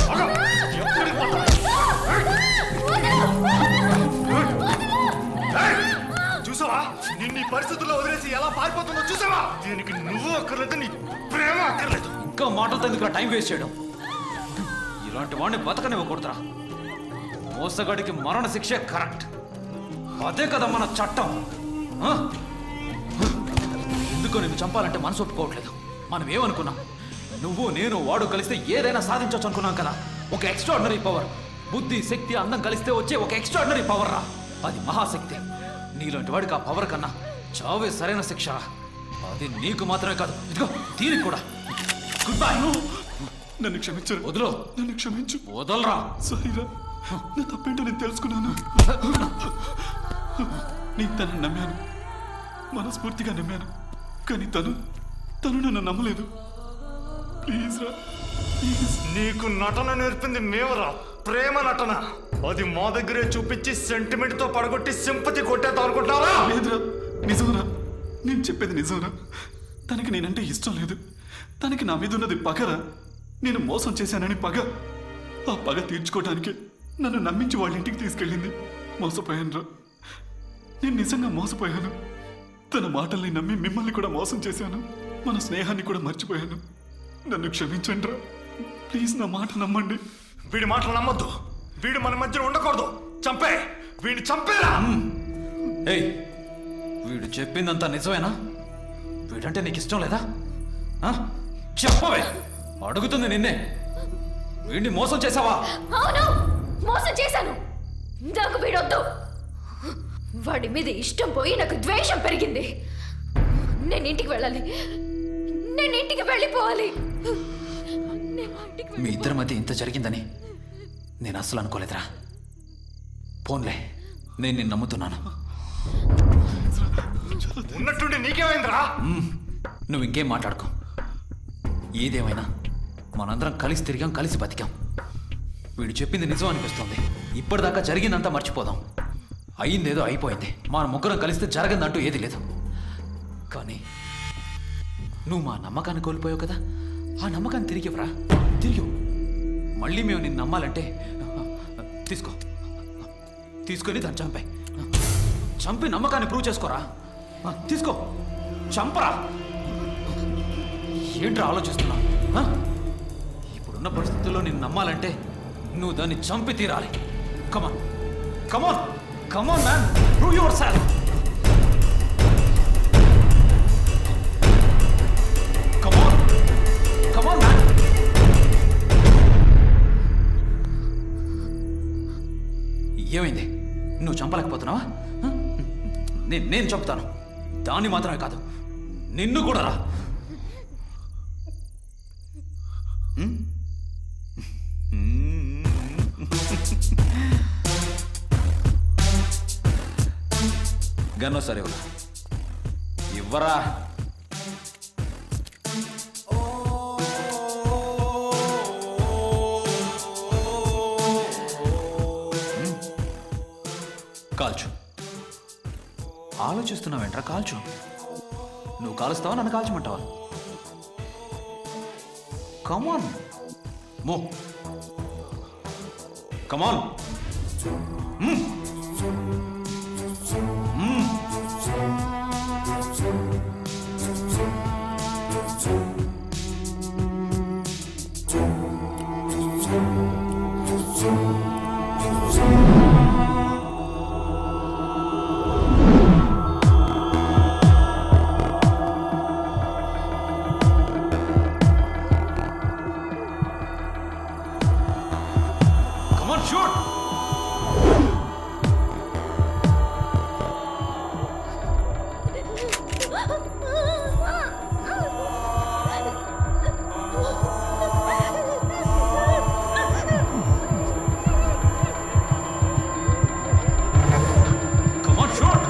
ఏయ్! చూసావా నిన్ను ఈ పరిస్థితుల్లో వదిలేసి ఎలా పారిపోతుందో చూసావా దీనికి నువ్వు అక్కర్లేదు నీ ప్రేమ అక్కర్లేదు ఇంకా మాటలతో ఎందుకు టైం వేస్ట్ చేయడం ఇలాంటి వాడిని బతకనివ్వకూడదురా మోసగాడికి మరణ శిక్షే కరెక్ట్ అదే కదా మన చట్టం ఆ? ఎందుకో నేను చంపాలంటే మనసు ఒప్పుకోవట్లేదు మనం ఏమనుకున్నాం నువ్వు నేను వాడు కలిస్తే ఏదైనా సాధించవచ్చు అనుకున్నాం కదా ఒక ఎక్స్ట్రాడినరీ పవర్ బుద్ధి శక్తి అందం కలిస్తే వచ్చే ఒక ఎక్స్ట్రాడినరీ పవర్ రా అది మహాశక్తి నీలాంటి వాడికి ఆ పవర్ కన్నా చావే సరైన శిక్ష రా అది నీకు మాత్రమే కాదు ఇదిగో దీనికి కూడా గుడ్ బై నన్ను క్షమించు వదులు నన్ను క్షమించు వదలరా సారీరా నా తప్పేంటో నేను తెలుసుకున్నాను నేను తనని నమ్మాను మనస్ఫూర్తిగా నమ్మాను కానీ తను తను నన్ను నమ్మలేదు ప్లీజ్ రా నీకు నటన నేర్పింది మేమరా ప్రేమ నటన అది మా దగ్గరే చూపించి సెంటిమెంట్ తో పడగొట్టి సింపతి కొట్టేద్దాం అనుకుంటారా లేదురా నిజంరా నేను చెప్పేది నిజంరా తనకి నేనంటే ఇష్టం లేదు తనకి నా మీద ఉన్నది పగరా నేను మోసం చేశానని పగ ఆ పగ తీర్చుకోవడానికి నన్ను నమ్మించి వాళ్ళ ఇంటికి తీసుకెళ్ళింది మోసపోయానురా నేను నిజంగా మోసపోయాను తన మాటల్ని నమ్మి మిమ్మల్ని కూడా మోసం చేశాను మన స్నేహాన్ని కూడా మర్చిపోయాను నన్ను క్షమించండి రా ప్లీజ్ నా మాట నమ్మండి వీడి మాటలు నమ్మొద్దు వీడు మన మధ్యన ఉండకూడదు చంపే వీడిని చంపేరా ఏయ్ వీడు చెప్పిందంతా నిజమేనా వీడంటే నీకు ఇష్టం లేదా ఆ? చెప్పవే అడుగుతుంది నిన్నే వీడిని మోసం చేసావా అవును మోసం చేశాను నాకు వీడొద్దు వాడి మీద ఇష్టం పోయి నాకు ద్వేషం పెరిగింది నేను ఇంటికి వెళ్ళాలి నేను ఇంటికి వెళ్ళిపోవాలి మీ ఇద్దరి మధ్య ఇంత జరిగిందని నేను అస్సలు అనుకోలేదురా పోన్లే నేను నిన్ను నమ్ముతున్నాను ఉన్నట్టుండి నీకేమైందిరా మ్మ్. నువ్వు ఇంకేం మాట్లాడుకో ఏదేమైనా మనందరం కలిసి తిరిగాం కలిసి బతికాం వీడు చెప్పింది నిజం అనిపిస్తుంది ఇప్పటిదాకా జరిగిందంతా మర్చిపోదాం అయిందేదో అయిపోయింది మన ముగ్గురం కలిస్తే జరగదంటూ ఏది లేదు కానీ నువ్వు మా నమ్మకాన్ని కోల్పోయావు కదా ఆ నమ్మకాన్ని తిరిగి ఇవ్వరా తిరిగి ఇవ్వు. మళ్ళీ మేము నిన్ను నమ్మాలంటే తీసుకో తీసుకొని దాన్ని చంపాయి చంపి నమ్మకాన్ని ప్రూవ్ చేసుకోరా ఆ, తీసుకో చంపరా ఏంట్రా ఆలోచిస్తున్నావు ఆ? ఇప్పుడున్న పరిస్థితుల్లో నిన్ను నమ్మాలంటే నువ్వు దాన్ని చంపి తీరాలి come on come on come on man prove yourself come on come on man ఏమైంది నువ్వు చంపలేకపోతున్నావా ఆ? నేను నేను చంపుతాను దాన్ని మాత్రమే కాదు నిన్ను కూడా రా ఉమ్? గన్నో సరే ఇవ్వరా ఇవ్వరా ఉమ్. కాల్చు ఆలోచిస్తున్నావేంట్రా కాల్చు నువ్వు కాలుస్తావా నన్ను కాల్చమంటావా కమాన్ మో కమాన్ కమాన్ షూట్ కమాన్ షూట్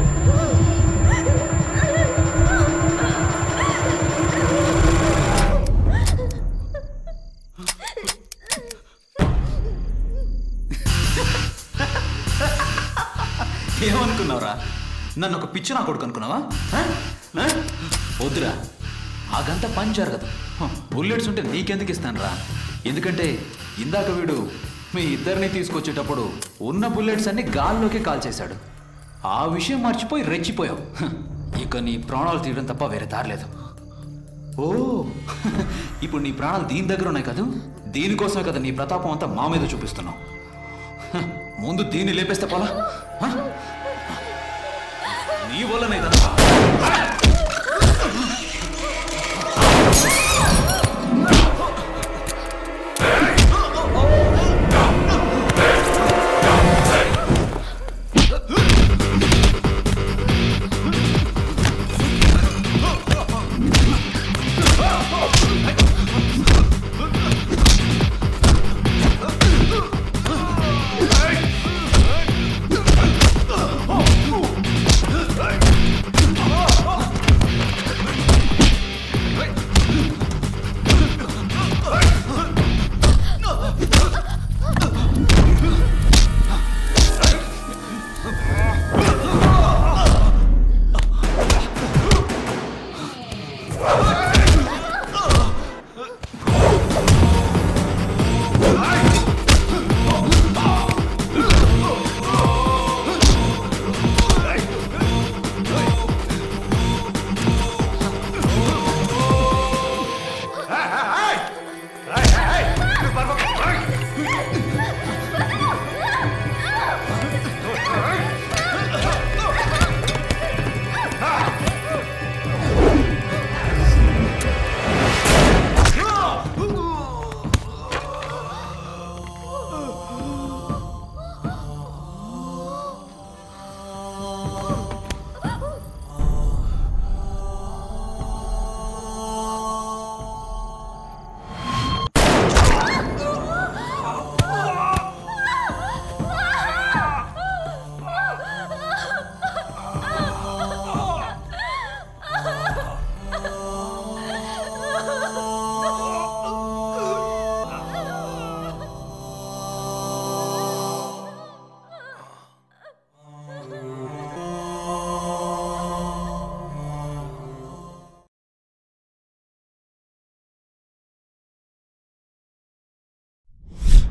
ఏమనుకున్నావురా నన్ను ఒక పిచ్చి నా కొడుకు అనుకున్నావా ఆ? ఆ? వద్దురా ఆ గంట పని జరగదు హ, బుల్లెట్స్ ఉంటే నీకెందుకు ఇస్తానురా ఎందుకంటే ఇందాక వీడు మీ ఇద్దరిని తీసుకొచ్చేటప్పుడు ఉన్న బుల్లెట్స్ అన్ని గాల్లోకి కాల్చేశాడు ఆ విషయం మర్చిపోయి రెచ్చిపోయావు హ, ఇక నీ ప్రాణాలు తీయడం తప్ప వేరే దారి లేదు ఓ ఇప్పుడు నీ ప్రాణాలు దీని దగ్గర ఉన్నాయి కదా దీనికోసమే కదా నీ ప్రతాపం అంతా మా మీద చూపిస్తున్నావు హ, ముందు దీన్ని లేపేస్తే పోలా హ? నీ వల్లనే ఇదంతా Hey!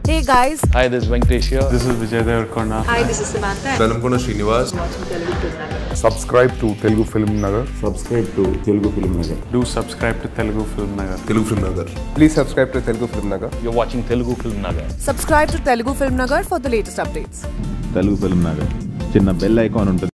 Hey guys. Hi, this is Venkatesh here. This is Vijay Devarkonda. Hi, this is Samantha. Velamkona Srinivas. Subscribe to Telugu Film Nagar. Subscribe to Telugu Film Nagar. Do subscribe to Telugu Film Nagar. Telugu Film Nagar. Please subscribe to Telugu Film Nagar. You're watching Telugu Film Nagar. Subscribe to Telugu Film Nagar for the latest updates. Telugu Film Nagar చిన్న బెల్ ఐకాన్ ఉంటుంది